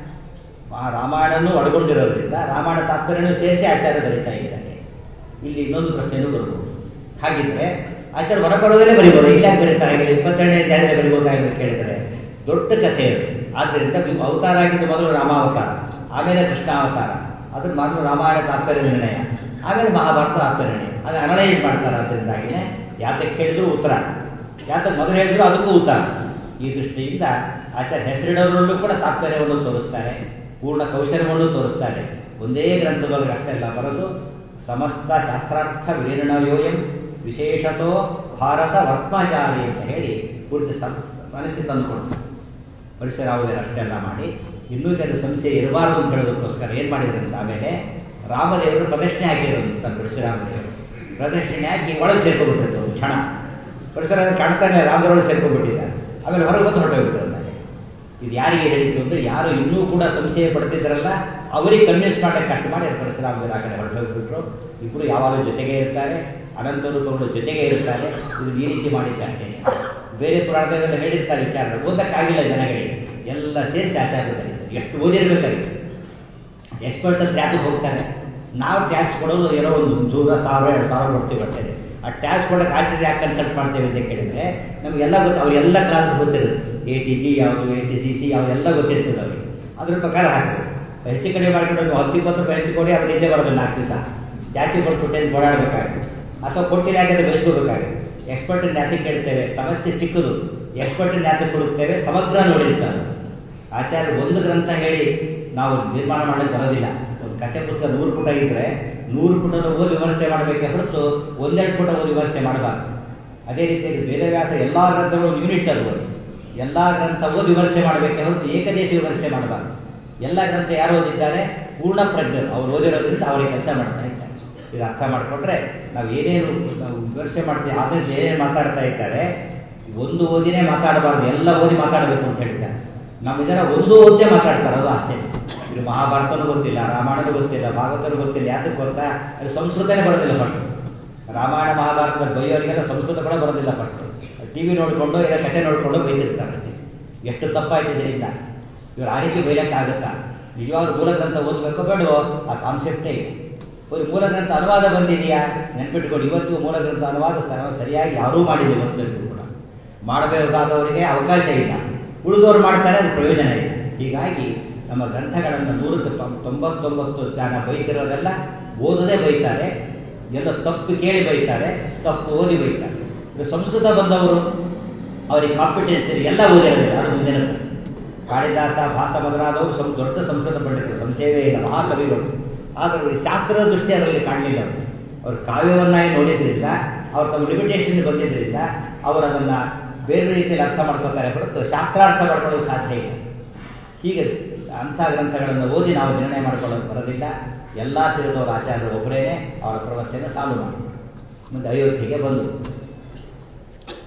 ಮಹಾ ರಾಮಾಯಣನೂ ಒಳಗೊಂಡಿರೋದ್ರಿಂದ ರಾಮಾಯಣ ತಾತ್ಪರ್ಯನೂ ಸೇರಿಸಿ ಆಚಾರ್ಯ ಬರೀತಾ ಇದ್ದಾರೆ ಇಲ್ಲಿ ಇನ್ನೊಂದು ಪ್ರಶ್ನೆನೂ ಬರ್ಬೋದು ಹಾಗಿದ್ರೆ ಆಚಾರ್ಯ ಹೊರಬರೋದಲ್ಲೇ ಬರಿಬೋದು ಇಲ್ಲ ಬರೀತಾರೆ ಹಾಗೆ ಇಪ್ಪತ್ತೆರಡನೇ ಜಾರಿಗೆ ಬರಿಬೋದಾಗಿ ಕೇಳಿದರೆ ದೊಡ್ಡ ಕಥೆ ಅದು ಆದ್ದರಿಂದ ನೀವು ಅವತಾರ ಆಗಿದ್ದು ಮೊದಲು ರಾಮಾವತಾರ ಆಮೇಲೆ ಕೃಷ್ಣಾವತಾರ ಅದ್ರ ಮೊದಲು ರಾಮಾಯಣ ತಾತ್ಪರ್ಯ ನಿರ್ಣಯ ಆಮೇಲೆ ಮಹಾಭಾರತ ತಾತ್ಪರ್ಯ ನಿರ್ಣಯ ಅದು ಅನಲೈಸ್ ಮಾಡ್ತಾರೆ ಅದರಿಂದಾಗಿನೇ ಯಾತಕ್ಕೆ ಹೇಳಿದ್ರು ಉತ್ತರ ಯಾತಕ್ಕೆ ಮೊದಲು ಹೇಳಿದ್ರು ಅದಕ್ಕೂ ಉತ್ತರ ಈ ದೃಷ್ಟಿಯಿಂದ ಆಚಾರ್ಯ ಹೆಸರಿಡೋರಲ್ಲೂ ಕೂಡ ತಾತ್ಪರ್ಯವನ್ನು ತೋರಿಸ್ತಾರೆ ಪೂರ್ಣ ಕೌಶಲ್ಯವನ್ನು ತೋರಿಸ್ತಾರೆ ಒಂದೇ ಗ್ರಂಥದೊಳಗೆ ಅಷ್ಟೆಲ್ಲ ಬರೆದು ಸಮಸ್ತ ಶಾಸ್ತ್ರಾರ್ಥ ವಿಲೀರ್ಣಯೋಯಂ ವಿಶೇಷತೋ ಭಾರತ ವರ್ತ್ಮಾಚಾರಿ ಅಂತ ಹೇಳಿ ಪೂರ್ತಿ ಸಂ ಮನಸ್ಸಿಗೆ ತಂದುಕೊಡ್ತಾರೆ ಪರಿಸರಾವುದೇ ಅಷ್ಟೆಲ್ಲ ಮಾಡಿ ಇನ್ನೂ ಕೆಲವು ಸಂಶಯ ಇರಬಾರದು ಅಂತ ಹೇಳೋದಕ್ಕೋಸ್ಕರ ಏನು ಮಾಡಿದ್ರು ಅಂತ ಆಮೇಲೆ ರಾಮದೇವರು ಪ್ರದಕ್ಷಿಣೆ ಹಾಕಿರೋದು ಅಂತ ಪರಶುರಾಮದೇವರು ಪ್ರದಕ್ಷಿಣೆ ಹಾಕಿ ಒಳಗೆ ಸೇರ್ಕೊಂಡ್ಬಿಟ್ಟಿದ್ದು ಒಂದು ಕ್ಷಣ ಪರಶುರಾಮ ಕಾಣ್ತಾನೆ ರಾಮದೇವರೊಳಗೆ ಸೇರ್ಕೊಂಡ್ಬಿಟ್ಟಿದ್ದಾರೆ ಆಮೇಲೆ ಹೊರಗೆ ಬಂದು ಹೊರಟೋಗ್ಬಿಟ್ರು ನನಗೆ ಇದು ಯಾರಿಗೆ ಹೇಳಿತ್ತು ಅಂದರೆ ಯಾರು ಇನ್ನೂ ಕೂಡ ಸಂಶಯ ಪಡ್ತಿದ್ದಾರಲ್ಲ ಅವರಿಗೆ ಕನ್ವಿನ್ಸ್ ಮಾಡಕ್ಕೆ ಕಷ್ಟ ಮಾಡಿ ಪರಶುರಾಮದೇವರು ಆ ಕಡೆ ಹೊರಟೋಗ್ಬಿಟ್ರು ಇಬ್ಬರು ಯಾವಾಗಲೂ ಜೊತೆಗೆ ಇರ್ತಾರೆ ಅನಂತರು ತಗೊಂಡು ಜೊತೆಗೆ ಇರ್ತಾರೆ ಇದು ಈ ರೀತಿ ಮಾಡಿದ್ದಾರೆ ಬೇರೆ ಪುರಾಣದಲ್ಲೆಲ್ಲ ಹೇಳಿರ್ತಾರೆ ವಿಚಾರ ಓದಕ್ಕಾಗಿಲ್ಲ ಜನಗಳಿಗೆ ಎಲ್ಲ ಸೇರಿಸಿ ಆಚಾರ್ಯರು ಎಷ್ಟು ಓದಿರ್ಬೇಕಾಗಿತ್ತು ಎಕ್ಸ್ಪರ್ಟ್ ಹತ್ರ ಯಾಕೆ ಹೋಗ್ತಾರೆ ನಾವು ಟ್ಯಾಕ್ಸ್ ಕೊಡೋದು ಏನೋ ಒಂದು ನೂರ ಸಾವಿರ ಎರಡು ಸಾವಿರ ಕೊಡ್ತೀವಿ ಬರ್ತೇವೆ ಆ ಟ್ಯಾಕ್ಸ್ ಕೊಡೋಕೆ ಆಚಾರ್ಯ ಯಾಕೆ ಕನ್ಸಲ್ಟ್ ಮಾಡ್ತೇವೆ ಅಂತ ಕೇಳಿದ್ರೆ ನಮಗೆಲ್ಲ ಗೊತ್ತು ಅವರೆಲ್ಲ ಕ್ಲಾಸ್ ಗೊತ್ತಿರುತ್ತೆ ಎ ಟಿ ಜಿ ಯಾವುದು ಎ ಟಿ ಸಿ ಸಿ ಯಾವುದು ಎಲ್ಲ ಗೊತ್ತಿರ್ತದೆ ಅವ್ರಿಗೆ ಅದ್ರ ಪ್ರಕಾರ ಹಾಕ್ಬೇಕು ಹೆಚ್ಚು ಕಡಿಮೆ ಮಾಡಿಕೊಂಡು ಹತ್ತು ಇಪ್ಪತ್ತು ರೂಪಾಯಿ ಹೆಚ್ಚು ಕೊಡಿ ಅವ್ರು ನಿದ್ದೆ ಬರೋದು ನಾಲ್ಕು ದಿವಸ ಜಾಸ್ತಿ ಕೊಟ್ಬಿಟ್ಟೆ ಓಡಾಡಬೇಕಾಗುತ್ತೆ ಅಥವಾ ಕೊಟ್ಟಿಲ್ಲ ಯಾಕಂದ್ರೆ ಬಯಸ್ಕೋಬೇಕಾಗುತ್ತೆ ಎಕ್ಸ್ಪರ್ಟ್ ನ್ಯಾತಿ ಕೇಳ್ತೇವೆ ಸಮಸ್ಯೆ ಚಿಕ್ಕದು ಎಕ್ಸ್ಪರ್ಟ್ ನ್ಯಾತಿ ಕೊಡುತ್ತೇವೆ ಸಮಗ್ರ ನೋಡಿರ್ತಾರೆ ಆಚಾರ್ಯ ಒಂದು ಗ್ರಂಥ ಹೇಳಿ ನಾವು ನಿರ್ಮಾಣ ಮಾಡಲಿಕ್ಕೆ ಬರೋದಿಲ್ಲ ಒಂದು ಕಥೆ ಪುಸ್ತಕ ನೂರು ಪುಟ ಇದ್ದರೆ ನೂರು ಪುಟನ ಓದಿ ವಿಮರ್ಶೆ ಮಾಡಬೇಕೆ ಹೊರತು ಒಂದೆರಡು ಪುಟ ಓದಿ ವಿಮರ್ಶೆ ಮಾಡಬಾರ್ದು ಅದೇ ರೀತಿಯಾಗಿ ವೇದವ್ಯಾಸ ಎಲ್ಲ ಗ್ರಂಥಗಳು ಯೂನಿಟ್ ಅಲ್ಬೋದು ಎಲ್ಲ ಗ್ರಂಥ ಓದಿ ವಿಮರ್ಶೆ ಮಾಡಬೇಕೆ ಹೊರತು ಏಕದೇಶ ವಿಮರ್ಶೆ ಮಾಡಬಾರ್ದು ಎಲ್ಲ ಗ್ರಂಥ ಯಾರು ಓದಿದ್ದಾರೆ ಪೂರ್ಣ ಪ್ರಜ್ಞರು ಅವ್ರು ಓದಿರೋದ್ರಿಂದ ಅವರಿಗೆ ಕೆಲಸ ಮಾಡ್ತಾ ಇದ್ದಾರೆ ಇದು ಅರ್ಥ ಮಾಡಿಕೊಂಡ್ರೆ ನಾವು ಏನೇನು ನಾವು ವಿಮರ್ಶೆ ಮಾಡ್ತೀವಿ ಆದ್ರಿಂದ ಏನೇನು ಮಾತಾಡ್ತಾ ಇದ್ದಾರೆ ಒಂದು ಓದಿನೇ ಮಾತಾಡಬಾರ್ದು ಎಲ್ಲ ಓದಿ ಮಾತಾಡಬೇಕು ಅಂತ ಹೇಳ್ತಾರೆ ನಮ್ಮ ಜನ ಒಂದು ಓದೇ ಮಾತಾಡ್ತಾರೆ ಅದು ಆಶ್ಚರ್ಯ ಇದು ಮಹಾಭಾರತನೂ ಗೊತ್ತಿಲ್ಲ ರಾಮಾಯಣನೂ ಗೊತ್ತಿಲ್ಲ ಭಾಗವತನೂ ಗೊತ್ತಿಲ್ಲ ಯಾತಕ್ಕೆ ಗೊತ್ತಾ ಅದು ಸಂಸ್ಕೃತನೇ ಬರೋದಿಲ್ಲ ಫಸ್ಟ್ ರಾಮಾಯಣ ಮಹಾಭಾರತದ ಬೈಯೋರಿಗೆಲ್ಲ ಸಂಸ್ಕೃತ ಕೂಡ ಬರೋದಿಲ್ಲ ಫಸ್ಟ್ ಟಿ ವಿ ನೋಡಿಕೊಂಡು ಇಲ್ಲ ಕಥೆ ನೋಡಿಕೊಂಡು ಬೈದಿರ್ತಾರೆ ಎಷ್ಟು ತಪ್ಪಾಯ್ತು ಇದರಿಂದ ಇವರು ಆ ರೀತಿ ಬೈಲಕ್ಕಾಗುತ್ತಾ ನಿಜವಾಗ್ಲೂ ಮೂಲ ಗ್ರಂಥ ಓದಬೇಕೋ ಬೇಡವೋ ಆ ಕಾನ್ಸೆಪ್ಟೇ ಇಲ್ಲ ಒಂದು ಮೂಲ ಗ್ರಂಥ ಅನುವಾದ ಬಂದಿದೆಯಾ ನೆನ್ಪಿಟ್ಕೊಂಡು ಇವತ್ತು ಮೂಲ ಗ್ರಂಥ ಅನುವಾದ ಸರಿಯಾಗಿ ಯಾರೂ ಮಾಡಿಲ್ಲ ಇವತ್ತು ಕೂಡ ಮಾಡಬೇಕಾದವರಿಗೆ ಅವಕಾಶ ಇಲ್ಲ ಉಳಿದವರು ಮಾಡ್ತಾರೆ ಅದು ಪ್ರಯೋಜನ ಇಲ್ಲ ಹೀಗಾಗಿ ನಮ್ಮ ಗ್ರಂಥಗಳನ್ನು ನೂರಕ್ಕೆ ತೊಂಬತ್ತೊಂಬತ್ತು ಜನ ಬೈತಿರೋರೆಲ್ಲ ಓದದೇ ಬೈತಾರೆ ಎಲ್ಲ ತಪ್ಪು ಕೇಳಿ ಬೈತಾರೆ ತಪ್ಪು ಓದಿ ಬೈತಾರೆ ಇದು ಸಂಸ್ಕೃತ ಬಂದವರು ಅವರಿಗೆ ಕಾಂಪಿಟೆನ್ಸ್ ಎಲ್ಲ ಓದಿರೋದಿಲ್ಲ ಅದು ಮುಂದಿನ ಪ್ರಶ್ನೆ ಕಾಳಿದಾಸ ಭಾಸ ಮೊದಲಾದವರು ಸಂ ದೊಡ್ಡ ಸಂಸ್ಕೃತ ಪಂಡಿತರು ಸಂಶಯವೇ ಇಲ್ಲ ಮಹಾಕವಿಗಳು ಆದರೆ ಅವರಿಗೆ ಶಾಸ್ತ್ರದ ದೃಷ್ಟಿ ಅವರಲ್ಲಿ ಕಾಣಲಿಲ್ಲ ಅವರು ಅವರು ಕಾವ್ಯವನ್ನಾಗಿ ನೋಡಿದ್ರಿಂದ ಅವ್ರು ತಮ್ಮ ಲಿಮಿಟೇಷನ್ ಬಂದಿದ್ದರಿಂದ ಅವರು ಅದನ್ನು ಬೇರೆ ರೀತಿಯಲ್ಲಿ ಅರ್ಥ ಮಾಡ್ಕೋತಾರೆ ಹೊರತು ಶಾಸ್ತ್ರಾರ್ಥ ಮಾಡ್ಕೊಳ್ಳೋದು ಸಾಧ್ಯ ಇಲ್ಲ ಹೀಗೆ ಅಂಥ ಗ್ರಂಥಗಳನ್ನು ಓದಿ ನಾವು ನಿರ್ಣಯ ಮಾಡ್ಕೊಳ್ಳೋದು ಬರೋದಿಲ್ಲ ಎಲ್ಲ ತಿಳಿದವರ ಆಚಾರ್ಯರು ಒಬ್ಬರೇ ಅವರ ಪ್ರವಚನ ಸಾಲು ಮಾಡಿ ಮುಂದೆ ಅಯೋಧ್ಯೆಗೆ ಬಂದು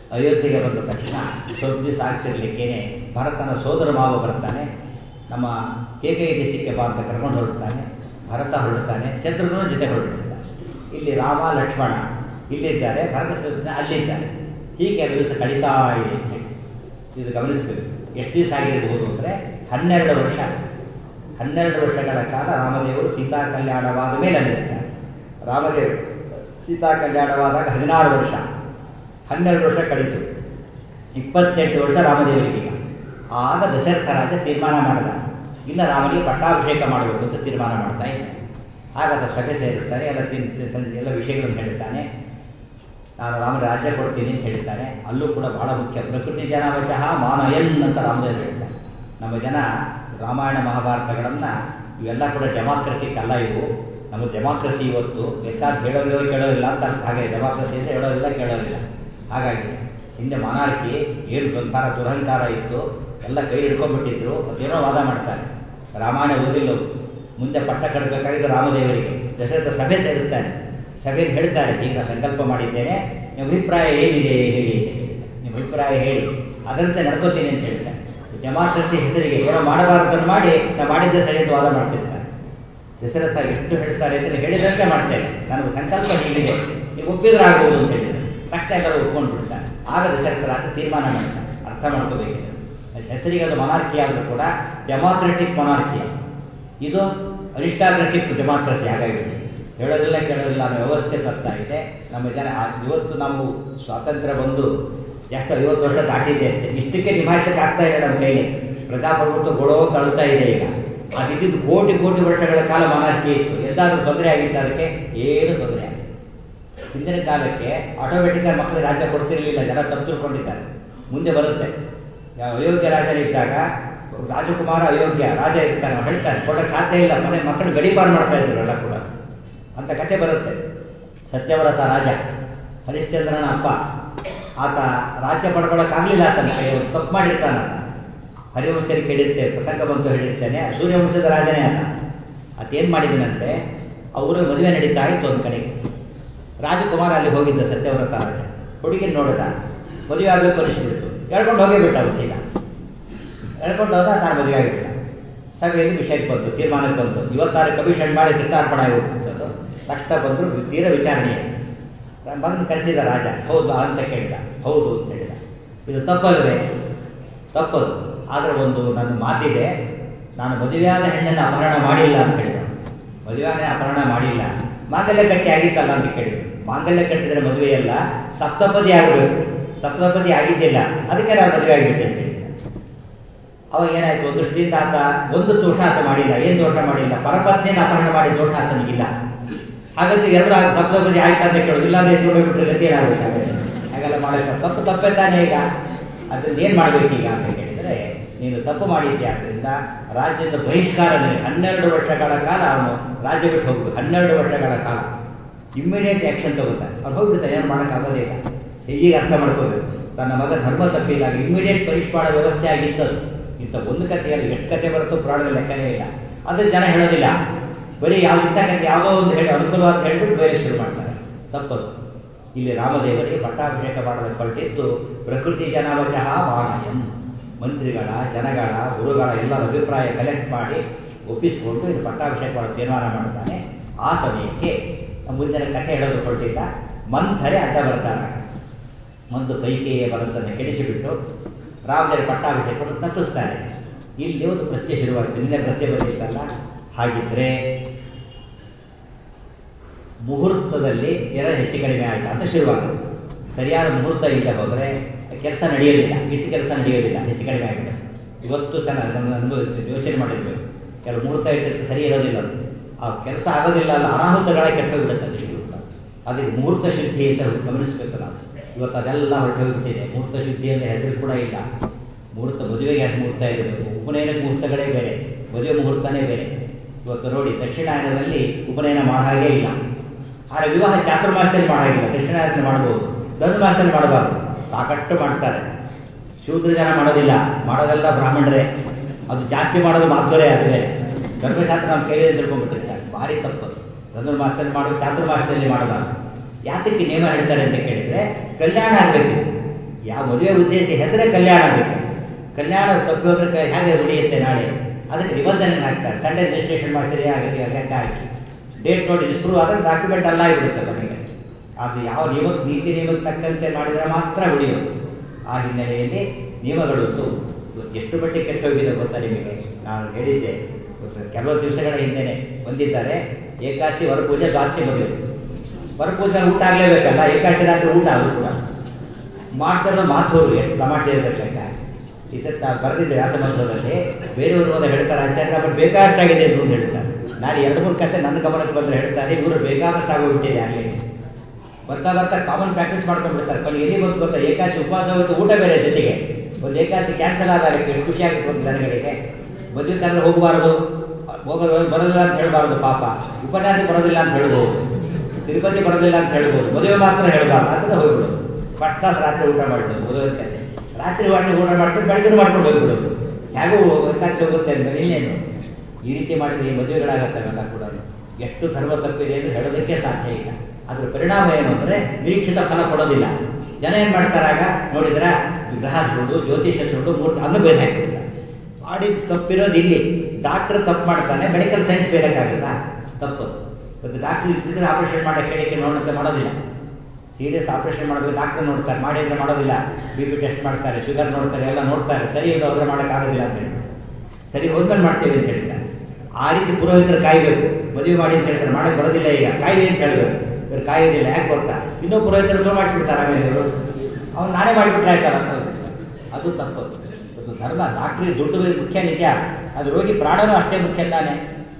ಅಯೋಧ್ಯೆಗೆ ಬಂದ ತಕ್ಷಣ ಸ್ವಲ್ಪ ದಿವಸ ಆಗ್ತಿರ್ಲಿಕ್ಕೇನೆ ಭರತನ ಸೋದರ ಮಾವ ಬರ್ತಾನೆ ನಮ್ಮ ಕೇಕೆಯ ದೇಶಕ್ಕೆ ಬಾ ಅಂತ ಕರ್ಕೊಂಡು ಹೊರಡ್ತಾನೆ ಭರತ ಹೊರಡ್ತಾನೆ ಶತ್ರುಘ್ನ ಜೊತೆ ಹೊರಡ್ತಾನೆ ಇಲ್ಲಿ ರಾಮ ಲಕ್ಷ್ಮಣ ಇಲ್ಲಿದ್ದಾರೆ ಭರತ ಶತ್ರುಘ್ನ ಅಲ್ಲಿದ್ದಾರೆ ಹೀಗೆ ದಿವಸ ಕಳೀತಾ ಇದೆ ಅಂತ ಹೇಳಿ. ಇದು ಗಮನಿಸಬೇಕು ಎಷ್ಟು ದಿವಸ ಆಗಿರಬಹುದು ಅಂದರೆ ಹನ್ನೆರಡು ವರ್ಷ ಹನ್ನೆರಡು ವರ್ಷಗಳ ಕಾಲ ರಾಮದೇವರು ಸೀತಾ ಕಲ್ಯಾಣವಾದ ಮೇಲೆ ಅಲ್ಲಿರ್ತಾರೆ ರಾಮದೇವರು ಸೀತಾ ಕಲ್ಯಾಣವಾದಾಗ ಹದಿನಾರು ವರ್ಷ ಹನ್ನೆರಡು ವರ್ಷ ಕಳೀತು ಇಪ್ಪತ್ತೆಂಟು ವರ್ಷ ರಾಮದೇವರಿಗೆ ಈಗ ಆಗ ದಶರಥ ರಾಜ ತೀರ್ಮಾನ ಮಾಡಿದ ಇಲ್ಲ ರಾಮನಿಗೆ ಪಟ್ಟಾಭಿಷೇಕ ಮಾಡಬೇಕು ಅಂತ ತೀರ್ಮಾನ ಮಾಡ್ತಾ ಇದ್ದಾನೆ ಆಗ ಅದರ ಸಭೆ ಸೇರಿಸ್ತಾರೆ ಎಲ್ಲ ತಿನ್ ತಿನ್- ಎಲ್ಲ ವಿಷಯಗಳನ್ನು ಹೇಳ್ತಾನೆ ನಾನು ರಾಮನ ರಾಜ್ಯ ಕೊಡ್ತೀನಿ ಅಂತ ಹೇಳ್ತಾನೆ ಅಲ್ಲೂ ಕೂಡ ಬಹಳ ಮುಖ್ಯ ಪ್ರಕೃತಿ ಜನ ವಶಃ ಮಾನಯನ್ ಅಂತ ರಾಮದೇವರು ಹೇಳ್ತಾರೆ ನಮ್ಮ ಜನ ರಾಮಾಯಣ ಮಹಾಭಾರತಗಳನ್ನು ಇವೆಲ್ಲ ಕೂಡ ಡೆಮಾಕ್ರಟಿಕ್ ಅಲ್ಲ ಇವು ನಮ್ಮ ಡೆಮಾಕ್ರಸಿ ಇವತ್ತು ಬೇಕಾದ್ರೆ ಹೇಳೋದಿಲ್ಲ ಕೇಳೋದಿಲ್ಲ ಅಂತ ಅರ್ಥ ಹಾಗೆ ಡೆಮಾಕ್ರಸಿ ಅಂತ ಹೇಳೋದಿಲ್ಲ ಕೇಳೋದಿಲ್ಲ ಹಾಗಾಗಿ ಹಿಂದೆ ಮನಾರ್ಕಿ ಏನು ಸಂಸಾರ ದುರಹಂಕಾರ ಇತ್ತು ಎಲ್ಲ ಕೈ ಹಿಡ್ಕೊಂಡ್ಬಿಟ್ಟಿದ್ರು ಅದೇನೋ ವಾದ ಮಾಡ್ತಾರೆ ರಾಮಾಯಣ ಓದಿಲ್ಲ ಅವ್ರು. ಮುಂದೆ ಪಟ್ಟ ಕಟ್ಟಬೇಕಾಗಿದ್ದು ರಾಮದೇವರಿಗೆ ದಶರಥ ಸಭೆ ಸೇರಿಸ್ತಾನೆ ಸಭೆಗೆ ಹೇಳ್ತಾರೆ ಈಗ ಸಂಕಲ್ಪ ಮಾಡಿದ್ದೇನೆ ನಿಮ್ಮ ಅಭಿಪ್ರಾಯ ಏನಿದೆ ಹೇಳಿ ಅಂತ ಹೇಳ್ತಾರೆ. ನಿಮ್ಮ ಅಭಿಪ್ರಾಯ ಹೇಳಿ ಅದರಂತೆ ನಡ್ಕೋತೀನಿ ಅಂತ ಹೇಳ್ತಾರೆ ಡೆಮಾಕ್ರಸಿ ಹೆಸರಿಗೆ ಏನೋ ಮಾಡಬಾರದನ್ನು ಮಾಡಿ ನಾವು ಮಾಡಿದ್ದೆ ಸರಿ ಅಂತ ವಾದ ಮಾಡ್ತಿರ್ತಾರೆ ದಶರಥ ಎಷ್ಟು ಹೇಳ್ತಾರೆ ಅಂದರೆ ಹೇಳಿದಂತೆ ಮಾಡ್ತೇನೆ ನನಗೆ ಸಂಕಲ್ಪ ಹೀಗಿದೆ ನೀವು ಒಪ್ಪಿದ್ರೆ ಆಗ್ಬೋದು ಅಂತ ಹೇಳಿದ್ದಾರೆ ತಕ್ಷಣ ಎಲ್ಲರೂ ಒಪ್ಕೊಂಡು ಬಿಡ್ತಾರೆ ಆಗ ದಶರಥ ರಾಜ ತೀರ್ಮಾನ ಮಾಡ್ತಾರೆ ಅರ್ಥ ಮಾಡ್ಕೋಬೇಕಿದೆ ಹೆಸರಿಗೆ ಅದು ಮೊನಾರ್ಕಿ ಆದರೂ ಕೂಡ ಡೆಮಾಕ್ರೆಟಿಕ್ ಮೊನಾರ್ಕಿ ಇದು ಅರಿಸ್ಟಾಕ್ರೆಟಿಕ್ ಡೆಮಾಕ್ರಸಿ ಹಾಗಾಗಿದೆ ಹೇಳೋದಿಲ್ಲ ಕೇಳೋದಿಲ್ಲ ಅನ್ನೋ ವ್ಯವಸ್ಥೆ ಬರ್ತಾ ಇದೆ ನಮ್ಮ ಜನ ಆ- ಇವತ್ತು ನಾವು ಸ್ವಾತಂತ್ರ್ಯ ಬಂದು ಎಷ್ಟು ಐವತ್ತು ವರ್ಷ ದಾಟಿದೆ ಅಷ್ಟೇ ಇಷ್ಟಕ್ಕೆ ನಿಭಾಯಿಸಕ್ಕೆ ಆಗ್ತಾ ಇದೆ ನಮ್ಮ ಕೈಲಿ ಪ್ರಜಾಪ್ರಭುತ್ವ ಗೊಳೋ ತಳ್ತಾ ಇದೆ ಈಗ ಅದಿದ್ದು ಕೋಟಿ ಕೋಟಿ ವರ್ಷಗಳ ಕಾಲ ಮೊನಾರ್ಕಿ ಇತ್ತು ಎಂದಾದ್ರೂ ತೊಂದರೆ ಆಗಿತ್ತು ಅದಕ್ಕೆ ಏನು ತೊಂದರೆ ಆಗಿಲ್ಲ ಹಿಂದಿನ ಕಾಲಕ್ಕೆ ಆಟೋಮೆಟಿಕ್ ಮಕ್ಕಳಿಗೆ ರಾಜ್ಯ ಕೊಡ್ತಿರ್ಲಿಲ್ಲ ಜನ ತಪ್ಪು ತಿಳ್ಕೊಂಡಿದ್ದಾರೆ ಮುಂದೆ ಬರುತ್ತೆ ಯಾವ ಅಯೋಗ್ಯ ರಾಜನಿದ್ದಾಗ ರಾಜಕುಮಾರ ಅಯೋಗ್ಯ ರಾಜ ಇರ್ತಾನೆ ಅವ್ನು ಹೇಳ್ತಾನೆ ಕೊಡಕ್ಕೆ ಸಾಧ್ಯ ಇಲ್ಲ ಮನೆ ಮಕ್ಕಳು ಗಡಿಪಾರು ಮಾಡ್ತಾ ಇದ್ರು ಎಲ್ಲ ಕೂಡ ಅಂತ ಕತೆ ಬರುತ್ತೆ ಸತ್ಯವ್ರತ ರಾಜ ಹರಿಶ್ಚಂದ್ರನ ಅಪ್ಪ ಆತ ರಾಜ್ಯ ಪಡ್ಕೊಳ್ಳೋಕ್ಕಾಗಲಿಲ್ಲ ಆತನ ಕೈ ತಪ್ಪು ಮಾಡಿರ್ತಾನ ಹರಿವಂಶರಿಗೆ ಕೇಳಿರುತ್ತೆ ಪ್ರಸಂಗ ಬಂತು ಹೇಳಿರ್ತೇನೆ ಸೂರ್ಯವಂಶದ ರಾಜನೇ ಆತ ಆತೇನು ಮಾಡಿದನಂತೆ ಅವರು ಮದುವೆ ನಡೀತಾ ಇತ್ತು ಒಂದು ಕಡೆಗೆ ರಾಜಕುಮಾರ ಅಲ್ಲಿ ಹೋಗಿದ್ದ ಸತ್ಯವ್ರತ ರಾಜ ಹುಡುಗಿನ ನೋಡಿದ ಮದುವೆ ಆಗಬೇಕು ಅನಿಸ್ಬಿಡ್ತು ಹೇಳ್ಕೊಂಡು ಹೋಗೇ ಬಿಟ್ಟ ಅವ್ರು ಸೀದಾ ಹೇಳ್ಕೊಂಡು ಹೋದ ನಾನು ಮದುವೆ ಆಗಿಬಿಟ್ಟ ಸಭೆಯಲ್ಲಿ ವಿಷಯಕ್ಕೆ ಬಂತು ತೀರ್ಮಾನಕ್ಕೆ ಬಂತು ಇವತ್ತಾರು ಕಮಿಷನ್ ಮಾಡಿ ಕೃತಾರ್ಪಣ ಆಗಿಬಿಟ್ಟು ತಕ್ಷಣ ಬಂದರು ತೀರ ವಿಚಾರಣೆ ಬಂದು ಕರೆಸಿದ ರಾಜ ಹೌದು ಅಂತ ಕೇಳಿದ ಹೌದು ಅಂತ ಹೇಳಿದ ಇದು ತಪ್ಪಲ್ವೇ ತಪ್ಪದು ಆದರೆ ಒಂದು ನನ್ನ ಮಾತಿದೆ ನಾನು ಮದುವೆಯಾದ ಹೆಣ್ಣನ್ನು ಅಪಹರಣ ಮಾಡಿಲ್ಲ ಅಂತ ಹೇಳಿದ ಮದುವೆಯಾದ ಅಪಹರಣ ಮಾಡಿಲ್ಲ ಮಾಂಗಲ್ಯ ಕಟ್ಟಿ ಆಗಿತ್ತಲ್ಲ ಅಂತ ಕೇಳಿದ್ರು ಮಾಂಗಲ್ಯ ಕಟ್ಟಿದ್ರೆ ಮದುವೆಯಲ್ಲ ಸಪ್ತಪದಿ ಆಗಬೇಕು ಸಪ್ತಪದಿ ಆಗಿದ್ದಿಲ್ಲ ಅದಕ್ಕೆ ನಾನು ಮದುವೆ ಆಗಿಬಿಟ್ಟೆ ಅಂತ ಹೇಳಿದ ಅವಾಗ ಏನಾಯ್ತು ಒಂದು ದೃಷ್ಟಿಯಿಂದ ಆತ ಒಂದು ದೋಷ ಆತ ಮಾಡಿಲ್ಲ ಏನು ದೋಷ ಮಾಡಿಲ್ಲ ಪರಪತ್ನಿಯನ್ನು ಅಪಹರಣ ಮಾಡಿ ದೋಷ ಆತನಿಗಿಲ್ಲ ಹಾಗಾದ್ರೆ ಎರಡು ಆಗ ಸಪ್ತಪದಿ ಆಯ್ತಾ ಅಂತ ಕೇಳೋದಿಲ್ಲ ಅಂದ್ರೆ ಎತ್ಕೊಂಡು ಬಿಟ್ಟರೆ ಗತಿ ಏನಾಗುತ್ತೆ ಹಾಗಾದ್ರೆ? ಹಾಗೆಲ್ಲ ಮಾಡಕ್ಕೆ ತಪ್ಪು ತಪ್ಪೇ ತಾನೇ ಈಗ ಅದರಿಂದ ಏನು ಮಾಡಬೇಕೀಗ ಅಂತ ಕೇಳಿದರೆ ನೀನು ತಪ್ಪು ಮಾಡಿದ್ಯಾ ಆದ್ದರಿಂದ ರಾಜ್ಯದ ಬಹಿಷ್ಕಾರ ನಿನಗೆ ಹನ್ನೆರಡು ವರ್ಷಗಳ ಕಾಲ ಅವನು ರಾಜ್ಯ ಬಿಟ್ಟು ಹೋಗ್ಬೇಕು ಹನ್ನೆರಡು ವರ್ಷಗಳ ಕಾಲ ಇಮ್ಮಿಡಿಯೇಟ್ ಆ್ಯಕ್ಷನ್ ತಗೋತಾನೆ ಅವ್ರು ಹೋಗ್ಬಿಡ್ತಾರೆ ಏನು ಮಾಡೋಕ್ಕಾಗೋದೇ ಇಲ್ಲ ಹೀಗೆ ಅರ್ಥ ಮಾಡ್ಕೋಬೇಕು ತನ್ನ ಮಗ ಧರ್ಮ ತಪ್ಪಿದಾಗ ಇಮ್ಮಿಡಿಯೇಟ್ ಪರೀಕ್ಷೆ ಮಾಡೋ ವ್ಯವಸ್ಥೆ ಆಗಿತ್ತದು ಇಂಥ ಒಂದು ಕಥೆಯಲ್ಲಿ ಎಷ್ಟು ಕತೆ ಬರುತ್ತೋ ಪುರಾಣದ ಲೆಕ್ಕನೇ ಇಲ್ಲ ಅದ್ರ ಜನ ಹೇಳೋದಿಲ್ಲ ಬರೀ ಯಾವ ಇಂಥ ಕಥೆ ಯಾವುದೋ ಒಂದು ಹೇಳಿ ಅನುಕೂಲವಾದ ಹೇಳ್ಬಿಟ್ಟು ಬೇರೆ ಶುರು ಮಾಡ್ತಾರೆ ತಪ್ಪದು ಇಲ್ಲಿ ರಾಮದೇವರಿಗೆ ಪಟ್ಟಾಭಿಷೇಕ ಮಾಡಲು ಹೊರಟಿದ್ದು ಪ್ರಕೃತಿ ಜನವಶಃ ವಾಣಯಂ ಮಂತ್ರಿಗಳ ಜನಗಳ ಗುರುಗಳ ಎಲ್ಲರ ಅಭಿಪ್ರಾಯ ಕಲೆಕ್ಟ್ ಮಾಡಿ ಒಪ್ಪಿಸಿಕೊಂಡು ಇದು ಪಟ್ಟಾಭಿಷೇಕ ಮಾಡಲು ತೀರ್ಮಾನ ಮಾಡ್ತಾನೆ ಆ ಸಮಯಕ್ಕೆ ಮುಂದಿನ ಕಥೆ ಹೇಳೋದು ಹೊರಟಿದ್ದ ಮಂಥರೆ ಅಡ್ಡ ಬರ್ತಾನೆ ಒಂದು ಕೈಕೇಯ ಮನಸ್ಸನ್ನು ಕೆಡಿಸಿಬಿಟ್ಟು ರಾಮದೇವರ ಪಟ್ಟಾಭಿಷೇಕವನ್ನು ತಪ್ಪಿಸ್ತಾರೆ ಇಲ್ಲಿ ಒಂದು ಪ್ರಶ್ನೆ ಶುರುವಾಗುತ್ತೆ ನಿನ್ನೆ ಪ್ರಶ್ನೆ ಬಂದಿತ್ತಲ್ಲ ಹಾಗಿದ್ರೆ ಮುಹೂರ್ತದಲ್ಲಿ ಎರಡು ಹೆಚ್ಚು ಕಡಿಮೆ ಆಯ್ತಾ ಅಂತ ಶುರುವಾಗುತ್ತೆ ಸರಿಯಾದ ಮುಹೂರ್ತ ಇಲ್ಲ ಹೋದರೆ ಕೆಲಸ ನಡೆಯೋದಿಲ್ಲ ಇಟ್ಟು ಕೆಲಸ ನಡೆಯೋದಿಲ್ಲ ಹೆಚ್ಚು ಕಡಿಮೆ ಆಗಿದೆ ಇವತ್ತು ಚೆನ್ನಾಗಿ ನಮ್ಮ ಅನುಭವಿಸಿ ಯೋಚನೆ ಮಾಡಿರ್ಬೇಕು ಕೆಲವು ಮುಹೂರ್ತ ಇಟ್ಟಿರ್ತಾರೆ ಸರಿ ಇರೋದಿಲ್ಲ ಅದು ಆ ಕೆಲಸ ಆಗೋದಿಲ್ಲ ಅಲ್ಲ ಅನಾಹುತಗಳ ಕೆಟ್ಟೋಗ್ಬಿಡುತ್ತೆ ಅದು ಮುಹೂರ್ತ ಅದಕ್ಕೆ ಮುಹೂರ್ತ ಶುದ್ಧಿ ಅಂತ ಗಮನಿಸಬೇಕು ನಾವು ಇವತ್ತು ಅದೆಲ್ಲ ಹೊರಟೋಗ್ಬಿಟ್ಟಿದೆ ಮುಹೂರ್ತ ಶುದ್ಧಿ ಅಂತ ಹೆಸರು ಕೂಡ ಇಲ್ಲ ಮುಹೂರ್ತ ಮದುವೆಗೆ ಯಾಕೆ ಮುಹೂರ್ತ ಇರಬೇಕು ಉಪನಯನ ಮುಹೂರ್ತಗಳೇ ಬೇರೆ ಮದುವೆ ಮುಹೂರ್ತನೇ ಬೇರೆ ಇವತ್ತು ನೋಡಿ ದಕ್ಷಿಣಾಯನದಲ್ಲಿ ಉಪನಯನ ಮಾಡೋ ಹಾಗೇ ಇಲ್ಲ ಆದರೆ ವಿವಾಹ ಚಾತುರ್ಮಾಸದಲ್ಲಿ ಮಾಡೋ ಹಾಗಿಲ್ಲ ದಕ್ಷಿಣಾಯನದಲ್ಲಿ ಮಾಡ್ಬೋದು ಧನುರ್ಮಾಸದಲ್ಲಿ ಮಾಡಬಾರ್ದು ಸಾಕಷ್ಟು ಮಾಡ್ತಾರೆ ಶೂದ್ರ ಜನ ಮಾಡೋದಿಲ್ಲ ಮಾಡೋದೆಲ್ಲ ಬ್ರಾಹ್ಮಣರೇ ಅದು ಜಾಸ್ತಿ ಮಾಡೋದು ಮಾಧ್ವರೇ ಆದರೆ ಧರ್ಮಶಾಸ್ತ್ರ ನಮ್ಮ ಕೈಯಲ್ಲಿ ತಿಳ್ಕೊಂಡ್ಬಿಟ್ಟಿರ್ತಾರೆ ಭಾರಿ ತಪ್ಪು ಧನುರ್ಮಾಸದಲ್ಲಿ ಮಾಡೋದು ಚಾತುರ್ಮಾಸದಲ್ಲಿ ಮಾಡಬಾರ್ದು ಯಾತಕ್ಕೆ ನಿಯಮ ಹೇಳ್ತಾರೆ ಅಂತ ಕೇಳಿದರೆ ಕಲ್ಯಾಣ ಆಗಬೇಕು ಯಾವ ಮದುವೆ ಉದ್ದೇಶ ಹೆಸರೇ ಕಲ್ಯಾಣ ಬೇಕು ಕಲ್ಯಾಣ ತಪ್ಪಿ ಹೋದ್ರೆ ಹೇಗೆ ಉಳಿಯುತ್ತೆ ನಾಳೆ ಅದಕ್ಕೆ ನಿಬಂಧನೆ ಹಾಕ್ತಾರೆ ಸಂಡೇ ರಿಜಿಸ್ಟ್ರೇಷನ್ ಮಾಡಿಸಿರಿ ಆಗುತ್ತೆ ಲೆಕ್ಕ ಹಾಕಿ ಡೇಟ್ ನೋಡಿ ಡಿಸ್ಪ್ರೂವ್ ಆದರೆ ಡಾಕ್ಯುಮೆಂಟ್ ಅಲ್ಲ ಆಗಿಬಿಡುತ್ತೆ ಕೊನೆಗೆ ಅದು ಯಾವ ನಿಯಮ ನೀತಿ ನಿಯಮಕ್ಕೆ ತಕ್ಕಂತೆ ಮಾಡಿದರೆ ಮಾತ್ರ ಉಳಿಯೋದು ಆ ಹಿನ್ನೆಲೆಯಲ್ಲಿ ನಿಯಮಗಳು ಎಷ್ಟು ಮಟ್ಟಿಗೆ ಕೆಟ್ಟ ಹೋಗಿದೆ ಗೊತ್ತಾ ನಿಮಗೆ ನಾನು ಹೇಳಿದ್ದೆ ಕೆಲವು ದಿವಸಗಳ ಹಿಂದೆನೆ ಬಂದಿದ್ದಾರೆ ಏಕಾಶಿ ವರಪೂಜೆ ದ್ವಾದಶಿ ಮದುವೆ ವರಪೂಜೆ ಊಟ ಆಗಲೇಬೇಕಲ್ಲ ಏಕಾಶಿ ರಾತ್ರಿ ಊಟ ಅದು ಕೂಡ ಮಾಡ್ತಾರೋ ಮಾತೋರು ಎಷ್ಟು ತಮಾಷೆ ಇರಬೇಕು ಲೆಕ್ಕ ಈ ಸತ್ತ ಬರೆದಿದ್ದೆ ವ್ಯಾಸಮಂತ್ರದಲ್ಲಿ ಬೇರೆಯವರು ಹೋದ ಹೇಳ್ತಾರೆ ಆಚಾರ್ಯ ಬಟ್ ಬೇಕಾಷ್ಟಾಗಿದೆ ಅಂತ ಹೇಳ್ತಾರೆ ನಾನು ಎರಡು ಮೂರು ಕತೆ ನನ್ನ ಗಮನಕ್ಕೆ ಬಂದರೆ ಹೇಳ್ತಾರೆ ಇವರು ಬೇಕಾದಷ್ಟು ಆಗೋಗ್ಬಿಟ್ಟಿದೆ ಆಗಲೇ ಬರ್ತಾ ಬರ್ತಾ ಕಾಮನ್ ಪ್ರಾಕ್ಟೀಸ್ ಮಾಡ್ಕೊಂಡ್ಬಿಡ್ತಾರೆ ಕೊನೆಗೆ ಎಲ್ಲಿ ಬಂದು ಗೊತ್ತಾ ಏಕಾಶಿ ಉಪವಾಸ ಹೋಯ್ತು ಊಟ ಬೇರೆ ಜೊತೆಗೆ ಒಂದು ಏಕಾಶಿ ಕ್ಯಾನ್ಸಲ್ ಆದಾಗ ಎಷ್ಟು ಖುಷಿ ಆಗುತ್ತೆ ಒಂದು ಜನಗಳಿಗೆ ಮದುವೆ ಕಾಲದಲ್ಲಿ ಹೋಗಬಾರ್ದು ಹೋಗೋದು ಬರೋದಿಲ್ಲ ಅಂತ ಹೇಳಬಾರ್ದು ಪಾಪ ಉಪನ್ಯಾಸ ಬರೋದಿಲ್ಲ ಅಂತ ಹೇಳ್ಬೋದು ತಿರುಪತಿ ಬರೋದಿಲ್ಲ ಅಂತ ಹೇಳ್ಬೋದು ಮದುವೆ ಮಾತ್ರ ಹೇಳಬಾರ್ದು ಅಂತ ಹೋಗ್ಬಿಡೋದು ಫಸ್ಟ್ ಕ್ಲಾಸ್ ರಾತ್ರಿ ಊಟ ಮಾಡ್ಬೋದು ಮದುವೆ ಕತೆ ರಾತ್ರಿ ಮಾಡಿ ಊಟ ಮಾಡ್ಕೊಂಡು ಬೆಳಗ್ಗೆ ಮಾಡ್ಕೊಂಡು ಹೋಗ್ಬಿಡೋದು ಹೇಗೂ ಏಕಾಶಿ ಹೋಗುತ್ತೆ ಅಂತ ಇನ್ನೇನು ಈ ರೀತಿ ಮಾಡಿದ್ರೆ ಈ ಮದುವೆಗಳಾಗತ್ತವೆಲ್ಲ ಕೂಡ ಎಷ್ಟು ಧರ್ಮ ತಪ್ಪಿದೆ ಎಂದು ಹೇಳೋದಕ್ಕೆ ಸಾಧ್ಯ ಇಲ್ಲ ಅದ್ರ ಪರಿಣಾಮ ಏನು ಅಂದರೆ ನಿರೀಕ್ಷಿತ ಫಲ ಕೊಡೋದಿಲ್ಲ ಜನ ಏನು ಮಾಡ್ತಾರಾಗ ನೋಡಿದ್ರ ಗ್ರಹ ಸುಳ್ಳು ಜ್ಯೋತಿಷ ಸುಳ್ಳು ಮೂರ್ತಿ ಅದನ್ನು ಬೇರೆ ಹಾಕಿಬಿಡ್ತಾರೆ ಮಾಡಿ ತಪ್ಪಿರೋದು ಇಲ್ಲಿ ಡಾಕ್ಟರ್ ತಪ್ಪು ಮಾಡ್ತಾನೆ ಮೆಡಿಕಲ್ ಸೈನ್ಸ್ ಬೇಕಾಗುತ್ತಾ ತಪ್ಪು ಮತ್ತು ಡಾಕ್ಟರ್ ಇದ್ದಿದ್ರೆ ಆಪರೇಷನ್ ಮಾಡೋಕ್ಕೆ ಹೇಳಿಕೆ ನೋಡೋಂತೆ ಮಾಡೋದಿಲ್ಲ ಸೀರಿಯಸ್ ಆಪರೇಷನ್ ಮಾಡಬೇಕು ಡಾಕ್ಟರ್ ನೋಡ್ತಾರೆ ಮಾಡಿದ್ರೆ ಮಾಡೋದಿಲ್ಲ ಬಿ ಪಿ ಟೆಸ್ಟ್ ಮಾಡ್ತಾರೆ ಶುಗರ್ ನೋಡ್ತಾರೆ ಎಲ್ಲ ನೋಡ್ತಾರೆ ಸರಿ ಇರೋದ್ರೆ ಮಾಡೋಕ್ಕಾಗೋದಿಲ್ಲ ಅಂತ ಹೇಳಿ ಸರಿ ಹೋದ್ಮೇಲೆ ಮಾಡ್ತೇವೆ ಅಂತ ಹೇಳ್ತಾರೆ ಆ ರೀತಿ ಪುರೋಹಿತರು ಕಾಯಬೇಕು ಮದುವೆ ಮಾಡಿ ಅಂತ ಹೇಳ್ತಾರೆ ಮಾಡಕ್ಕೆ ಬರೋದಿಲ್ಲ ಈಗ ಕಾಯಿದೆ ಅಂತ ಹೇಳಬೇಕು ಇವ್ರು ಕಾಯೋದಿಲ್ಲ ಯಾಕೆ ಗೊತ್ತಾ ಇನ್ನೂ ಪುರೋಹಿತರು ಶುರು ಮಾಡಿಸ್ಬಿಡ್ತಾರೆ ಆಮೇಲೆ ಇವರು ಅವ್ನು ನಾನೇ ಮಾಡಿಬಿಟ್ರೆ ಆಯ್ತಲ್ಲ ಅಂತ ಅದು ತಪ್ಪು ಅದು ಧರ್ಮ ಡಾಕ್ಟ್ರಿಗೆ ದುಡ್ಡು ಮುಖ್ಯ ನಿಜ ಅದು ರೋಗಿ ಪ್ರಾಣನೂ ಅಷ್ಟೇ ಮುಖ್ಯ ತಾನೆ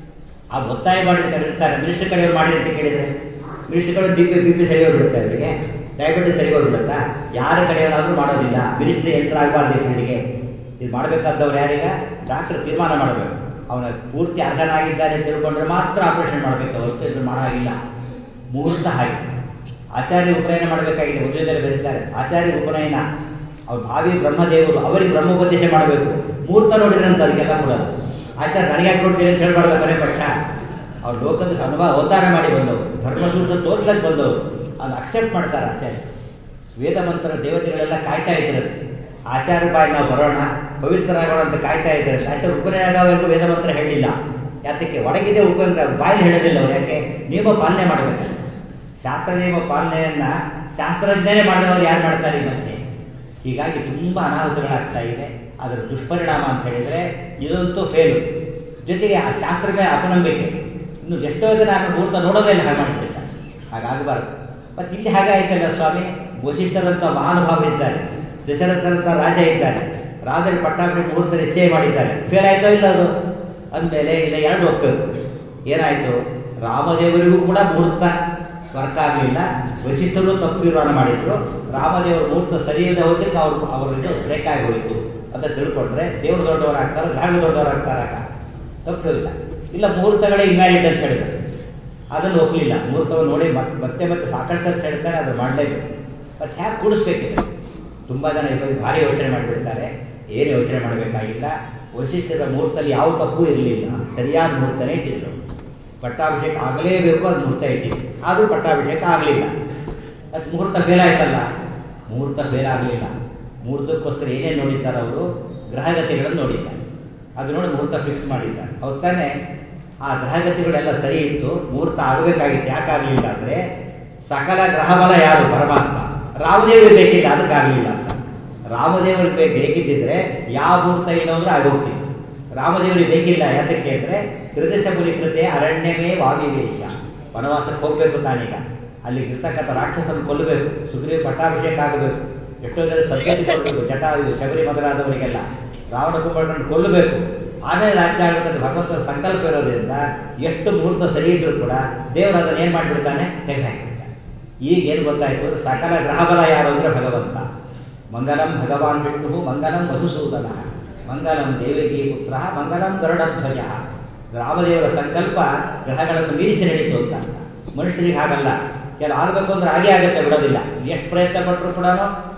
ಆ ಒತ್ತಾಯ ಮಾಡಿರ್ತಾರೆ ಇರ್ತಾರೆ ಮಿನಿಸ್ಟರ್ ಕಡೆಯವ್ರು ಮಾಡಿ ಅಂತ ಕೇಳಿದರೆ ಮಿನಿಸ್ಟರ್ ಕಡೆ ಬಿ ಪಿ ಬಿ ಪಿ ಸರಿ ಹೋಗ್ಬಿಡುತ್ತೆ ಅವರಿಗೆ ಡಯಾಬಿಟಿಸ್ ಸರಿ ಹೋಗ್ಬಿಡುತ್ತಾ ಯಾರ ಕಡೆಯವರಾದರೂ ಮಾಡೋದಿಲ್ಲ ಮಿನಿಸ್ಟ್ರಿ ಎಂಟರ್ ಆಗಬಾರ್ದು ಈ ಫೀಲ್ಡ್ಗೆ ಇದು ಮಾಡಬೇಕಾದವ್ರು ಯಾರೀಗ ಡಾಕ್ಟರ್ ತೀರ್ಮಾನ ಮಾಡಬೇಕು ಅವನ ಪೂರ್ತಿ ಅರ್ಹನಾಗಿದ್ದಾನೆ ಅಂತ ತಿಳ್ಕೊಂಡ್ರೆ ಮಾತ್ರ ಆಪರೇಷನ್ ಮಾಡಬೇಕು ಹೊರತು ಇದು ಮಾಡೋ ಹಾಗಿಲ್ಲ ಮುಹೂರ್ತ ಹಾಗೆ ಆಚಾರ್ಯ ಉಪನಯನ ಮಾಡಬೇಕಾಗಿದೆ ಉದ್ಯೋಗದಲ್ಲಿ ಬರೀತಾರೆ ಆಚಾರ್ಯ ಉಪನಯನ ಅವ್ರು ಭಾವಿ ಬ್ರಹ್ಮದೇವರು ಅವರಿಗೆ ಬ್ರಹ್ಮೋಪದೇಶ ಮಾಡಬೇಕು ಮುಹೂರ್ತ ನೋಡಿದ್ರಂತ ಅದಕ್ಕೆಲ್ಲ ಕೂಡ ಆಚಾರ್ಯ ನನಗೆ ಕೊಡ್ತೀನಿ ಅಂತ ಹೇಳ್ಬಾರ್ದು ಮನೆ ಪಕ್ಷ ಅವ್ರು ಲೋಕದ ಅನುಭವ ಅವತಾರ ಮಾಡಿ ಬಂದವರು ಧರ್ಮಸೂತ್ರ ತೋರ್ಸಕ್ಕೆ ಬಂದವರು ಅದು ಅಕ್ಸೆಪ್ಟ್ ಮಾಡ್ತಾರೆ ಆಚಾರ್ಯ ವೇದ ಮಂತ್ರ ದೇವತೆಗಳೆಲ್ಲ ಕಾಯ್ತಾ ಇದ್ದಾರೆ ಆಚಾರ್ಯ ಬಾಯಿ ನಾವು ಬರೋಣ ಪವಿತ್ರರಾಗೋಣ ಅಂತ ಕಾಯ್ತಾ ಇದ್ದಾರೆ ಆಚಾರ್ಯ ಉಪನಯನವರೆಗೂ ವೇದ ಮಂತ್ರ ಹೇಳಿಲ್ಲ ಯಾತಕ್ಕೆ ಒಳಗಿದೆ ಉಪನಯ ಬಾಯಲ್ಲಿ ಹೇಳೋದಿಲ್ಲ ಅವ್ರು ಯಾಕೆ ನಿಯಮ ಪಾಲನೆ ಮಾಡಬೇಕು ಶಾಸ್ತ್ರ ನಿಯಮ ಪಾಲನೆಯನ್ನ ಶಾಸ್ತ್ರಜ್ಞರೇ ಮಾಡಿದವರು ಯಾರು ಮಾಡ್ತಾರೆ ಈ ಮಧ್ಯೆ ಹೀಗಾಗಿ ತುಂಬ ಅನಾಹುತಗಳಾಗ್ತಾ ಇದೆ ಅದರ ದುಷ್ಪರಿಣಾಮ ಅಂತ ಹೇಳಿದರೆ ಇದಂತೂ ಫೇಲು ಜೊತೆಗೆ ಆ ಶಾಸ್ತ್ರ ಮೇಲೆ ಅಪನಂಬಿಕೆ ಇನ್ನು ಎಷ್ಟೋ ಜನ ಆಗ ಮುಹೂರ್ತ ನೋಡೋದೇ ಇಲ್ಲ ಹಾಗೆ ಮಾಡ್ತಿರ್ತಾರೆ ಹಾಗಾಗಬಾರ್ದು ಮತ್ತು ಇಲ್ಲಿ ಹಾಗಾಯ್ತಲ್ಲ ಸ್ವಾಮಿ ವಶಿಷ್ಠರಂಥ ಮಹಾನುಭಾವರಿದ್ದಾರೆ ದಶರಥರಂಥ ರಾಜ ಇದ್ದಾರೆ ರಾಜರ ಪಟ್ಟಾಭಿ ಮುಹೂರ್ತ ನಿಶ್ಚಯ ಮಾಡಿದ್ದಾರೆ ಫೇಲ್ ಆಯ್ತೋ ಇಲ್ಲ ಅದು ಅಂದಮೇಲೆ ಇಲ್ಲ ಎರಡು ಒಪ್ಪಬೇಕು ಏನಾಯಿತು ರಾಮದೇವರಿಗೂ ಕೂಡ ಮುಹೂರ್ತ ವರ್ಕ್ ಆಗಲಿಲ್ಲ ವಶಿಷ್ಠರು ತಪ್ಪು ತೀರ್ಮಾನ ಮಾಡಿದ್ರು ರಾಮದೇವರ ಮುಹೂರ್ತ ಸರಿ ಇಲ್ಲದೆ ಹೋದಕ್ಕೆ ಅವ್ರು ಅವರದ್ದು ಬ್ರೇಕ್ ಆಗಿ ಹೋಯಿತು ಅಂತ ತಿಳ್ಕೊಂಡ್ರೆ ದೇವರು ದೊಡ್ಡವರಾಗ್ತಾರೆ ಧರ್ಮ ದೊಡ್ಡವರಾಗ್ತಾರಾಗ ತಪ್ಪು ಇಲ್ಲ ಇಲ್ಲ ಮುಹೂರ್ತಗಳೇ ಇನ್ವ್ಯಾಲಿಡ್ ಅಂತ ಹೇಳಿದ್ರು ಅದನ್ನು ಒಪ್ಪಲಿಲ್ಲ ಮುಹೂರ್ತವನ್ನು ನೋಡಿ ಮತ್ತೆ ಮತ್ತೆ ಮತ್ತೆ ಸಾಕಷ್ಟು ಅಂತ ಹೇಳ್ತಾರೆ ಅದು ಮಾಡಲೇಬೇಕು ಮತ್ತು ಹ್ಯಾಕ್ ಕೂಡಿಸ್ಬೇಕಿದೆ ತುಂಬ ಜನ ಇವಾಗ ಭಾರಿ ಯೋಚನೆ ಮಾಡಿಬಿಡ್ತಾರೆ ಏನು ಯೋಚನೆ ಮಾಡಬೇಕಾಗಿಲ್ಲ ವೈಶಿಷ್ಟ್ಯದ ಮುಹೂರ್ತದಲ್ಲಿ ಯಾವ ತಪ್ಪು ಇರಲಿಲ್ಲ ಸರಿಯಾದ ಮುಹೂರ್ತನೇ ಇಟ್ಟಿದ್ರು ಪಟ್ಟಾಭಿಷೇಕ ಆಗಲೇಬೇಕು ಅದು ಮುಹೂರ್ತ ಇಟ್ಟಿದ್ರು ಆದರೂ ಪಟ್ಟಾಭಿಷೇಕ ಆಗಲಿಲ್ಲ ಅದು ಮುಹೂರ್ತ ಫೇಲ್ ಆಯ್ತಲ್ಲ ಮುಹೂರ್ತ ಫೇಲ್ ಆಗಲಿಲ್ಲ ಮುಹೂರ್ತಕ್ಕೋಸ್ಕರ ಏನೇನು ನೋಡಿದ್ದಾರೆ ಅವರು ಗ್ರಹಗತಿಗಳನ್ನು ನೋಡಿದ್ದಾರೆ ಅದು ನೋಡಿ ಮುಹೂರ್ತ ಫಿಕ್ಸ್ ಮಾಡಿದ್ದಾರೆ ಅವ್ರು ತಾನೇ ಆ ಗ್ರಹಗತಿಗಳೆಲ್ಲ ಸರಿ ಇತ್ತು ಮುಹೂರ್ತ ಆಗಬೇಕಾಗಿತ್ತು ಯಾಕಾಗಲಿಲ್ಲ ಅಂದರೆ ಸಕಲ ಗ್ರಹಬಲ ಯಾರು ಪರಮಾತ್ಮ ರಾಮದೇವರು ಬೇಕಿಲ್ಲ ಅದಕ್ಕಾಗಲಿಲ್ಲ ಅಂತ ರಾಮದೇವರಿಗೆ ಬೇ ಬೇಕಿದ್ದಿದ್ರೆ ಯಾವ ಮುಹೂರ್ತ ಇಲ್ಲ ಅಂದ್ರೆ ಆಗೋಗ್ತಿತ್ತು ರಾಮದೇವರಿಗೆ ಬೇಕಿಲ್ಲ ಯಾತಕ್ಕೆ ಅಂದರೆ ತ್ರಿದಶ ಕೃತೆ ಅರಣ್ಯವೇ ವಾವಿವೇಶ ವನವಾಸಕ್ಕೆ ಹೋಗಬೇಕು ತಾನೀಗ ಅಲ್ಲಿ ಇರ್ತಕ್ಕಂಥ ರಾಕ್ಷಸನ್ನು ಕೊಲ್ಲಬೇಕು ಸುಗ್ರೀವ ಪಟ್ಟಾಭಿಷೇಕ ಆಗಬೇಕು ಎಷ್ಟೋ ಜನ ಸದ್ಯತೆ ಕೊಡಬೇಕು ಜಟ ಇದು ಶಬರಿ ಮೊದಲಾದವರಿಗೆಲ್ಲ ರಾವಣ ಕುಂಬಳನ್ನು ಕೊಲ್ಲಬೇಕು ಆಮೇಲೆ ರಾಜ್ಯ ಆಗಬೇಕಂತ ಭಗವಂತನ ಸಂಕಲ್ಪ ಇರೋದ್ರಿಂದ ಎಷ್ಟು ಮುಹೂರ್ತ ಸರಿ ಇದ್ರೂ ಕೂಡ ದೇವರು ಅದನ್ನು ಏನು ಮಾಡಿಬಿಡ್ತಾನೆ ತೆಗೆದುಹಾಕಿಬಿಡ್ತಾನೆ ಈಗ ಏನು ಗೊತ್ತಾಯಿತು ಸಕಲ ಗ್ರಹಬಲ ಯಾರು ಅಂದರೆ ಭಗವಂತ ಮಂಗಲಂ ಭಗವಾನ್ ವಿಷ್ಣು ಮಂಗಲಂ ವಸುಸೂದನ ಮಂಗಲಂ ದೇವಕಿ ಪುತ್ರ ಮಂಗಲಂ ಗರುಡಧ್ವಜ ರಾಮದೇವರ ಸಂಕಲ್ಪ ಗ್ರಹಗಳನ್ನು ಮೀರಿಸಿ ನಡೀತು ಅಂತ ಮನುಷ್ಯರಿಗೆ ಹಾಗಲ್ಲ ಕೆಲ ಆಗಬೇಕು ಅಂದ್ರೆ ಹಾಗೆ ಆಗುತ್ತೆ ಬಿಡೋದಿಲ್ಲ ಎಷ್ಟು ಪ್ರಯತ್ನ ಪಟ್ಟರು ಕೂಡ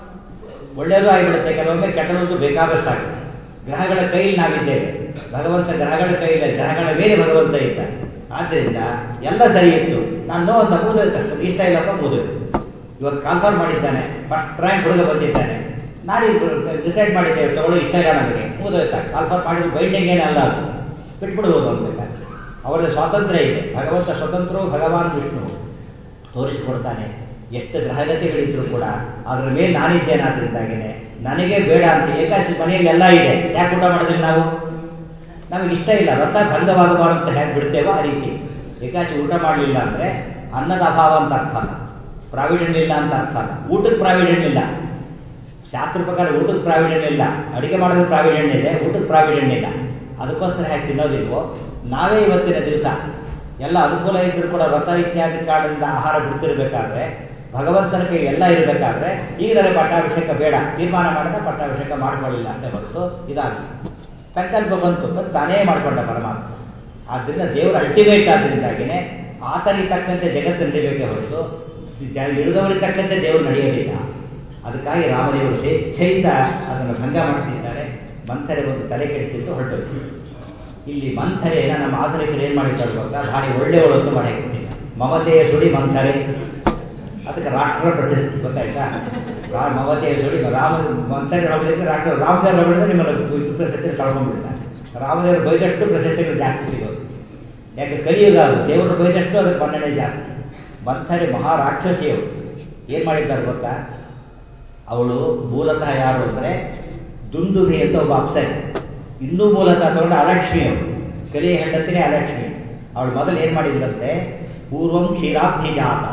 ಒಳ್ಳೆಯದು ಆಗಿಬಿಡುತ್ತೆ ಕೆಲವೊಮ್ಮೆ ಕೆಟ್ಟದಂತೂ ಬೇಕಾದಷ್ಟಾಗುತ್ತೆ ಗ್ರಹಗಳ ಕೈಯಲ್ಲಿ ನಾವಿದ್ದೇವೆ ಭಗವಂತ ಗ್ರಹಗಳ ಕೈಯಿಲ್ಲ ಗ್ರಹಗಳ ಮೇಲೆ ಭಗವಂತ ಇದ್ದಾನೆ ಆದ್ದರಿಂದ ಎಲ್ಲ ಸರಿ ಇತ್ತು ನಾನು ನೋವಂತ ಮೂದು ಇಷ್ಟ ಇಲ್ಲಪ್ಪ ಮೂದು ಇವತ್ತು ಕಾನ್ಫರ್ಮ್ ಮಾಡಿದ್ದಾನೆ ಫಸ್ಟ್ ರ್ಯಾಂಕ್ ಹುಡುಗ ಬಂದಿದ್ದಾನೆ ನಾನು ಡಿಸೈಡ್ ಮಾಡಿದ್ದೇವೆ ತಗೊಳ್ಳೋ ಇಷ್ಟ ಇಲ್ಲ ನನಗೆ ಮುಗಿದೋಯ್ತಾ ಸ್ವಲ್ಪ ಮಾಡಿದ್ರು ಬೈಂಡಿಂಗ್ ಏನಲ್ಲ ಅದು ಬಿಟ್ಬಿಡ್ಬೋದು ಅನ್ಬೇಕಾದ್ರೆ ಅವರ ಸ್ವಾತಂತ್ರ್ಯ ಇದೆ ಭಗವಂತ ಸ್ವತಂತ್ರವು ಭಗವಾನ್ ವಿಷ್ಣು ತೋರಿಸಿಕೊಡ್ತಾನೆ ಎಷ್ಟು ಗ್ರಹಗತಿಗಳಿದ್ರು ಕೂಡ ಅದರ ಮೇಲೆ ನಾನಿದ್ದೇನೆ ಆದ್ರಿಂದಾಗೇನೆ ನನಗೆ ಬೇಡ ಅಂತ ಏಕಾಶಿ ಮನೆಯಲ್ಲಿ ಎಲ್ಲ ಇದೆ ಯಾಕೆ ಊಟ ಮಾಡೋದಿಲ್ಲ ನಾವು ನಮಗೆ ಇಷ್ಟ ಇಲ್ಲ ವ್ರತ ಭಂಗವಾಗಬಾರ್ದು ಅಂತ ಹೇಗೆ ಬಿಡ್ತೇವೋ ಆ ರೀತಿ ಏಕಾಶಿ ಊಟ ಮಾಡಲಿಲ್ಲ ಅಂದರೆ ಅನ್ನದ ಅಭಾವ ಅಂತ ಅರ್ಥ ಅಲ್ಲ ಪ್ರಾವಿಡೆಂಟ್ ಇಲ್ಲ ಅಂತ ಅರ್ಥ ಅಲ್ಲ ಊಟಕ್ಕೆ ಪ್ರಾವಿಡೆಂಟ್ ಇಲ್ಲ ಶಾಸ್ತ್ರ ಪ್ರಕಾರ ಊಟಕ್ಕೆ ಪ್ರಾವಿಡೆಂಟ್ ಇಲ್ಲ ಅಡುಗೆ ಮಾಡೋದಕ್ಕೆ ಪ್ರಾವಿಡೆಂಟ್ ಇದೆ ಊಟಕ್ಕೆ ಪ್ರಾವಿಡೆಂಟ್ ಇಲ್ಲ ಅದಕ್ಕೋಸ್ಕರ ಹೇಗೆ ತಿನ್ನೋದಿಲ್ವೋ ನಾವೇ ಇವತ್ತಿನ ದಿವಸ ಎಲ್ಲ ಅನುಕೂಲ ಇದ್ದರೂ ಕೂಡ ವ್ರತ ಇತ್ಯಾದಿ ಕಾರಣದಿಂದ ಆಹಾರ ಬಿಡ್ತಿರ್ಬೇಕಾದ್ರೆ ಭಗವಂತನ ಕೈ ಎಲ್ಲ ಇರಬೇಕಾದ್ರೆ ಈಗ ನನಗೆ ಪಟ್ಟಾಭಿಷೇಕ ಬೇಡ ತೀರ್ಮಾನ ಮಾಡಿದ ಪಟ್ಟಾಭಿಷೇಕ ಮಾಡ್ಕೊಳ್ಳಿಲ್ಲ ಅಂತ ಹೊರತು ಇದಾಗಿ ಸಂಕಲ್ಪ ಬಂತು ಬಂದು ತಾನೇ ಮಾಡಿಕೊಂಡ ಪರಮಾತ್ಮ ಆದ್ದರಿಂದ ದೇವರ ಅಲ್ಟಿಮೇಟ್ ಆದ್ದರಿಂದಾಗಿನೇ ಆತನಿಗೆ ತಕ್ಕಂತೆ ಜಗತ್ತು ನಡಿಬೇಕೇ ಹೊರತು ಇಳಿದವರಿಗೆ ತಕ್ಕಂತೆ ದೇವರು ನಡೆಯೋದಿಲ್ಲ ಅದಕ್ಕಾಗಿ ರಾಮದೇವರು ಸ್ವೇಚ್ಛೆಯಿಂದ ಅದನ್ನು ಭಂಗ ಮಾಡಿಸಿದ್ದಾರೆ ಮಂಥರೆ ಒಂದು ತಲೆ ಕೆಡಿಸಿದ್ದು ಹೊರಟು ಇಲ್ಲಿ ಮಂಥರೆನ ನಮ್ಮ ಆಧುನಿಕರು ಏನು ಮಾಡಿದ್ದಾರೆ ಗೊತ್ತಾ ಭಾರಿ ಒಳ್ಳೆಯವಳು ಅಂತ ಮಾಡಿ ಮಮತೆಯ ಸುಳಿ ಮಂಥರೆ ಅದಕ್ಕೆ ರಾಷ್ಟ್ರ ಪ್ರಶಸ್ತಿ ಗೊತ್ತಾಯ್ತಾ ರಾ ಮಮತೆಯ ಸುಳಿ ರಾಮ ಮಂಥರೆ ರವಳಿದ್ರೆ ರಾಷ್ಟ್ರ ರಾಮದೇವ್ರ ರವಳಿದ್ರೆ ನಿಮ್ಮನ್ನು ಇದು ಪ್ರಶಸ್ತಿ ಕಳ್ಕೊಂಡ್ಬಿಡ್ತಾರೆ ರಾಮದೇವರು ಬೈದಷ್ಟು ಪ್ರಶಸ್ತಿಗಳು ಜಾಸ್ತಿ ಸಿಗೋದು ಯಾಕೆ ಕಲಿಯುಗ ಅದು ದೇವರು ಬೈದಷ್ಟು ಅದಕ್ಕೆ ಮನ್ನಣೆ ಜಾಸ್ತಿ ಮಂಥರೆ ಮಹಾರಾಕ್ಷಸಿಯವರು ಏನು ಮಾಡಿದ್ದಾರೆ ಗೊತ್ತಾ ಅವಳು ಮೂಲತಃ ಯಾರು ಅಂದರೆ ದುಂದುಭಿ ಅಂತ ಒಬ್ಬ ಅಪ್ಸರಿ ಇನ್ನೂ ಮೂಲತಃ ತಗೊಂಡು ಅಲಕ್ಷ್ಮಿ ಅವಳು ಕಲಿಯ ಹೆಂಡತಿನೇ ಅಲಕ್ಷ್ಮಿ ಅವಳು ಮೊದಲು ಏನು ಮಾಡಿದ್ರಂತೆ ಪೂರ್ವಂ ಕ್ಷೀರಾಬ್ಧಿ ಜಾತ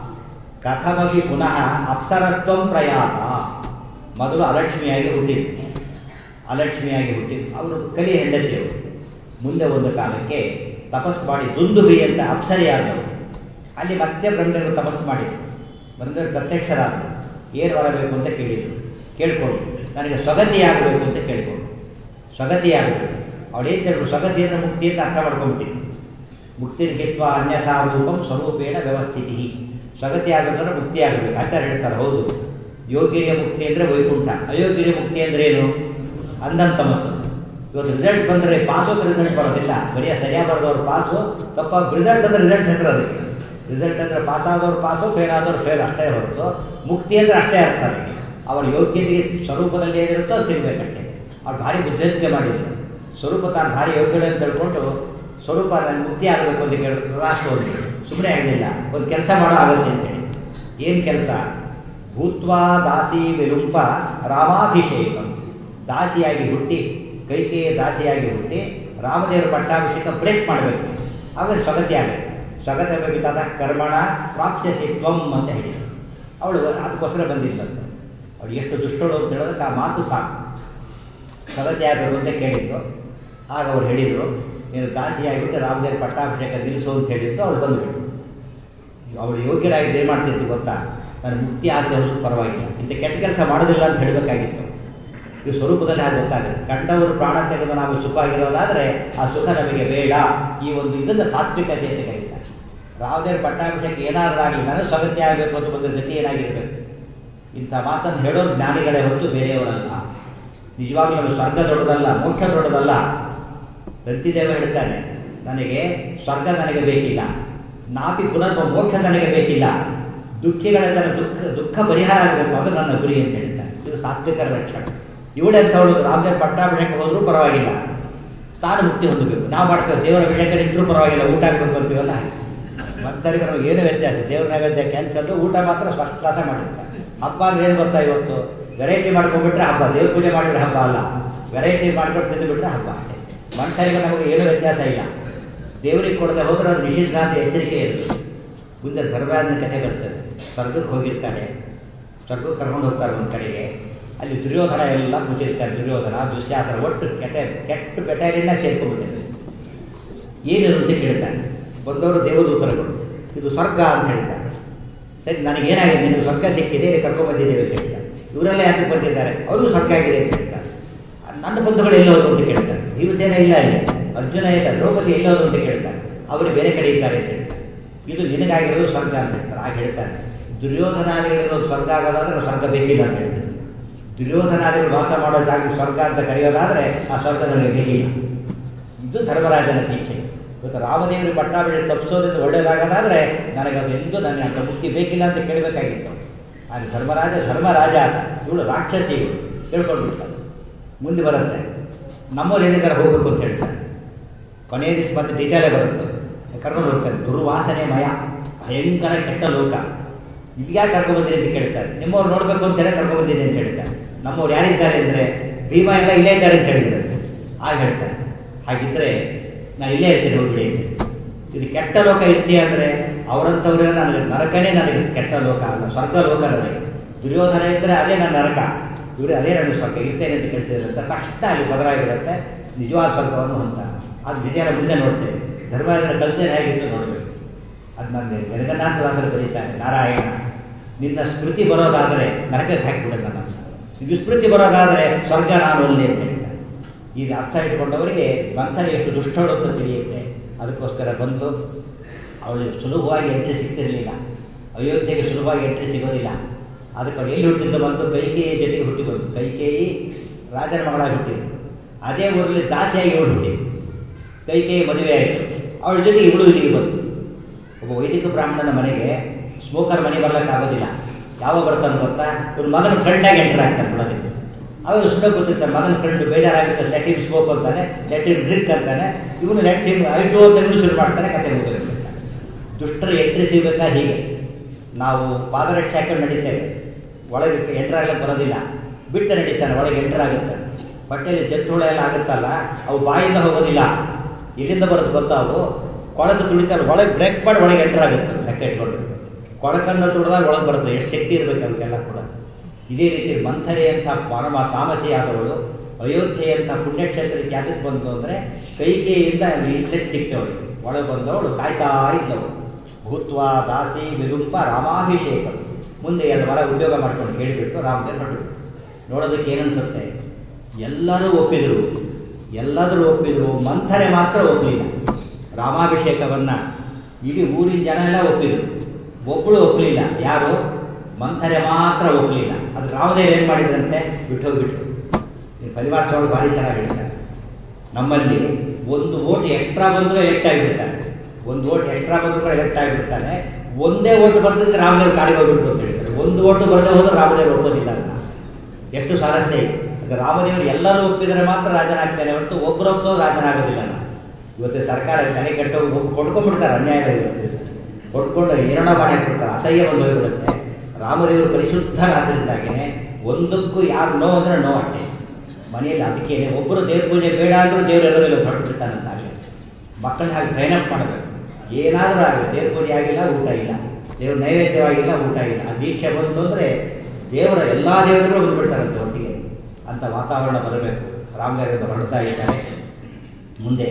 ಕಥಮಿ ಪುನಃ ಅಪ್ಸರತ್ವಂ ಪ್ರಯಾತ ಮೊದಲು ಅಲಕ್ಷ್ಮಿಯಾಗಿ ಹುಟ್ಟಿದ್ರು ಅಲಕ್ಷ್ಮಿಯಾಗಿ ಹುಟ್ಟಿದ್ರು ಅವರು ಕಲಿಯ ಹೆಂಡತಿಯವರು ಮುಂದೆ ಒಂದು ಕಾಲಕ್ಕೆ ತಪಸ್ಸು ಮಾಡಿ ದುಂದುಬಿ ಅಂತ ಅಪ್ಸರಿಯಾದವರು ಅಲ್ಲಿ ಮತ್ತೆ ಬ್ರಹ್ಮದೇವರು ತಪಸ್ಸು ಮಾಡಿದರು ಬ್ರಹ್ಮದೇವರು ಪ್ರತ್ಯಕ್ಷರಾದರು ಏನು ಬರಬೇಕು ಅಂತ ಕೇಳಿದರು ಕೇಳ್ಕೊಂಡು ನನಗೆ ಸ್ವಗತಿಯಾಗಬೇಕು ಅಂತ ಕೇಳ್ಕೊಂಡು ಸ್ವಗತಿಯಾಗಬೇಕು ಅವಳು ಏನು ಹೇಳಿದ್ರು ಸ್ವಗತಿ ಅಂದರೆ ಮುಕ್ತಿ ಅಂತ ಅರ್ಥ ಮಾಡ್ಕೊಂಡ್ಬಿಟ್ಟಿದ್ರು ಮುಕ್ತಿ ಗಿತ್ವ ಅನ್ಯಥಾ ರೂಪಂ ಸ್ವರೂಪೇಣ ವ್ಯವಸ್ಥಿತಿ ಸ್ವಗತಿ ಆಗಬೇಕಂದ್ರೆ ಮುಕ್ತಿ ಆಗಬೇಕು ಆಚಾರ್ಯ ಹೇಳ್ತಾರೆ ಹೌದು ಯೋಗ್ಯರಿಯ ಮುಕ್ತಿ ಅಂದರೆ ವೈಕುಂಠ ಅಯೋಗ್ಯರಿಯ ಮುಕ್ತಿ ಅಂದ್ರೆ ಏನು ಅಂಧನ್ ತಮಸ್ಸು ಇವತ್ತು ರಿಸಲ್ಟ್ ಬಂದರೆ ಪಾಸು ರಿಸಲ್ಟ್ ಬರೋದಿಲ್ಲ ಬರೀ ಸರಿಯಾಗಿ ಬರೆದವ್ರು ಪಾಸು ತಪ್ಪ ರಿಸಲ್ಟ್ ಅಂದ್ರೆ ರಿಸಲ್ಟ್ ಹೆಸರು ಅದಕ್ಕೆ ರಿಸಲ್ಟ್ ಅಂದರೆ ಪಾಸ್ ಆದವ್ರು ಪಾಸು ಫೇಲ್ ಆದವ್ರು ಫೇಲ್ ಅಷ್ಟೇ ಹೊರತು ಮುಕ್ತಿ ಅಂದರೆ ಅಷ್ಟೇ ಅರ್ಥ ಅದಕ್ಕೆ ಅವರ ಯೋಗ್ಯತೆಗೆ ಸ್ವರೂಪದಲ್ಲಿ ಏನಿರುತ್ತೋ ಅದು ಸಿಗಬೇಕಷ್ಟೇ ಅವ್ರು ಭಾರಿ ಬುದ್ಧಿವಂತಿಕೆ ಮಾಡಿದ್ರು ಸ್ವರೂಪ ತಾನು ಭಾರಿ ಯೋಗ್ಯತೆ ಅಂತ ತಿಳ್ಕೊಂಡು ಸ್ವರೂಪ ನಾನು ಮುಕ್ತಿ ಆಗಬೇಕು ಅಂತ ಕೇಳಿದ್ರು ರಾಷ್ಟ್ರ ಒಂದು ಸುಮ್ಮನೆ ಆಗಲಿಲ್ಲ ಒಂದು ಕೆಲಸ ಮಾಡೋ ಆಗತ್ತೆ ಅಂತೇಳಿ ಏನು ಕೆಲಸ ಭೂತ್ವಾ ದಾಸಿ ವಿಲುಂಪ ರಾಮಾಭಿಷೇಕಂ ದಾಸಿಯಾಗಿ ಹುಟ್ಟಿ ಕೈಕೇಯ ದಾಸಿಯಾಗಿ ಹುಟ್ಟಿ ರಾಮದೇವರ ಪಟ್ಟಾಭಿಷೇಕ ಬ್ರೇಕ್ ಮಾಡಬೇಕು ಆಮೇಲೆ ಸ್ವಗತಿ ಆಗಬೇಕು ಸ್ವಗತ ಬೇಕಾದ ಕರ್ಮಣ ಪ್ರಾಪ್ಸ್ಯಸಿ ತ್ವಂ ಅಂತ ಹೇಳಿದರು ಅವಳು ಅದಕ್ಕೋಸ್ಕರ ಬಂದಿದ್ದಂತೆ ಅವಳು ಎಷ್ಟು ದುಷ್ಟಳು ಅಂತ ಹೇಳೋದಕ್ಕೆ ಆ ಮಾತು ಸಾಕು ಸ್ವಗತಿ ಆಗಬೇಕು ಅಂತ ಕೇಳಿದ್ರು ಆಗ ಅವ್ರು ಹೇಳಿದರು ನೀನು ದಾಸಿಯಾಗಿಬಿಟ್ಟು ರಾಮದೇವ್ರ ಪಟ್ಟಾಭಿಷೇಕ ನಿಲ್ಲಿಸು ಅಂತ ಹೇಳಿದ್ದು ಅವಳು ಬಂದುಬಿಟ್ಟು ಅವಳು ಯೋಗ್ಯರಾಗಿ ಏನು ಮಾಡ್ತಿತ್ತು ಗೊತ್ತಾ ನಾನು ಮುಕ್ತಿ ಆಗದೆ ಹೊರತು ಪರವಾಗಿಲ್ಲ ಇಂಥ ಕೆಟ್ಟ ಕೆಲಸ ಮಾಡೋದಿಲ್ಲ ಅಂತ ಹೇಳಬೇಕಾಗಿತ್ತು ಈ ಸ್ವರೂಪದಲ್ಲಿ ಹಾಗೆ ಗೊತ್ತಾಗುತ್ತೆ ಕಂಡವರು ಪ್ರಾಣ ತೆಗೆದು ನಾವು ಸುಖ ಆಗಿರೋದಾದರೆ ಆ ಸುಖ ನಮಗೆ ಬೇಡ ಈ ಒಂದು ಇದನ್ನು ಸಾತ್ವಿಕತೆ ಅಂತ ಕರೀತಾರೆ ರಾಮದೇವ್ರ ಪಟ್ಟಾಭಿಷೇಕ ಏನಾದರೂ ಆಗಲಿ ನನಗೆ ಸ್ವಗತಿ ಆಗಬೇಕು ಅಂತ ಒಂದು ಗತಿ ಏನಾಗಿರಬೇಕು ಇಂಥ ಮಾತನ್ನು ಹೇಳೋರು ಜ್ಞಾನಿಗಳೇ ಹೊರತು ಬೇರೆಯವರಲ್ಲ ನಿಜವಾಗ್ಲೂ ನಮಗೆ ಸ್ವರ್ಗ ದೊಡ್ಡದಲ್ಲ ಮೋಕ್ಷ ದೊಡ್ಡದಲ್ಲ ರಂತಿದೇವ ಹೇಳ್ತಾನೆ ನನಗೆ ಸ್ವರ್ಗ ನನಗೆ ಬೇಕಿಲ್ಲ ನಾಪಿ ಪುನರ್ ಮೋಕ್ಷ ನನಗೆ ಬೇಕಿಲ್ಲ ದುಃಖಿಗಳ ದುಃಖ ದುಃಖ ಪರಿಹಾರ ಆಗಬೇಕು ಅದು ನನ್ನ ಗುರಿ ಅಂತ ಹೇಳ್ತಾರೆ ಇದು ಸಾತ್ವಿಕರ ಲಕ್ಷಣ ಇವಳೆಂಥವಳು ರಾಮದೇವ ಪಟ್ಟಾಭಿಷೇಕ ಹೋದರೂ ಪರವಾಗಿಲ್ಲ ಸ್ಥಾನ ಮುಕ್ತಿ ಹೊಂದಬೇಕು ನಾವು ಮಾಡ್ತೇವೆ ದೇವರ ಅಭಿಷೇಕ ನಿಂತರೂ ಪರವಾಗಿಲ್ಲ ಊಟ ಆಗಬೇಕು ಅಂತೀವಲ್ಲ ಭಕ್ತರಿಗೆ ನಮಗೆ ಏನು ವ್ಯತ್ಯಾಸ ದೇವರ ನೈವೇದ್ಯ ಕ್ಯಾನ್ಸಲ್ ಊಟ ಮಾತ್ರ ಫಸ್ಟ್ ಕ್ಲಾಸ ಮಾಡಿರ್ತಾರೆ ಹಬ್ಬ ಅಂದ್ರೆ ಏನು ಗೊತ್ತಾ ಇವತ್ತು ವೆರೈಟಿ ಮಾಡ್ಕೊಂಡ್ಬಿಟ್ರೆ ಹಬ್ಬ ದೇವ್ರ ಪೂಜೆ ಮಾಡಿದ್ರೆ ಹಬ್ಬ ಅಲ್ಲ ವೆರೈಟಿ ಮಾಡ್ಕೊಂಡು ತಿಂದುಬಿಟ್ರೆ ಹಬ್ಬ ಅಷ್ಟೇ ಮನುಷ್ಯರಿಗೆ ನಮಗೆ ಏನು ವ್ಯತ್ಯಾಸ ಇಲ್ಲ ದೇವರಿಗೆ ಕೊಡದೆ ಹೋದ್ರೆ ಅದು ನಿಷಿದ್ಧ ಅಂತ ಎಚ್ಚರಿಕೆ ಇರುತ್ತೆ ಮುಂದೆ ಧರ್ಮರಾಜನ ಕಥೆ ಬರ್ತದೆ ಸ್ವರ್ಗಕ್ಕೆ ಹೋಗಿರ್ತಾರೆ ಸ್ವರ್ಗಕ್ಕೆ ಕರ್ಕೊಂಡು ಹೋಗ್ತಾರೆ ಒಂದು ಕಡೆಗೆ ಅಲ್ಲಿ ದುರ್ಯೋಧನ ಎಲ್ಲ ಕೂತಿರ್ತಾರೆ ದುರ್ಯೋಧನ ದುಶ್ಯಾಸನ ಒಟ್ಟು ಕೆಟ್ಟ ಕೆಟ್ಟ ಬೆಟಾಲಿಯನ್ನ ಸೇರ್ಕೊಂಡ್ಬಿಟ್ಟಿದ್ದಾರೆ ಏನಿರು ಅಂತ ಕೇಳ್ತಾನೆ ಬಂದವರು ದೇವದೂತರುಗಳು ಇದು ಸ್ವರ್ಗ ಅಂತ ಹೇಳ್ತಾರೆ ಸರಿ ನನಗೇನಾಗಿದೆ ನಿಮಗೆ ಸ್ವರ್ಗ ಸಿಕ್ಕಿದೆ ಕರ್ಕೊಂಡ್ಬಂದಿದ್ದೇವೆ ಅಂತ ಹೇಳ್ತಾರೆ ಇವರೆಲ್ಲ ಯಾಕೆ ಬಂದಿದ್ದಾರೆ ಅವರು ಸ್ವರ್ಗ ಆಗಿದೆ ಅಂತ ಹೇಳ್ತಾರೆ ನನ್ನ ಬಂಧುಗಳು ಎಲ್ಲೋದು ಅಂತ ಕೇಳ್ತಾರೆ ಭೀಮಸೇನ ಇಲ್ಲ ಇಲ್ಲಿ ಅರ್ಜುನ ಇಲ್ಲ ದ್ರೌಪದಿ ಎಲ್ಲೋದು ಅಂತ ಕೇಳ್ತಾರೆ ಅವರು ಬೇರೆ ಕಡೆ ಇದ್ದಾರೆ ಅಂತ ಹೇಳ್ತಾರೆ ಇದು ನಿನಗಾಗಿರೋದು ಸ್ವರ್ಗ ಅಂತ ಹೇಳ್ತಾರೆ ಹಾಗೆ ಹೇಳ್ತಾರೆ ದುರ್ಯೋಧನಾದಿಗಳಿರೋದು ಸ್ವರ್ಗ ಆಗೋದಾದ್ರೆ ಸ್ವರ್ಗ ಬೇಕಿಲ್ಲ ಅಂತ ಹೇಳ್ತಾರೆ ದುರ್ಯೋಧನಾದಿಗಳು ವಾಸ ಮಾಡೋ ಜಾಗ ಸ್ವರ್ಗ ಅಂತ ಕರೆಯೋದಾದ್ರೆ ಆ ಸ್ವರ್ಗ ನನಗೆ ಬೇಕಿಲ್ಲ ಇದು ಧರ್ಮರಾಜನ ಟೀಚೆ ಇವತ್ತು ರಾಮದೇವರಿಗೆ ಪಟ್ಟಾಭಿಷೇಕ ತಪ್ಪಿಸೋದ್ರಿಂದ ಒಳ್ಳೇದಾಗೋದಾದ್ರೆ ನನಗೆ ಅದು ಎಂದು ನನಗೆ ಅಂತ ಮುಕ್ತಿ ಬೇಕಿಲ್ಲ ಅಂತ ಕೇಳಬೇಕಾಗಿತ್ತು ಅಲ್ಲಿ ಧರ್ಮರಾಜ ಧರ್ಮರಾಜ ಅಲ್ಲ ಇವಳು ರಾಕ್ಷಸಿ ಇವಳು ತಿಳ್ಕೊಂಡ್ಬಿಡ್ತಾರೆ ಮುಂದೆ ಬರುತ್ತೆ ನಮ್ಮವ್ರು ಎಲ್ಲಿದ್ದಾರೆ ಹೋಗ್ಬೇಕು ಅಂತ ಹೇಳ್ತಾರೆ ಕೊನೆಯ ದಿವಸ ಮತ್ತೆ ಡೀಟೇಲೇ ಬರುತ್ತೆ ಕರ್ಕೊಂಡು ಹೋಗ್ತಾರೆ ದುರ್ವಾಸನೆ ಮಯ ಭಯಂಕರ ಕೆಟ್ಟ ಲೋಕ ಇದ್ಯಾಕೆ ಕರ್ಕೊಂಡ್ಬಂದಿರಿ ಅಂತ ಕೇಳ್ತಾರೆ ನಿಮ್ಮವ್ರು ನೋಡ್ಬೇಕು ಅಂತ ಹೇಳಿ ಕರ್ಕೊಂಡ್ಬಂದಿರಿ ಅಂತ ಹೇಳ್ತಾರೆ ನಮ್ಮವ್ರು ಯಾರಿದ್ದಾರೆ ಅಂದರೆ ಭೀಮ ಎಲ್ಲ ಇಲ್ಲೇ ಇದ್ದಾರೆ ಅಂತ ಹೇಳಿದ್ದಾರೆ ಆಗ ಹೇಳ್ತಾರೆ ಹಾಗಿದ್ರೆ ನಾನು ಇಲ್ಲೇ ಇರ್ತೀನಿ ಹೋಗ್ಬಿಡಿ ಅಂತ ಇದು ಕೆಟ್ಟ ಲೋಕ ಇರ್ತೀಯ ಅಂದರೆ ಅವರಂಥವ್ರೆ ನನಗೆ ನರಕನೇ ನನಗೆ ಕೆಟ್ಟ ಲೋಕ ಅಲ್ಲ ಸ್ವರ್ಗ ಲೋಕ ನನಗೆ ದುರ್ಯೋಧನ ಇದ್ದರೆ ಅದೇ ನನ್ನ ನರಕ ಇವರು ಅದೇ ನನ್ನ ಸ್ವರ್ಗ ಇರ್ತೇನೆ ಅಂತ ಕೇಳ್ತಿದ್ದಾರೆ ಅಂತ ತಕ್ಷಣ ಅಲ್ಲಿ ಬದಲಾಗಿರುತ್ತೆ ನಿಜವಾದ ಸ್ವರ್ಗವನ್ನು ಅಂತ ಅದು ವಿಜಯನ ಮುಂದೆ ನೋಡ್ತೇವೆ ಧರ್ಮರಾಜನ ಕಲ್ಚರ್ ಹೇಗಿತ್ತು ನೋಡಬೇಕು ಅದು ನನ್ನ ಜಗನ್ನಾಥದಾಸರು ಬರೀತಾರೆ ನಾರಾಯಣ ನಿನ್ನ ಸ್ಮೃತಿ ಬರೋದಾದರೆ ನರಕಕ್ಕೆ ಹಾಕಿಬಿಡುತ್ತೆ ನನ್ನ ವಿಸ್ಮೃತಿ ಬರೋದಾದರೆ ಸ್ವರ್ಗ ನಾನು ಅಲ್ಲಿ ಅಂತ ಹೇಳ್ತಾರೆ ಈಗ ಅರ್ಥ ಇಟ್ಕೊಂಡವರಿಗೆ ಮಂಥನ ಎಷ್ಟು ದುಷ್ಟಳು ಅಂತ ತಿಳಿಯುತ್ತೆ ಅದಕ್ಕೋಸ್ಕರ ಬಂದು ಅವಳಿಗೆ ಸುಲಭವಾಗಿ ಎಂಟ್ರಿ ಸಿಗ್ತಿರಲಿಲ್ಲ ಅಯೋಧ್ಯೆಗೆ ಸುಲಭವಾಗಿ ಎಂಟ್ರಿ ಸಿಗೋದಿಲ್ಲ ಅದಕ್ಕೆ ಅವಳು ಎಲ್ಲಿ ಹುಟ್ಟಿದ್ದು ಬಂದು ಕೈಕೇಯಿ ಜೊತೆಗೆ ಹುಟ್ಟಿ ಬಂತು ಕೈಕೇಯಿ ರಾಜನ ಮಗಳಾಗಿ ಹುಟ್ಟಿದ್ದು ಅದೇ ಊರಲ್ಲಿ ದಾಸಿಯಾಗಿ ಇವಳು ಹುಟ್ಟಿದ್ದು ಕೈಕೇಯಿ ಮದುವೆ ಆಯಿತು ಅವಳ ಜೊತೆ ಇವಳು ಇಲ್ಲಿಗೆ ಬಂತು ಒಬ್ಬ ವೈದಿಕ ಬ್ರಾಹ್ಮಣನ ಮನೆಗೆ ಸ್ಮೋಕರ್ ಮನೆ ಬರ್ಲಿಕ್ಕಾಗೋದಿಲ್ಲ ಯಾವಾಗ ಬರ್ತಾನೆ ಗೊತ್ತಾ ಇವ್ರ ಮಗನ ಫ್ರೆಂಡಾಗಿ ಎಂಟರ್ ಆಗ್ತಾನೆ ಬಿಡೋದಕ್ಕೆ ಅವಾಗ ಸುಮ್ಮನೆ ಗೊತ್ತಿರ್ತಾರೆ ಮಗನ ಫ್ರೆಂಡ್ ಬೇಜಾರಾಗುತ್ತೆ ಲೆಟ್ ಇಮ್ ಸ್ಮೋಕ್ ಅಂತಾನೆ ಲೆಟ್ ಇಮ್ ಡ್ರಿಂಕ್ ಅಂತಾನೆ ಇವನು ಲೆಟ್ ಇಮ್ ಐಟು ಅಂತ ಇವನು ಶುರು ಮಾಡ್ತಾನೆ ಕತೆ ಮುಗಿದಿರುತ್ತೆ ದುಷ್ಟರು ಎಂಟ್ರಿ ಸಿಗಬೇಕಾ ಹೀಗೆ ನಾವು ಪಾದರಕ್ಷೆ ಹಾಕೊಂಡು ನಡೀತೇವೆ ಒಳಗೆ ಎಂಟರ್ ಆಗ್ಲಿಕ್ಕೆ ಬರೋದಿಲ್ಲ ಬಿಟ್ಟು ನಡೀತಾನೆ ಒಳಗೆ ಎಂಟರ್ ಆಗುತ್ತೆ ಬಟ್ಟೆಯಲ್ಲಿ ಜಟ್ಟು ಹುಳ ಎಲ್ಲ ಆಗುತ್ತಲ್ಲ ಅವು ಬಾಯಿಂದ ಹೋಗೋದಿಲ್ಲ ಎಲ್ಲಿಂದ ಬರೋದು ಗೊತ್ತಾ ಅವು ಕೊಳಕು ತುಳಿತಾರೆ ಒಳಗೆ ಬ್ರೇಕ್ ಮಾಡಿ ಒಳಗೆ ಎಂಟರ್ ಆಗುತ್ತೆ ಲೆಕ್ಕ ಇಟ್ಕೊಂಡು ಕೊಳಕನ್ನು ತುಳಿದಾಗ ಒಳಗೆ ಬರುತ್ತೆ ಎಷ್ಟು ಶಕ್ತಿ ಇರಬೇಕು ಅದಕ್ಕೆಲ್ಲ ಕೂಡ ಇದೇ ರೀತಿ ಮಂಥರೆಯಂಥ ಪರಮ ತಾಮಸಿಯಾದವಳು ಅಯೋಧ್ಯೆಯಂಥ ಪುಣ್ಯಕ್ಷೇತ್ರಕ್ಕೆ ಯಾತಕ್ಕೆ ಬಂತು ಅಂದರೆ ಕೈಕೇಯಿಂದ ಇಂಟ್ರೆಸ್ಟ್ ಸಿಕ್ತವಳು ಒಳಗೆ ಬಂದವಳು ಕಾಯ್ತಾ ಇದ್ದವಳು ಭೂತ್ವ ದಾಸಿ ವಿರುಂಪ ರಾಮಾಭಿಷೇಕ ಮುಂದೆ ಎರಡು ವಾರ ಉದ್ಯೋಗ ಮಾಡ್ಕೊಂಡು ಕೇಳಿಬಿಟ್ಟು ರಾಮದೇವ್ ಹೊರಟು ನೋಡೋದಕ್ಕೆ ಏನನ್ಸುತ್ತೆ ಎಲ್ಲರೂ ಒಪ್ಪಿದ್ರು ಎಲ್ಲರೂ ಒಪ್ಪಿದ್ರು ಮಂಥರೆ ಮಾತ್ರ ಒಪ್ಪಲಿಲ್ಲ ರಾಮಾಭಿಷೇಕವನ್ನು ಇಡೀ ಊರಿನ ಜನ ಎಲ್ಲ ಒಪ್ಪಿದ್ರು ಒಬ್ಬಳು ಒಪ್ಪಲಿಲ್ಲ ಯಾರು ಮಂಥರೆ ಮಾತ್ರ ಒಪ್ಪಲಿಲ್ಲ ಅದು ರಾಮದೇವ್ ಏನು ಮಾಡಿದ್ರಂತೆ ಬಿಟ್ಟು ಹೋಗ್ಬಿಟ್ರು ಈ ಪರಿವಾರ ಸ್ವಾಮಿ ಭಾರಿ ಚೆನ್ನಾಗಿ ಹೇಳ್ತಾರೆ ನಮ್ಮಲ್ಲಿ ಒಂದು ಓಟ್ ಎಕ್ಸ್ಟ್ರಾ ಬಂದರೂ ಎಲೆಕ್ಟ್ ಆಗಿಬಿಡ್ತಾರೆ ಒಂದು ಓಟ್ ಎಕ್ಸ್ಟ್ರಾ ಬಂದರೂ ಕೂಡ ಎಲೆಕ್ಟ್ ಆಗಿಬಿಡ್ತಾನೆ ಒಂದೇ ಓಟ್ ಬರ್ತಿದ್ರೆ ರಾಮದೇವ್ ಕಾಡಿಗೆ ಹೋಗ್ಬಿಟ್ಟು ಅಂತ ಹೇಳ್ತಾರೆ ಒಂದು ಓಟು ಬರದೇ ಹೋದ್ರೆ ರಾಮದೇವ್ ಒಪ್ಪೋದಿಲ್ಲ ಅಂತ ಎಷ್ಟು ಸಾರಸ್ಯ ಇದೆ ಅದು ರಾಮದೇವರು ಎಲ್ಲರೂ ಒಪ್ಪಿದರೆ ಮಾತ್ರ ರಾಜನಾಗ್ತಾನೆ ಹೊರತು ಒಬ್ಬರೊಬ್ಬರು ರಾಜನಾಗೋದಿಲ್ಲ ನಾವು ಇವತ್ತು ಸರ್ಕಾರ ತಲೆ ಕೆಟ್ಟೋಗಿ ಒಬ್ಬ ಕೊಡ್ಕೊಂಡ್ಬಿಡ್ತಾರೆ ಅನ್ಯಾಯ ಇವತ್ತು ಕೊಟ್ಕೊಂಡು ಏನೋ ಮಾಡಿ ಹಾಕ್ಬಿಡ್ತಾರೆ ಅಸಹ್ಯ ಒಂದು ಹೋಗ್ಬಿಡುತ್ತೆ ರಾಮದೇವರು ಪರಿಶುದ್ಧರಾದ್ರಿಂದಾಗಿನೇ ಒಂದಕ್ಕೂ ಯಾರು ನೋ ಅಂದ್ರೆ ನೋ ಅಷ್ಟೇ ಮನೆಯಲ್ಲಿ ಅದಕ್ಕೇನೆ ಒಬ್ಬರು ದೇವ್ರ ಪೂಜೆ ಬೇಡ ಅಂದ್ರೂ ದೇವ್ರು ಇರೋದಿಲ್ಲ ಹೊರಟು ಬಿಡ್ತಾನಂತಾಗಲಿ ಮಕ್ಕಳನ್ನ ಹಾಗೆ ಟ್ರೈನ್ ಅಪ್ ಮಾಡಬೇಕು ಏನಾದರೂ ಆಗಲಿ ದೇವ್ರ ಪೂಜೆ ಆಗಿಲ್ಲ ಊಟ ಇಲ್ಲ ದೇವ್ರ ನೈವೇದ್ಯವಾಗಿಲ್ಲ ಊಟ ಇಲ್ಲ ಆ ದೀಕ್ಷೆ ಬಂತು ಅಂದರೆ ದೇವರ ಎಲ್ಲ ದೇವರುಗಳು ಬಂದುಬಿಡ್ತಾರಂತೆ ಒಟ್ಟಿಗೆ ಅಂತ ವಾತಾವರಣ ಬರಬೇಕು ರಾಮದೇವರಿಂದ ಹೊರಡ್ತಾ ಇದ್ದಾರೆ ಮುಂದೆ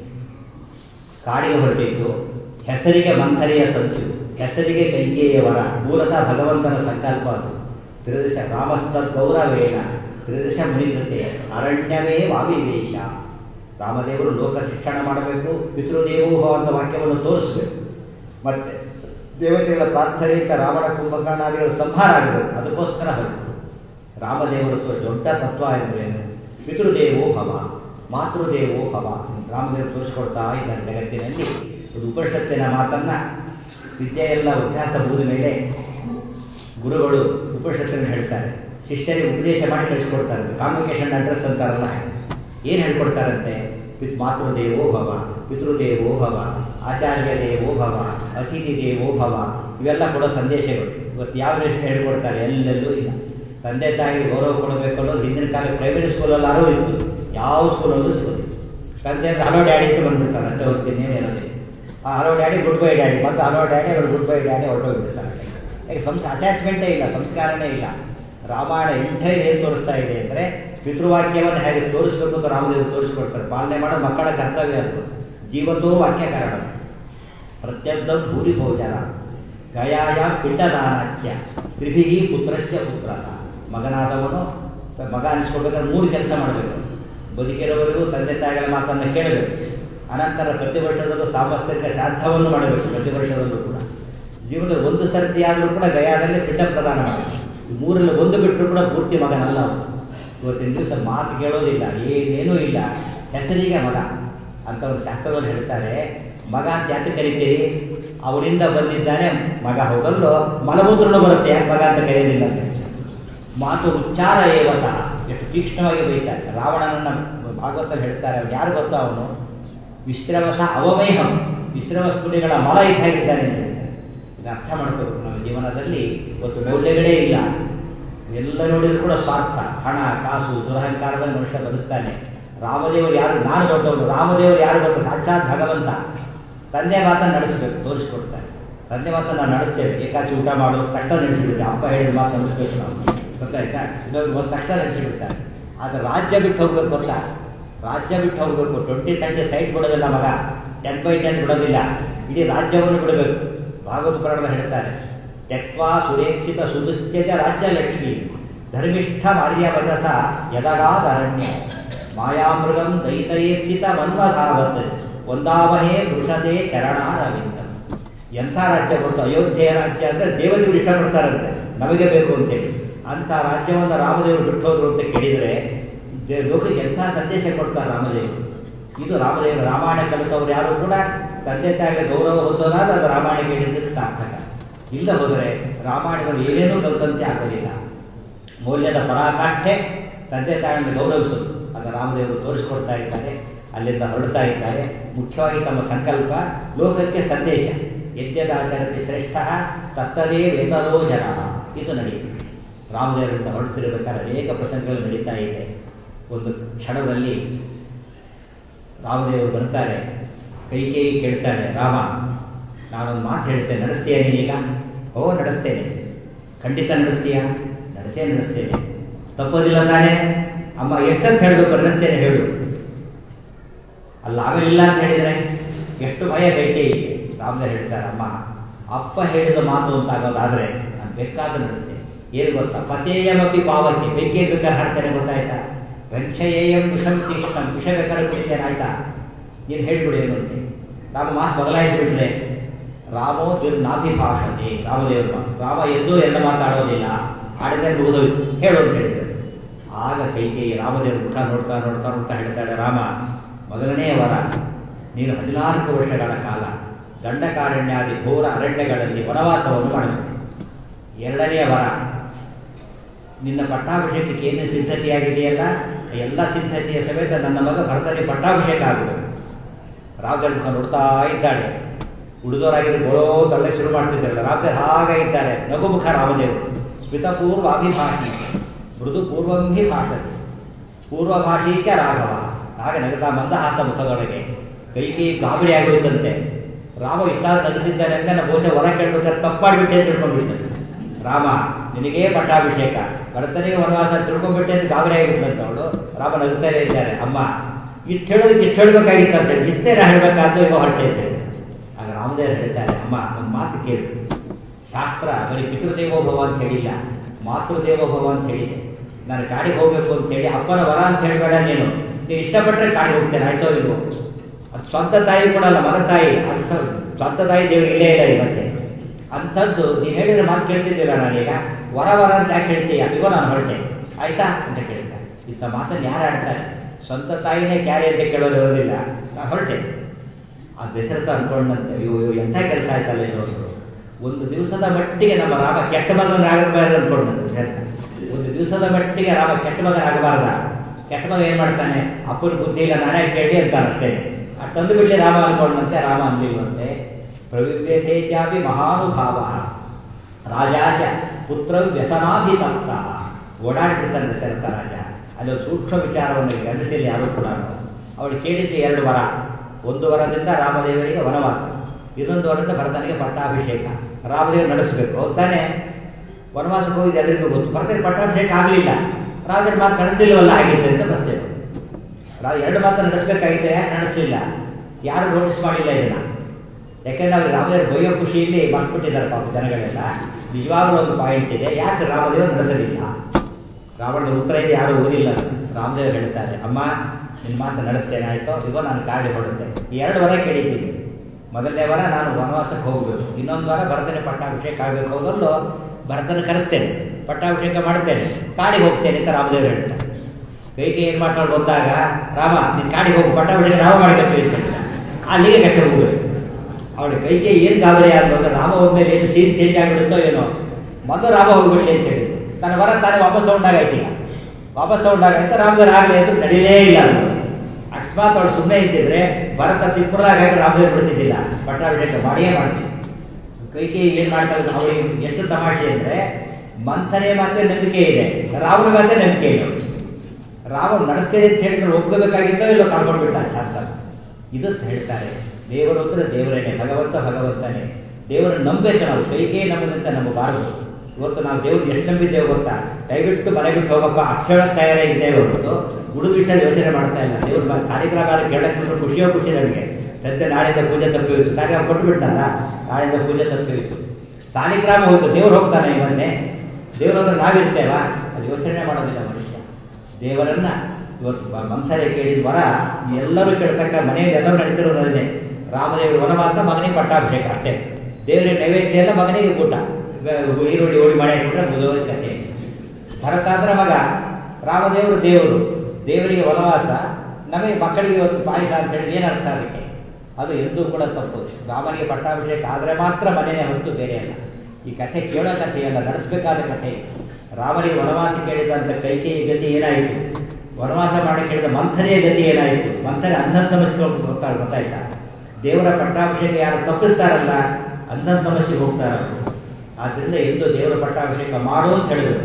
ಕಾಡಿಗೆ ಹೊರಟಿದ್ದು ಹೆಸರಿಗೆ ಮಂಥರಿಯ ಸಂಚು ಹೆಸರಿಗೆ ಕೈಕೇಯ ವರ ಮೂಲತಃ ಭಗವಂತನ ಸಂಕಲ್ಪ ಅದು ತ್ರಿದಶ ರಾಮಸ್ತ ಗೌರವೇಣ ತ್ರಿದಶ ಮುನಿಕೃತೆ ಅರಣ್ಯವೇ ವಾವಿವೇಶ ರಾಮದೇವರು ಲೋಕ ಶಿಕ್ಷಣ ಮಾಡಬೇಕು ಪಿತೃದೇವೋಭವ ಅಂತ ವಾಕ್ಯವನ್ನು ತೋರಿಸಬೇಕು ಮತ್ತೆ ದೇವತೆಗಳ ಪ್ರಾರ್ಥನೆಯಿಂದ ರಾವಣ ಕುಂಭಕರ್ಣಾದಿಗಳ ಸಂಹಾರ ಆಗಬೇಕು ಅದಕ್ಕೋಸ್ಕರ ಹೊರಟು ರಾಮದೇವರು ತೋರಿಸಿ ದೊಡ್ಡ ತತ್ವ ಎಂದ್ರೇನು ಪಿತೃದೇವೋ ಭವ ಮಾತೃದೇವೋ ಭವ ರಾಮದೇವರು ತೋರಿಸ್ಕೊಡ್ತಾ ಇದ್ದಾರೆ ಜಗತ್ತಿನಲ್ಲಿ ಒಂದು ಉಪನಿಷತ್ತಿನ ಮಾತನ್ನ ವಿದ್ಯೆ ಎಲ್ಲ ಅಭ್ಯಾಸ ಮುಗಿದ ಮೇಲೆ ಗುರುಗಳು ಉಪನಿಷತ್ತನ್ನು ಹೇಳ್ತಾರೆ ಶಿಷ್ಯರಿಗೆ ಉಪದೇಶ ಮಾಡಿ ಕಳಿಸ್ಕೊಡ್ತಾರೆ ಕಾನ್ವೊಕೇಶನ್ ಅಡ್ರೆಸ್ ಅಂತಾರಲ್ಲ ಏನು ಹೇಳ್ಕೊಡ್ತಾರಂತೆ ಪಿತ್ ಮಾತೃದೇವೋ ಭವ ಪಿತೃದೇವೋ ಭವ ಆಚಾರ್ಯ ದೇವೋ ಭವ ಅತಿಥಿ ದೇವೋ ಭವ ಇವೆಲ್ಲ ಕೊಡೋ ಸಂದೇಶಗಳು ಇವತ್ತು ಯಾವ ರೀತಿ ಹೇಳ್ಕೊಡ್ತಾರೆ ಎಲ್ಲೆಲ್ಲೂ ಇಲ್ಲ ತಂದೆ ತಾಯಿಗೆ ಗೌರವ ಕೊಡಬೇಕು ಅನ್ನೋದು ಹಿಂದಿನ ಕಾಲ ಪ್ರೈಮರಿ ಸ್ಕೂಲಲ್ಲಾರೂ ಇತ್ತು ಯಾವ ಸ್ಕೂಲಲ್ಲೂ ಸಿಗೋದು ತಂದೆ ಅಂದ್ರೆ ಹಲೋ ಡ್ಯಾಡಿ ಅಂತ ಬಂದ್ಬಿಡ್ತಾರೆ ಅಷ್ಟೇ ಹೋಗ್ತೀನಿ ಇರೋದೇ ಆ hello daddy goodbye daddy ಮತ್ತು ಹಲೋ ಡ್ಯಾಡಿ ಅವರು ಗುಡ್ ಬೈ ಡ್ಯಾಡಿ ಹೊರಟೋಗ್ಬಿಡ್ತಾರೆ ಯಾಕೆ ಸಂಸ್ ಅಟ್ಯಾಚ್ಮೆಂಟೇ ಇಲ್ಲ ಸಂಸ್ಕಾರನೇ ಇಲ್ಲ ರಾಮಾಯಣ ಎಂಟೈರ್ ಏನು ತೋರಿಸ್ತಾ ಇದೆ ಅಂದರೆ ಪಿತೃವಾಕ್ಯವನ್ನು ಹೇಗೆ ತೋರಿಸ್ಬೇಕು ಅಂತ ರಾಮದೇವರು ತೋರಿಸ್ಕೊಡ್ತಾರೆ ಪಾಲನೆ ಮಾಡೋ ಮಕ್ಕಳ ಕರ್ತವ್ಯ ಅದು ಜೀವನದೋ ವಾಕ್ಯ ಕಾರಣ ಪ್ರತ್ಯಬ್ಧ ಭೂರಿ ಭೋಜನ ಗಯಾಯ ಪಿಂಡದಾನಾಚ್ಯ ತ್ರಿಭಿಹಿ ಪುತ್ರಸ್ಯ ಪುತ್ರ ಮಗನಾದವನು ಮಗ ಅನಿಸ್ಕೊಳ್ಬೇಕಾದ್ರೆ ಮೂರು ಕೆಲಸ ಮಾಡಬೇಕು ಬದುಕಿರೋವರೆಗೂ ತಂದೆ ತಾಯಿಗಳ ಮಾತನ್ನು ಕೇಳಬೇಕು ಅನಂತರ ಪ್ರತಿ ವರ್ಷದಲ್ಲೂ ಸಾಂವತ್ಸರಿಕ ಶ್ರಾದ್ದವನ್ನು ಮಾಡಬೇಕು ಪ್ರತಿ ವರ್ಷದಲ್ಲೂ ಕೂಡ ಜೀವನದಲ್ಲಿ ಒಂದು ಸರ್ತಿ ಆದರೂ ಕೂಡ ಗಯಾದಲ್ಲಿ ಪಿಂಡ ಪ್ರದಾನ ಮಾಡಬೇಕು ಈ ಮೂರಲ್ಲಿ ಒಂದು ಬಿಟ್ಟರು ಕೂಡ ಪೂರ್ತಿ ಮಗನಲ್ಲ ಅವನು ಇವತ್ತಿನ ದಿವಸ ಮಾತು ಕೇಳೋದಿಲ್ಲ ಏನೇನೂ ಇಲ್ಲ ಹೆಸರಿಗೆ ಮಗ ಅಂತ ಒಂದು ಶಾಸ್ತ್ರದಲ್ಲಿ ಹೇಳ್ತಾರೆ ಮಗ ಅಂತ ಯಾಕೆ ಕರಿತೀರಿ ಅವನಿಂದ ಬಂದಿದ್ದಾನೆ ಮಗ ಹೋಗಲು ಮಲಮೂತ್ರನು ಬರುತ್ತೆ ಯಾಕೆ ಮಗ ಅಂತ ಕರೆಯೋದಿಲ್ಲ ಅಂತ ಮಾತು ಉಚ್ಚಾರ ಏವ ಸಹ ಎಷ್ಟು ತೀಕ್ಷ್ಣವಾಗಿ ಬೈತಾರೆ ರಾವಣನನ್ನ ಭಾಗವತಲ್ಲಿ ಹೇಳ್ತಾರೆ ಅವ್ನು ಯಾರು ಗೊತ್ತೋ ಅವನು ವಿಶ್ರವಸ ಅವಮೇಹಂ ವಿಶ್ರವ ಸ್ಫುಟಿಗಳ ಮಲ ಇದ್ದಾಗಿದ್ದಾನೆ ಅಂತ ಹೇಳ್ತಾರೆ ಇದು ಅರ್ಥ ಮಾಡ್ಕೋಬೇಕು ನಮ್ಮ ಜೀವನದಲ್ಲಿ ಇವತ್ತು ಮೌಲ್ಯಗಳೇ ಇಲ್ಲ ಎಲ್ಲ ನೋಡಿದ್ರು ಕೂಡ ಸ್ವಾರ್ಥ ಹಣ ಕಾಸು ದುರಹಂಕಾರದಲ್ಲಿ ಮನುಷ್ಯ ಬದುಕ್ತಾನೆ ರಾಮದೇವರು ಯಾರು ನಾನು ದೊಡ್ಡವನು ರಾಮದೇವರು ಯಾರು ಗೊತ್ತ ಸಾಕ್ಷಾತ್ ಭಗವಂತ ತಂದೆ ಮಾತನ್ನು ನಡೆಸಬೇಕು ತೋರಿಸ್ಕೊಡ್ತಾರೆ ತಂದೆ ಮಾತನ್ನು ನಾವು ನಡೆಸ್ತೇವೆ ಏಕಾಚಿ ಊಟ ಮಾಡು ತಟ್ಟ ನಡೆಸಿಬಿಡ್ತಾರೆ ಅಪ್ಪ ಹೇಳಿದ ಮಾತು ನಡೆಸ್ಬೇಕು ನಾವು ಗೊತ್ತಾಯ್ತಾ ಇನ್ನೊಂದು ಒಂದು ತಕ್ಷಣ ನಡೆಸಿಬಿಡ್ತಾರೆ ಆದರೆ ರಾಜ್ಯ ಬಿಟ್ಟು ಹೋಗ್ಬೇಕು ಗೊತ್ತಾ ರಾಜ್ಯ ಬಿಟ್ಟು ಹೋಗ್ಬೇಕು ಟ್ವೆಂಟಿ ಟ್ವೆಂಟಿ ಸೈಟ್ ಬಿಡೋದಿಲ್ಲ ಮಗ ಟೆನ್ ಬೈ ಟೆನ್ ಬಿಡೋದಿಲ್ಲ ಇಡೀ ರಾಜ್ಯವನ್ನು ಬಿಡಬೇಕು ಭಾಗವತ ಪುರಾಣದ ಹೇಳ್ತಾರೆ ತ್ಯಕ್ವಾ ಸುರೇಕ್ಷಿತ ಸುದುಸ್ಥ್ಯಜ ರಾಜ್ಯ ಲಕ್ಷ್ಮಿ ಧರ್ಮಿಷ್ಠ ಮಾರ್ಯವಚಸ ಯದಗಾದರಣ್ಯ ಮಾಯಾಮೃಗಂ ದೈತಯೇ ಸ್ಥಿತ ಮನ್ವಧಾವತ್ ಒಂದಾವಹೇ ವೃಷತೆ ಚರಣಾರವಿಂದ ಎಂಥ ರಾಜ್ಯ ಗೊತ್ತು ಅಯೋಧ್ಯೆಯ ರಾಜ್ಯ ಅಂದರೆ ದೇವತೆಗಳು ಇಷ್ಟಪಡ್ತಾರಂತೆ ನಮಗೆ ಬೇಕು ಅಂತೇಳಿ ಅಂಥ ರಾಜ್ಯವನ್ನು ರಾಮದೇವರು ಬಿಟ್ಟು ಹೋದ್ರು ಅಂತ ಕೇಳಿದರೆ ದೇ- ಲೋಕಕ್ಕೆ ಎಂಥ ಸಂದೇಶ ಕೊಡ್ತಾರೆ ರಾಮದೇವರು ಇದು ರಾಮದೇವರು ರಾಮಾಯಣ ಕಲಿತವ್ರು ಯಾರು ಕೂಡ ತಂದೆ ತಾಯಿಗೆ ಗೌರವ ಹೊಂದೋದಾದ ಅದು ರಾಮಾಯಣ ಕೇಳಿದ್ದಕ್ಕೆ ಸಾರ್ಥಕ ಇಲ್ಲ ಹೋದರೆ ರಾಮಾಯಣಗಳು ಏನೇನೂ ಕಲಿತಂತೆ ಆಗೋದಿಲ್ಲ ಮೌಲ್ಯದ ಪರಾಕಾಷ್ಠೆ ತಂದೆ ತಾಯಿಯನ್ನು ಗೌರವಿಸೋದು ಅದು ರಾಮದೇವರು ತೋರಿಸ್ಕೊಡ್ತಾ ಇದ್ದಾರೆ ಅಲ್ಲಿಂದ ಹೊರಡ್ತಾ ಇದ್ದಾರೆ ಮುಖ್ಯವಾಗಿ ತಮ್ಮ ಸಂಕಲ್ಪ ಲೋಕಕ್ಕೆ ಸಂದೇಶ ಯಜ್ಞದಾಚರತಿ ಶ್ರೇಷ್ಠ ತತ್ತದೇ ವೇದರೋ ಜನ ಇದು ನಡೆಯುತ್ತೆ ರಾಮದೇವರಿಂದ ಹೊರಡ್ತಿರಬೇಕಾದ್ರೆ ಅನೇಕ ಪ್ರಸಂಗಗಳು ನಡೀತಾ ಇದೆ ಒಂದು ಕ್ಷಣದಲ್ಲಿ ರಾಮದೇವರು ಬರ್ತಾರೆ ಕೈಕೇಯಿ ಕೇಳ್ತಾನೆ ರಾಮ ನಾನೊಂದು ಮಾತು ಹೇಳ್ತೇನೆ ನಡೆಸ್ತೀಯ ನೀನೀಗ ಓ ನಡೆಸ್ತೇನೆ ಖಂಡಿತ ನಡೆಸ್ತೀಯ ನಡೆಸೇ ನಡೆಸ್ತೇನೆ ತಪ್ಪೋದಿಲ್ಲ ತಾನೇ ಅಮ್ಮ ಎಷ್ಟಂತ ಹೇಳಬೇಕು ನಡೆಸ್ತೇನೆ ಹೇಳು ಅಲ್ಲ ಆಗಲಿಲ್ಲ ಅಂತ ಹೇಳಿದರೆ ಎಷ್ಟು ಭಯ ಕೈಕೇಯಿ ರಾಮದೇವ್ ಹೇಳ್ತಾರೆ ಅಮ್ಮ ಅಪ್ಪ ಹೇಳಿದ ಮಾತು ಅಂತಾಗೋದಾದ್ರೆ ನಾನು ಬೇಕಾದ ನಡೆಸ್ತೇನೆ ಏನು ಗೊತ್ತಾ ಪತೇಯಮಪಿ ಪಾವತಿ ಬೆಂಕಿ ಬೇಕಾದ್ರೆ ಹಾಡ್ತೇನೆ ಗೊತ್ತಾಯ್ತಾ ವೆಂಕ್ಷಯೇಯಂ ವಿಷಂ ತೀಕ್ಷ್ಣಂ ವಿಷ ಬೇಕಾದ್ರೆ ಕುಡಿತೇನೆ ಆಯ್ತಾ ನೀನು ಹೇಳ್ಬಿಡು ಏನು ಅಂತ ರಾಮ ಮಾತು ಬದಲಾಯಿಸಿಬಿಟ್ರೆ ರಾಮೋ ನಾಭಿಭಾಷತೆ ರಾಮದೇವರು ಮಾತು ರಾಮ ಎಂದೂ ಎಲ್ಲ ಮಾತಾಡೋದಿಲ್ಲ ಆಡಿದ್ರೆ ಮುಗಿದೋಯ್ತು ಹೇಳು ಅಂತ ಹೇಳಿದ್ರು ಆಗ ಕೈಕೇಯಿ ರಾಮದೇವರು ಮುಖ ನೋಡ್ತಾ ನೋಡ್ತಾ ನೋಡ್ತಾ ಹೇಳ್ತಾಳೆ ರಾಮ ಮೊದಲನೆಯ ವರ ನೀನು ಹದಿನಾಲ್ಕು ವರ್ಷಗಳ ಕಾಲ ದಂಡಕಾರಣ್ಯಾದಿ ಘೋರ ಅರಣ್ಯಗಳಲ್ಲಿ ವನವಾಸವನ್ನು ಮಾಡಬೇಕು ಎರಡನೆಯ ವರ ನಿನ್ನ ಪಟ್ಟಾಭಿಷೇಕಕ್ಕೆ ಏನೇ ಸಿದ್ಧತೆಯಾಗಿದೆಯಲ್ಲ ಎಲ್ಲ ಸಿದ್ಧತೆಯ ಸಮೇತ ನನ್ನ ಮಗ ಭರತನಿಗೆ ಪಟ್ಟಾಭಿಷೇಕ ಆಗಬೇಕು ರಾಮದೇವ್ರ ಮುಖ ನೋಡ್ತಾ ಇದ್ದಾಳೆ ಉಳಿದವರಾಗಿದ್ದು ಗೋಳೋ ತಳ್ಳೆ ಶುರು ಮಾಡ್ತಿದ್ದಾರಲ್ಲ ರಾಮದೇವ್ ಹಾಗೆ ಇದ್ದಾರೆ ನಗುಮುಖ ರಾಮದೇವರು ಸ್ಮಿತಪೂರ್ವ ಅಭಿಭಾಷಿ ಮೃದು ಪೂರ್ವಂಹಿ ಭಾಷತೆ ಪೂರ್ವಭಾಷೀಕ ರಾಘವ ಹಾಗೆ ನಗತಾ ಮಂದಹಾಸ ಮುಖದೊಳಗೆ ಕೈಕಿ ಗಾಬರಿ ಆಗೋದಂತೆ ರಾಮ ಇಷ್ಟಾದ ನಗಿಸಿದ್ದಾನೆ ಅಂತ ನಮ್ಮ ಬಹುಶಃ ಹೊರ ಕೇಳ್ಬೇಕಾದ್ರೆ ತಪ್ಪಾಡ್ಬಿಟ್ಟೆ ಅಂತ ತಿಳ್ಕೊಂಡ್ಬಿಡ್ತಾನೆ ರಾಮ ನಿನಗೇ ಪಟ್ಟಾಭಿಷೇಕ ಭರತನಿಗೆ ವನವಾಸ ತಿಳ್ಕೊಂಡ್ಬಿಟ್ಟೆ ಅಂತ ಗಾಬರಿ ಆಗಿಬಿಟ್ಟಂತ ಅವಳು ರಾಮ ನಗುತ್ತಾರೆ ಇದ್ದಾರೆ ಅಮ್ಮ ಇಷ್ಟು ಹೇಳೋದಕ್ಕೆ ಇಷ್ಟು ಹೇಳಬೇಕಾಗಿತ್ತು ಅಂತ ಹೇಳಿ ಇಷ್ಟೇ ನಾ ಹೇಳಬೇಕಾದ್ದು ಈಗ ಹೊರಟೆ ಅಂತ ಹೇಳಿ ಆಗ ರಾಮದೇವರು ಹೇಳ್ತಾರೆ ಅಮ್ಮ ಒಂದು ಮಾತು ಕೇಳು ಶಾಸ್ತ್ರ ಬರೀ ಪಿತೃದೇವೋಭವ ಅಂತ ಹೇಳಿಲ್ಲ ಮಾತೃದೇವೋಭವ ಅಂತ ಹೇಳಿದೆ ನಾನು ಕಾಡಿಗೆ ಹೋಗ್ಬೇಕು ಅಂತ ಹೇಳಿ ಅಪ್ಪನ ವರ ಅಂತ ಹೇಳಬೇಡ ನೀನು ನೀನು ಇಷ್ಟಪಟ್ಟರೆ ಕಾಡಿಗೆ ಹೋಗ್ತೇನೆ ಆಯ್ತೋ ಇಲ್ವೋ ಅದು ಸ್ವಂತ ತಾಯಿ ಕೂಡ ಅಲ್ಲ ಮಗ ತಾಯಿ ಅಂತ ಸ್ವಂತ ತಾಯಿ ದೇವರು ಇಲ್ಲೇ ಇಲ್ಲ ಇವತ್ತೆ ಅಂಥದ್ದು ನೀನು ಹೇಳಿದ್ರೆ ಮಾತು ಕೇಳ್ತಿದ್ದಿಲ್ಲ ನಾನೀಗ ವರ ವರ ಅಂತ ಯಾಕೆ ಹೇಳ್ತೀಯ ಇಗೋ ನಾನು ಹೊರಟೆ ಆಯ್ತಾ ಅಂತ ಕೇಳ್ತಾರೆ ಇಂಥ ಮಾತನ್ನು ಯಾರು ಆಡ್ತಾರೆ ಸ್ವಂತ ತಾಯಿನೇ ಕ್ಯಾರಿ ಅಂತ ಕೇಳೋದು ಇರೋದಿಲ್ಲ ನಾನು ಹೊರಟೆ ಆ ದಶರಥ ಅನ್ಕೊಂಡಂತೆ ಅಯ್ಯೋ ಅಯ್ಯೋ ಎಂಥ ಕೆಲಸ ಆಯ್ತಲ್ಲ ಇರೋದು ಒಂದು ದಿವಸದ ಮಟ್ಟಿಗೆ ನಮ್ಮ ರಾಮ ಕೆಟ್ಟ ಮಗನ ಆಗಬಾರ್ದು ಅನ್ಕೊಂಡಂತೆ ದಶರಥ ಒಂದು ದಿವಸದ ಮಟ್ಟಿಗೆ ರಾಮ ಕೆಟ್ಟ ಮಗ ಆಗಬಾರ್ದ ಕೆಟ್ಟ ಮಗ ಏನ್ ಮಾಡ್ತಾನೆ ಅಪ್ಪನ ಬುದ್ಧಿ ಇಲ್ಲ ನಾನೇ ಕೇಳಿ ಅಂತಾನೆ ಅಷ್ಟೇ ಆ ತಂದು ಬಿಡ್ಲಿ ರಾಮ ಅನ್ಕೊಂಡಂತೆ ರಾಮ ಅನ್ಲಿಲ್ವಂತೆ ಪ್ರವಿವ್ಯತೇಜಾಪಿ ಮಹಾನುಭಾವ ರಾಜಾಚ ಪುತ್ರ ವ್ಯಸನಾಭಿತಪ್ತ ಓಡಾಡ್ತಿರ್ತಾನೆ ದಶರಥ ರಾಜ ಅಲ್ಲಿ ಒಂದು ಸೂಕ್ಷ್ಮ ವಿಚಾರವನ್ನು ಗಂಡಸಲ್ಲಿ ಯಾರು ಕೂಡ ಅವಳು ಕೇಳಿದ್ದೆ ಎರಡು ವರ ಒಂದು ವರದಿಂದ ರಾಮದೇವರಿಗೆ ವನವಾಸ ಇನ್ನೊಂದು ವರದಿಂದ ಭರತನಿಗೆ ಪಟ್ಟಾಭಿಷೇಕ ರಾಮದೇವರು ನಡೆಸಬೇಕು ಹೋಗ್ತಾನೆ ವನವಾಸಕ್ಕೆ ಹೋಗಿದ್ದು ಎಲ್ಲರಿಗೂ ಗೊತ್ತು ಭರತನಿಗೆ ಪಟ್ಟಾಭಿಷೇಕ ಆಗಲಿಲ್ಲ ರಾಜನ ಮಾತು ನಡೆಸಲಿಲ್ಲವಲ್ಲ ಆಗಿದೆ ಅಂತ ಬರ್ತೇವೆ ನಾವು ಎರಡು ಮಾತು ನಡೆಸಬೇಕಾಗಿದೆ ಯಾಕೆ ನಡೆಸಲಿಲ್ಲ ಯಾರು ನೋಟಿಸ್ ಮಾಡಿಲ್ಲ ಇದನ್ನ ಯಾಕೆಂದ್ರೆ ಅವ್ರು ರಾಮದೇವರು ಬೈಯೋ ಖುಷಿಯಲ್ಲಿ ಮರ್ತ್ಬಿಟ್ಟಿದ್ದಾರೆ ಪಾಪ ಜನಗಳೆಲ್ಲ ನಿಜವಾಗ್ಲೂ ಒಂದು ಪಾಯಿಂಟ್ ಇದೆ ಯಾಕೆ ರಾಮದೇವರು ನಡೆಸಲಿಲ್ಲ ರಾವಣನ ಉತ್ತರ ಇದೆ ಯಾರು ಓದಿಲ್ಲ ರಾಮದೇವರು ಹೇಳ್ತಾರೆ ಅಮ್ಮ ನಿನ್ನ ಮಾತು ನಡೆಸ್ತೇನೆ ಆಯ್ತು ಇಗೋ ನಾನು ಕಾಡಿ ಹೊಡುತ್ತೆ ಈ ಎರಡು ವರ ಕೇಳಿದ್ದೀನಿ ಮೊದಲನೇ ವಾರ ನಾನು ವನವಾಸಕ್ಕೆ ಹೋಗಬೇಕು ಇನ್ನೊಂದು ವಾರ ಭರತನ ಪಟ್ಟಾಭಿಷೇಕ ಆಗಬೇಕು ಹೋದಲ್ಲೂ ಭರತನ ಕರೆಸ್ತೇನೆ ಪಟ್ಟಾಭಿಷೇಕ ಮಾಡ್ತೇನೆ ಕಾಡಿಗೆ ಹೋಗ್ತೇನೆ ಅಂತ ರಾಮದೇವರು ಹೇಳ್ತಾರೆ ಕೈಗೆ ಏನು ಮಾಡ್ಕೊಂಡು ಬಂದಾಗ ರಾಮ ನೀನು ಕಾಡಿಗೆ ಹೋಗು ಪಟ್ಟಾಭಿಷೇಕ ನಾವು ಮಾಡ್ಕೊತೀವಿ ಅಂತ ಹೇಳ್ತಾರೆ. ಅಲ್ಲಿಗೆ ಕಟ್ಟಿ ಹೋಗ್ಬೇಕು ಅವಳ ಕೈಗೆ ಏನು ಗಾಬರಿ ಆದ್ಲು ಅಂದ್ರೆ ರಾಮ ಹೋದ್ಮೇಲೆ ಏನು ಸೀನ್ ಚೇಂಜ್ ಆಗಿಬಿಡುತ್ತೋ ಏನೋ ಮೊದಲು ರಾಮ ಹೋಗ್ಬಿಡ್ಲಿ ಅಂತ ಹೇಳಿ ತನ್ನ ವರ ತಾನೇ ವಾಪಸ್ ತಗೊಂಡಾಗಾಯ್ತೀಗ ವಾಪಸ್ ತಗೊಂಡಾಗಾಯ್ತು ರಾಮದೇವ್ರು ಆಗಲಿ ಅಂತ ನಡೀಲೇ ಇಲ್ಲ ಅದು ಅಕಸ್ಮಾತ್ ಅವಳು ಸುಮ್ಮನೆ ಇದ್ದಿದ್ರೆ ಭರತ ತಿಪ್ಪುರಾಗ ರಾಮದೇವ್ರು ಬಿಡ್ತಿದ್ದಿಲ್ಲ ಪಟ್ಟಾಭಿಷೇಕ ಮಾಡಿಯೇ ಮಾಡ್ತಿದ್ದ ಕೈಗೆ ಏನ್ ಮಾಡ್ತಾರೆ ಅವಳಿಗೆ ಎಷ್ಟು ತಮಾಷೆ ಅಂದ್ರೆ ಮಂಥನೆ ಮಾತ್ರ ನಂಬಿಕೆ ಇದೆ ರಾವಣ ಮಾತ್ರ ನಂಬಿಕೆ ಇಲ್ಲ ರಾವಣ ನಡೆಸ್ತೇನೆ ಅಂತ ಹೇಳಿದ್ರೆ ಒಪ್ಕೋಬೇಕಾಗಿದ್ದೋ ಇಲ್ಲೋ ಕಳ್ಕೊಂಡ್ಬಿಟ್ಟ ಶಾಸ್ತ್ರ ಇದು ಹೇಳ್ತಾರೆ ದೇವರು ಅಂದ್ರೆ ದೇವರೇನೆ ಭಗವಂತ ಭಗವಂತನೇ ದೇವರ ನಂಬಬೇಕು ನಾವು ಕೈಗೆ ನಮ್ಮದಂತ ನಂಬಬಾರದು ಇವತ್ತು ನಾವು ದೇವ್ರು ಎಷ್ಟು ನಂಬಿದ್ದೇವೆ ಗೊತ್ತಾ ದಯವಿಟ್ಟು ಮನೆ ಬಿಟ್ಟು ಹೋಗಪ್ಪ ಅಕ್ಷರ ತಯಾರಾಗಿದ್ದೇವೆ ಹೊರತು ಗುಡುಗು ವಿಷಯ ಯೋಚನೆ ಮಾಡ್ತಾ ಇಲ್ಲ ದೇವ್ರ ಕಾರ್ಯಕ್ರಮ ಕೇಳಕ್ಕೆ ಖುಷಿಯೋ ಖುಷಿ ನನಗೆ ಸದ್ಯ ನಾಳೆಯಿಂದ ಪೂಜೆ ತಪ್ಪಿತ್ತು ಕಾರ್ಯಕ್ರಮ ಕೊಟ್ಟು ಬಿಟ್ಟಲ್ಲ ನಾಳೆಯಿಂದ ಪೂಜೆ ತಪ್ಪಿತ್ತು ಸಾಲಿಗ್ರಾಮ ಹೋಯ್ತು ದೇವ್ರು ಹೋಗ್ತಾನೆ ಇವನ್ನೇ ದೇವ್ರು ಅಂದ್ರೆ ನಾವಿರ್ತೇವಾ ಅದು ಯೋಚನೆ ಮಾಡೋದಿಲ್ಲ ಮನುಷ್ಯ ದೇವರನ್ನ ಇವತ್ತು ಮ- ಮಂಥರೆ ಕೇಳಿದ ವರ ಎಲ್ಲರೂ ಕೇಳ್ತಕ್ಕ ಮನೆಯಲ್ಲಿ ಎಲ್ಲರೂ ನಡೀತಿರೋದೇ ರಾಮದೇವರು ವನವಾಸ ಮಗನಿಗೆ ಪಟ್ಟಾಭಿಷೇಕ ಅಷ್ಟೇ ದೇವರಿಗೆ ನೈವೇದ್ಯ ಎಲ್ಲ ಮಗನಿಗೆ ಊಟ ವ- ಈರುಳ್ಳಿ ಹೋಳಿ ಮಾಡಿ ಹಾಕ್ಬಿಟ್ರೆ ಮುಗಿದೋದ ಕಥೆ ಭರತ ಅಂದ್ರೆ ಮಗ ರಾಮದೇವರು ದೇವರು ದೇವರಿಗೆ ವನವಾಸ ನಮಗೆ ಮಕ್ಕಳಿಗೆ ಇವತ್ತು ಪಾಯಸ ಅಂತ ಹೇಳಿ ಏನರ್ಥ ಅದಕ್ಕೆ ಅದು ಎಂದೂ ಕೂಡ ತಪ್ಪು ರಾಮನಿಗೆ ಪಟ್ಟಾಭಿಷೇಕ ಆದರೆ ಮಾತ್ರ ಮನೆಯೇ ಹೊತ್ತು ಬೇರೆ ಅಲ್ಲ ಈ ಕಥೆ ಕೇಳೋ ಕಥೆಯಲ್ಲ ನಡೆಸಬೇಕಾದ ಕಥೆ ರಾಮನಿಗೆ ವನವಾಸ ಕೇಳಿದಂಥ ಕೈಕೇಯಿ ಗತಿ ಏನಾಯಿತು ವನವಾಸ ಮಾಡಿ ಕೇಳಿದ ಮಂಥನೆಯ ಗತಿ ಏನಾಯಿತು ಮಂಥನೆ ಅನ್ನದ ನಮಸ್ಕೊಂಡು ಹೋಗ್ತಾರೆ ಗೊತ್ತಾಯ್ತಾ ದೇವರ ಪಟ್ಟಾಭಿಷೇಕ ಯಾರು ತಪ್ಪಿಸ್ತಾರಲ್ಲ ಅನ್ನದ ನಮಸ್ಸಿಗೆ ಹೋಗ್ತಾರ ಆದ್ದರಿಂದ ಎಂದು ದೇವರ ಪಟ್ಟಾಭಿಷೇಕ ಮಾಡು ಅಂತ ಹೇಳಿದರು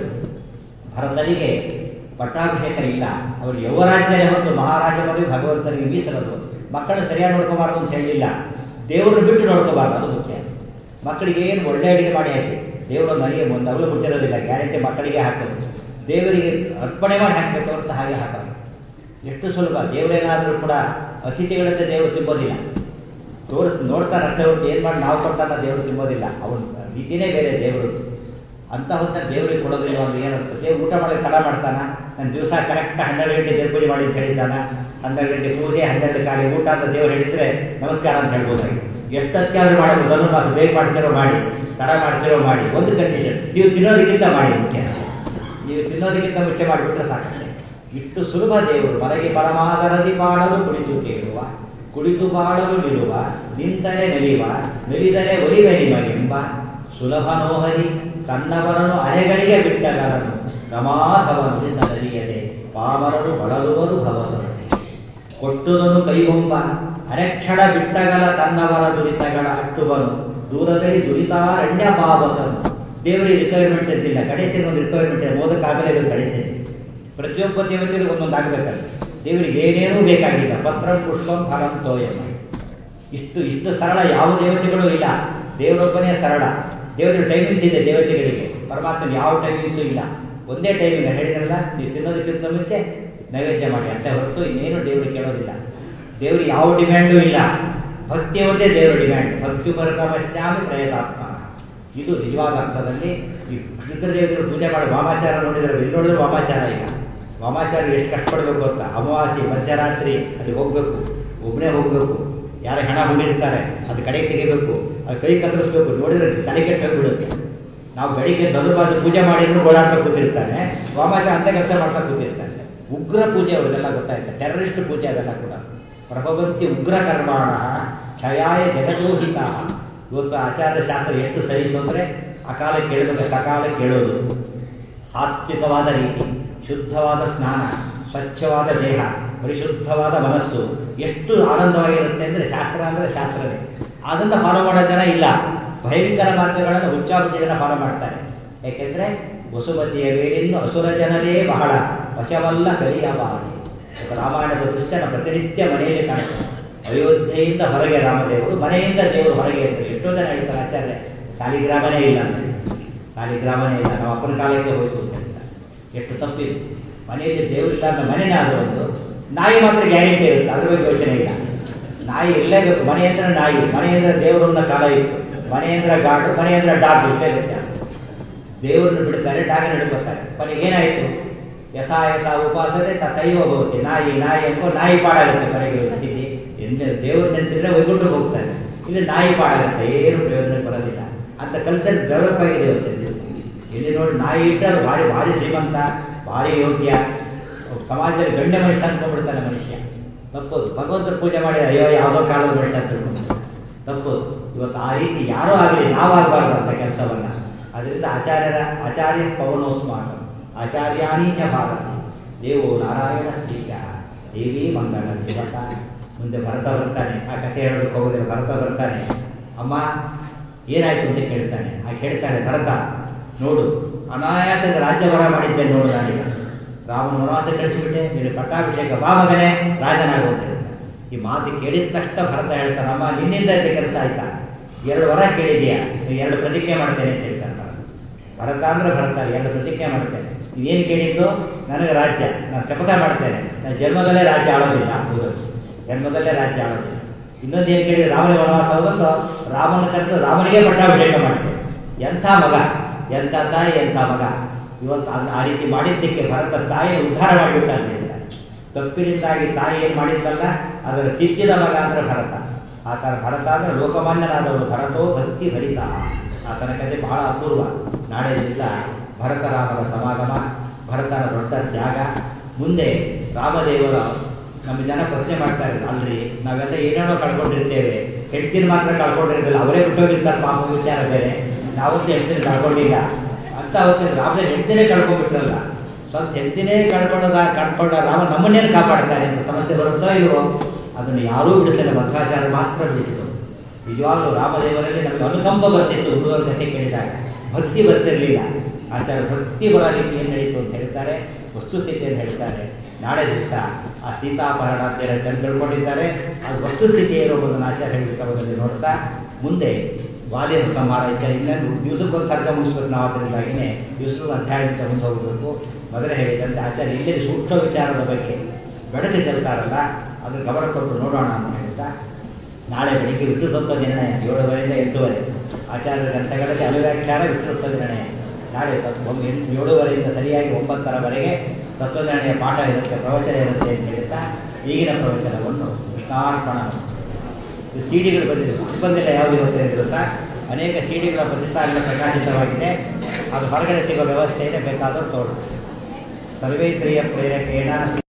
ಭರತನಿಗೆ ಪಟ್ಟಾಭಿಷೇಕ ಇಲ್ಲ ಅವರು ಯುವರಾಜ್ಯನೇ ಹೊತ್ತು ಮಹಾರಾಜ ಪದವಿ ಭಗವಂತನಿಗೆ ಮೀಸಲದು ಮಕ್ಕಳನ್ನು ಸರಿಯಾಗಿ ನೋಡ್ಕೋಬಾರ್ದು ಅಂತ ಹೇಳಿಲ್ಲ ದೇವರನ್ನು ಬಿಟ್ಟು ನೋಡ್ಕೋಬಾರ್ದು ಅದು ಮುಖ್ಯ ಮಕ್ಕಳಿಗೆ ಏನು ಒಳ್ಳೆ ಅಡಿಗೆ ಮಾಡಿ ಹಾಕಿ ದೇವರು ನನಗೆ ಒಂದು ಅವಳು ಮುಚ್ಚಿರೋದಿಲ್ಲ ಗ್ಯಾರಂಟಿ ಮಕ್ಕಳಿಗೆ ಹಾಕೋದು ದೇವರಿಗೆ ಅರ್ಪಣೆ ಮಾಡಿ ಹಾಕಬೇಕು ಅಂತ ಹಾಗೆ ಹಾಕೋದು ಎಷ್ಟು ಸುಲಭ ದೇವರೇನಾದರೂ ಕೂಡ ಅತಿಥಿಗಳಂತೆ ದೇವರು ತಿಂಬೋದಿಲ್ಲ ತೋರಿಸ್ ನೋಡ್ತಾರೆ ಅಷ್ಟೇ ಹೊರತು ಏನು ಮಾಡಿ ನಾವು ಕೊಡ್ತಾನ ದೇವರು ತಿಂಬೋದಿಲ್ಲ ಅವನ ರೀತಿನೇ ಬೇರೆ ದೇವರು ಅಂತ ಹೊತ್ತ ದೇವರಿಗೆ ಕೊಡೋದಿಲ್ಲ ಅಂದ್ರೆ ಏನಂತ ದೇವ್ರು ಊಟ ಮಾಡೋದು ತಡ ಮಾಡ್ತಾನ ನಾನು ದಿವಸ ಕರೆಕ್ಟ್ ಹನ್ನೆರಡು ಗಂಟೆ ದೇವ್ರ ಪೂಜೆ ಮಾಡಿ ಅಂತ ಹೇಳಿದ್ದಾನ ಹನ್ನೆರಡು ಗಂಟೆ ಪೂಜೆ ಹನ್ನೆರಡು ಕಾಲಿ ಊಟ ಅಂತ ದೇವ್ರು ಹೇಳಿದ್ರೆ ನಮಸ್ಕಾರ ಅಂತ ಹೇಳ್ಬೋದಾಗಿ ಎಷ್ಟೊತ್ತಾದ್ರೂ ಮಾಡಬಹುದು ಧನುರ್ಮಾಸ ಬೇಗ ಮಾಡ್ತಿರೋ ಮಾಡಿ ತಡ ಮಾಡ್ತಿರೋ ಮಾಡಿ ಒಂದು ಕಂಡೀಷನ್ ನೀವು ತಿನ್ನೋದಕ್ಕಿಂತ ಮಾಡಿ ಮುಖ್ಯ ನೀವು ತಿನ್ನೋದಕ್ಕಿಂತ ಮುಂಚೆ ಮಾಡಿಬಿಟ್ರೆ ಸಾಕಷ್ಟೇ ಇಷ್ಟು ಸುಲಭ ದೇವರು ಮನೆಗೆ ಪರಮಾದರದಿ ಮಾಡಲು ಕುಳಿತು ಕೇಳುವ ಕುಳಿತು ಬಾಳಲು ನಿಲ್ಲುವ ನಿಂತರೆ ನೆಲಿವ ನೆಲಿದರೆ ಒಲಿವೆ ನಿಮಗೆಂಬ ಸುಲಭ ನೋಹರಿ ತನ್ನವರನು ಅರೆಗಳಿಗೆ ಬಿಟ್ಟಗರನು ರಮಾಸವನು ಸದರಿಯದೆ ಪಾಮರರು ಬಳಲುವರು ಭವದರು ಕೊಟ್ಟುದನು ಕೈಗೊಂಬ ಅರೆಕ್ಷಣ ಬಿಟ್ಟಗಲ ತನ್ನವರ ದುರಿತಗಳ ಅಟ್ಟುವನು ದೂರದಲ್ಲಿ ದುರಿತಾರಣ್ಯ ಪಾವಕನು ದೇವರಿಗೆ ರಿಕ್ವೈರ್ಮೆಂಟ್ಸ್ ಇದ್ದಿಲ್ಲ ಕಡೆಸಿನ ಒಂದು ರಿಕ್ವೈರ್ಮೆಂಟ್ ಓದಕ್ಕಾಗಲೇಬೇಕು ಕಡೆಸಿ ಪ್ರತಿಯೊಬ್ಬ ದೇವತೆಗೂ ಒಂದೊಂದು ಆಗಬೇಕಲ್ಲ ದೇವರಿಗೆ ಏನೇನೂ ಬೇಕಾಗಿಲ್ಲ ಪತ್ರಂ ಪುಷ್ಪಂ ಫಲಂ ತೋಯಂ ಇಷ್ಟು ಇಷ್ಟು ಸರಳ ಯಾವ ದೇವತೆಗಳು ಇಲ್ಲ ದೇವರೊಬ್ಬನೇ ಸರಳ ದೇವರ ಟೈಮಿಂಗ್ಸ್ ಇದೆ ದೇವತೆಗಳಿಗೆ ಪರಮಾತ್ಮನ ಯಾವ ಟೈಮಿಂಗ್ಸು ಇಲ್ಲ ಒಂದೇ ಟೈಮಿಂಗ್ ಹೇಳಿದ್ರಲ್ಲ ನೀವು ತಿನ್ನೋದಕ್ಕಿಂತ ಮುಂಚೆ ನೈವೇದ್ಯ ಮಾಡಿ ಅಷ್ಟೇ ಹೊರತು ಇನ್ನೇನು ದೇವರು ಕೇಳೋದಿಲ್ಲ ದೇವರಿಗೆ ಯಾವ ಡಿಮ್ಯಾಂಡು ಇಲ್ಲ ಭಕ್ತಿ ಒಂದೇ ದೇವರ ಡಿಮ್ಯಾಂಡ್ ಭಕ್ತಿ ಪರಕಮಶ್ಯಾಮಿ ಪ್ರಯತಾತ್ಮ ಇದು ನಿಜವಾದ ಅರ್ಥದಲ್ಲಿ ಈ ರುದ್ರದೇವರು ಪೂಜೆ ಮಾಡಿ ವಾಮಾಚಾರ ನೋಡಿದ್ರೆ ಇಲ್ಲಿ ನೋಡಿದ್ರೆ ವಾಮಾಚಾರ ಇಲ್ಲ ವಾಮಾಚಾರ ಎಷ್ಟು ಕಷ್ಟಪಡಬೇಕು ಗೊತ್ತಾ ಅಮಾವಾಸ್ಯೆ ಮಧ್ಯರಾತ್ರಿ ಅಲ್ಲಿ ಹೋಗ್ಬೇಕು ಒಬ್ಬನೇ ಹೋಗ್ಬೇಕು ಯಾರ ಹಣ ಹೂಡಿರ್ತಾರೆ ಅದು ಕಡೆಗೆ ತೆಗಿಬೇಕು ಅದು ಕೈ ಕತ್ತರಿಸ್ಬೇಕು ನೋಡಿದ್ರೆ ತಲೆ ಕೆಟ್ಟು ಹೋಗ್ಬಿಡುತ್ತೆ ನಾವು ಬೆಳಿಗ್ಗೆ ಧನುರ್ಮಾಸ ಪೂಜೆ ಮಾಡಿದ್ರು ಓಡಾಡ್ತಾ ಕೂತಿರ್ತಾನೆ ವಾಮಾಚಾರ ಅಂತ ಕೆಲಸ ಮಾಡ್ತಾ ಕೂತಿರ್ತಾನೆ ಉಗ್ರ ಪೂಜೆ ಅವ್ರಿಗೆಲ್ಲ ಗೊತ್ತಾಯ್ತು ಟೆರರಿಸ್ಟ್ ಪೂಜೆ ಅದೆಲ್ಲ ಕೂಡ ಪ್ರಭವಂತಿ ಉಗ್ರ ಕರ್ಮಾಣ ಕ್ಷಯಾಯ ಜಗದೋಹಿತ ಇವತ್ತು ಆಚಾರ್ಯ ಶಾಸ್ತ್ರ ಎಷ್ಟು ಸಹಿಸು ಅಂದರೆ ಅಕಾಲ ಕೇಳಬೇಕು ಸಕಾಲ ಕೇಳೋದು ಸಾತ್ವಿಕವಾದ ರೀತಿ ಶುದ್ಧವಾದ ಸ್ನಾನ ಸ್ವಚ್ಛವಾದ ದೇಹ ಪರಿಶುದ್ಧವಾದ ಮನಸ್ಸು ಎಷ್ಟು ಆನಂದವಾಗಿರುತ್ತೆ ಅಂದರೆ ಶಾಸ್ತ್ರ ಅಂದರೆ ಶಾಸ್ತ್ರವೇ ಅದನ್ನು ಫಾಲೋ ಮಾಡೋ ಜನ ಇಲ್ಲ ಭಯಂಕರ ಮಾರ್ಗಗಳನ್ನು ಹುಚ್ಚಾಹುಚ್ಚಿ ಜನ ಫಾಲೋ ಮಾಡ್ತಾರೆ ಯಾಕೆಂದರೆ ವಸುಮತಿಯ ಮೇಲಿನ್ನು ಅಸುರ ಜನರೇ ಬಹಳ ವಶವಲ್ಲ ಕಲಿಯಬಾರದು ರಾಮಾಯಣದ ದೃಶ್ಯನ ಪ್ರತಿನಿತ್ಯ ಮನೆಯಲ್ಲಿ ಕಾಣ್ತಾರೆ ಅಯೋಧ್ಯೆಯಿಂದ ಹೊರಗೆ ರಾಮದೇವರು ಮನೆಯಿಂದ ದೇವರು ಹೊರಗೆ ಇರ್ತಾರೆ ಎಷ್ಟೋ ಜನ ಹೇಳ್ತಾರೆ ಆಚಾರ್ಯ ಸಾಲಿಗ್ರಾಮನೇ ಇಲ್ಲ ಅಂತ ಸಾಲಿಗ್ರಾಮನೇ ಇಲ್ಲ ನಮ್ಮ ಅಪ್ಪನ ಕಾಲಕ್ಕೆ ಹೋಯ್ತು ಅಂತ ಹೇಳ್ತಾರೆ. ಎಷ್ಟು ತಪ್ಪಿದೆ ಮನೆಯಲ್ಲಿ ದೇವರಿಲ್ಲ ಅಂತ ಮನೆನೇ ಆದರೂ ಒಂದು ನಾಯಿ ಮಾತ್ರ ಗ್ಯಾರಂಟಿ ಇರುತ್ತೆ ಅದ್ರ ಬಗ್ಗೆ ಯೋಚನೆ ಇಲ್ಲ ನಾಯಿ ಇರಲೇಬೇಕು ಮನೆ ಅಂದ್ರೆ ನಾಯಿ ಮನೆ ಅಂದ್ರೆ ದೇವರನ್ನ ಕಾಲ ಇತ್ತು ಮನೆ ಅಂದ್ರೆ ಗಾಡು ಮನೆ ಅಂದ್ರೆ ಡಾಗ್ ಇಷ್ಟೇ ವ್ಯತ್ಯಾಸ ದೇವರನ್ನು ಬಿಡ್ತಾರೆ ಡಾಗನ್ನು ಹಿಡ್ಕೊತಾರೆ ಕೊನೆಗೆ ಏನಾಯಿತು ಯಥಾ ಯಥಾ ಉಪಾಸನೆ ತಥೈವ ಭವತಿ ನಾಯಿ ನಾಯಿ ಅನ್ಕೋ ನಾಯಿ ಪಾಡಾಗುತ್ತೆ ಕೊನೆಗೆ ಸ್ಥಿತಿ ಎಂದ ದೇವರು ನೆನೆಸಿದ್ರೆ ವೈಕುಂಠಕ್ಕೆ ಹೋಗ್ತಾನೆ ಇಲ್ಲಿ ನಾಯಿ ಪಾಡಾಗುತ್ತೆ ಏನು ಪ್ರಯೋಜನ ಬರೋದಿಲ್ಲ ಅಂತ ಕಲ್ಚರ್ ಡೆವಲಪ್ ಆಗಿದೆ ಇವತ್ತಿನ ದಿವಸ ಇಲ್ಲಿ ನೋಡಿ ನಾಯಿ ಇಟ್ಟರೆ ಭಾರಿ ಭಾರಿ ಶ್ರೀಮಂತ ಭಾರಿ ಯೋಗ್ಯ ಸಮಾಜದಲ್ಲಿ ಗಣ್ಯ ಮನುಷ್ಯ ಅನ್ಕೊಂಡ್ಬಿಡ್ತಾನೆ ಮನುಷ್ಯ ತಪ್ಪೋದು ಭಗವಂತನ ಪೂಜೆ ಮಾಡಿ ಅಯ್ಯೋ ಯಾವುದೋ ಕಾಲದ ಮನುಷ್ಯ ಅಂತ ತಿಳ್ಕೊಂಡು ತಪ್ಪು ಇವತ್ತು ಆ ರೀತಿ ಯಾರೋ ಆಗಲಿ ನಾವಾಗಬಾರ್ದು ಅಂತ ಕೆಲಸವನ್ನ ಅದರಿಂದ ಆಚಾರ್ಯರ ಆಚಾರ್ಯ ಪವನೋಸ್ಮಾಕ ಆಚಾರ್ಯಾನೀಯ ಭಾರತ ದೇವೋ ನಾರಾಯಣ ಶ್ರೀಕ ದೇವಿ ಮಂಗಳ ದೇವತ ಮುಂದೆ ಭರತ ಬರ್ತಾನೆ ಆ ಕಥೆ ಹೇಳೋದಕ್ಕೆ ಹೋಗೋದಿಲ್ಲ ಭರತ ಬರ್ತಾನೆ ಅಮ್ಮ ಏನಾಯ್ತು ಅಂತ ಕೇಳ್ತಾನೆ ಆ ಕೇಳ್ತಾನೆ ಭರತ ನೋಡು ಅನಾಯಾಸದ ರಾಜ್ಯಭಾರ ಮಾಡಿದ್ದೇನೆ ನೋಡು ನಾನೀಗ ರಾಮನ ವನವಾಸ ಕಳಿಸಿಬಿಟ್ಟೆ ನೀನು ಪಟ್ಟಾಭಿಷೇಕ ಬಾ ಮಗನೇ ರಾಜನಾಗು ಅಂತ ಹೇಳ್ತಾನೆ ಈ ಮಾತು ಕೇಳಿದ ತಕ್ಷಣ ಭರತ ಹೇಳ್ತಾನೆ ಅಮ್ಮ ನಿನ್ನಿಂದ ಇದು ಕೆಲಸ ಆಯ್ತಾ ಎರಡು ವರ ಕೇಳಿದೆಯಾ ಎರಡು ಪ್ರತಿಜ್ಞೆ ಮಾಡ್ತೇನೆ ಅಂತ ಹೇಳ್ತಾನೆ ಭರತ. ಭರತ ಅಂದ್ರೆ ಭರತ ಎರಡು ಪ್ರತಿಜ್ಞೆ ಮಾಡ್ತೇನೆ ನೀವೇನು ಕೇಳಿದ್ದು ನನಗೆ ರಾಜ್ಯ ನಾನು ಶಪಥ ಮಾಡ್ತೇನೆ ನಾನು ಜನ್ಮದಲ್ಲೇ ರಾಜ್ಯ ಆಳೋದಿಲ್ಲ ಹೌದು ಜನ್ಮದಲ್ಲೇ ರಾಜ್ಯ ಆಳೋದಿಲ್ಲ ಇನ್ನೊಂದು ಏನು ಕೇಳಿದ್ರೆ ರಾಮನ ವನವಾಸ ಹೋಗಂದು ರಾಮನ ಕರೆದು ರಾಮನಿಗೆ ಪಟ್ಟಾಭಿಷೇಕ ಮಾಡ್ತೇನೆ ಎಂಥ ಮಗ ಎಂಥ ತಾಯಿ ಎಂಥ ಮಗ ಇವತ್ತು ಅದ್- ಆ ರೀತಿ ಮಾಡಿದ್ದಕ್ಕೆ ಭರತ ತಾಯಿ ಉದ್ಧಾರ ಮಾಡಿಬಿಟ್ಟ ಅಂತ ಹೇಳ್ತಾರೆ ತಪ್ಪಿನಿಂದಾಗಿ ತಾಯಿ ಏನು ಮಾಡಿದ್ದಲ್ಲ ಅದರ ತಿದ್ದಿದ ಮಗ ಅಂದ್ರೆ ಭರತ ಆತನ ಭರತ ಅಂದ್ರೆ ಲೋಕಮಾನ್ಯನಾದವನು ಭರತೋ ಭಕ್ತಿ ಭರಿತ ಆತನ ಕಥೆ ಬಹಳ ಅಪೂರ್ವ ನಾಳೆ ದಿವಸ ಭರತ ರಾಮರ ಸಮಾಗಮ ಭರತನ ದೊಡ್ಡ ತ್ಯಾಗ ಮುಂದೆ ರಾಮದೇವರ ನಮ್ಮ ಜನ ಪ್ರಶ್ನೆ ಮಾಡ್ತಾ ಇದ್ರು ಅಲ್ರಿ ನಾವೆಲ್ಲ ಏನೇನೋ ಕಳ್ಕೊಂಡಿರ್ತೇವೆ ಹೆಂಡತಿನ ಮಾತ್ರ ಕಳ್ಕೊಂಡಿರ್ತಿಲ್ಲ ಅವರೇ ಬಿಟ್ಟೋಗಿರ್ತಾರೆ ಪಾಪ ವಿಚಾರ ಬೇರೆ ನಾವಂತೂ ಹೆಂಡತಿನ ಕಳ್ಕೊಂಡಿಲ್ಲ ಅಂತ ಅವತ್ತಿನ ರಾಮನ ಹೆಂಡತಿನೇ ಕಳ್ಕೊಂಡ್ಬಿಟ್ರಲ್ಲ ಸ್ವಲ್ಪ ಹೆಂಡತಿನೇ ಕಳ್ಕೊಳ್ಳೋದ ಕಳ್ಕೊಂಡ ರಾಮ ನಮ್ಮನ್ನೇನು ಕಾಪಾಡ್ತಾರೆ ಅಂತ ಸಮಸ್ಯೆ ಬರುತ್ತೋ ಇಲ್ವೋ ಅದನ್ನು ಯಾರೂ ಬಿಡುತ್ತಿಲ್ಲ ಮಧ್ವಾಚಾರ್ಯ ಮಾತ್ರ ಬಿಡಿಸಿದರು ನಿಜವಾಗ್ಲೂ ರಾಮದೇವರಲ್ಲಿ ನಮಗೆ ಅನುಕಂಪ ಬರ್ತಿತ್ತು ಹುಡುಗರ ಕಥೆ ಕೇಳಿದಾಗ ಭಕ್ತಿ ಬರ್ತಿರ್ಲಿಲ್ಲ ಆಚಾರ್ಯ ಭಕ್ತಿ ಬರೋದಕ್ಕೆ ಏನು ನಡೀತು ಅಂತ ಹೇಳ್ತಾರೆ ವಸ್ತುಸ್ಥಿತಿಯನ್ನು ಹೇಳ್ತಾರೆ ನಾಳೆ ದಿವಸ ಆ ಸೀತಾಪಹರಣ ಅಂತ ಹೇಳಿ ಜನ ತಿಳ್ಕೊಂಡಿದ್ದಾರೆ ಅದು ವಸ್ತುಸ್ಥಿತಿ ಏನು ಅನ್ನೋದನ್ನು ಆಚಾರ್ಯ ಹೇಳಿರ್ತಾರೆ ನೋಡ್ತಾ ಮುಂದೆ ವಾಲಿನ ಸಂಹಾರ ಇತ್ಯಾದಿ ಇನ್ನೊಂದು ದಿವಸಕ್ಕೊಂದು ಸರ್ಗ ಮುಗಿಸ್ಬೇಕು ನಾವು ಅದರಿಂದಾಗಿನೇ ದಿವಸಕ್ಕೊಂದು ಅಧ್ಯಾಯದಿಂದ ಮುಂದೆ ಹೋಗಬೇಕು ಮೊದಲೇ ಹೇಳಿದಂತೆ ಆಚಾರ್ಯ ಇಲ್ಲೇ ಸೂಕ್ಷ್ಮ ವಿಚಾರದ ಬಗ್ಗೆ ಬೆಳೆದು ಚೆಲ್ತಾರಲ್ಲ ಅದನ್ನು ಗಮನ ಕೊಟ್ಟು ನೋಡೋಣ ಅಂತ ಹೇಳ್ತಾ ನಾಳೆ ಬೆಳಿಗ್ಗೆ ವಿಷ್ಣು ತತ್ವ ನಿರ್ಣಯ ಏಳುವರೆಯಿಂದ ಎಂಟೂವರೆ ಆಚಾರ್ಯ ಗ್ರಂಥಗಳಲ್ಲಿ ಅನುವ್ಯಾಖ್ಯಾನ ವಿಷ್ಣು ತತ್ವ ನಿರ್ಣಯ ನಾಳೆ ತತ್- ಒಂದು ಎಂಟು ಏಳುವರೆಯಿಂದ ಸರಿಯಾಗಿ ಒಂಬತ್ತರವರೆಗೆ ತತ್ವನಿರ್ಣಯ ಪಾಠ ಇರುತ್ತೆ ಪ್ರವಚನ ಇರುತ್ತೆ ಅಂತ ಹೇಳ್ತಾ ಈಗಿನ ಪ್ರವಚನವನ್ನು ಕೃಷ್ಣಾರ್ಪಣ ಸಿಡಿಗಳು ಬಂದಿದೆ ಬುಕ್ಸ್ ಬಂದಿಲ್ಲ ಯಾವುದು ಇರುತ್ತೆ ಅಂತ ಗೊತ್ತಾ ಅನೇಕ ಸಿಡಿಗಳ ಪ್ರತಿಷ್ಠಾನ ಪ್ರಕಾಶಿತವಾಗಿದೆ ಅದು ಹೊರಗಡೆ ಸಿಗೋ ವ್ಯವಸ್ಥೆ ಇದೆ ಬೇಕಾದರೂ ತೋರು ಸರ್ವೇಂದ್ರಿಯ ಪ್ರೇರಕೇಣ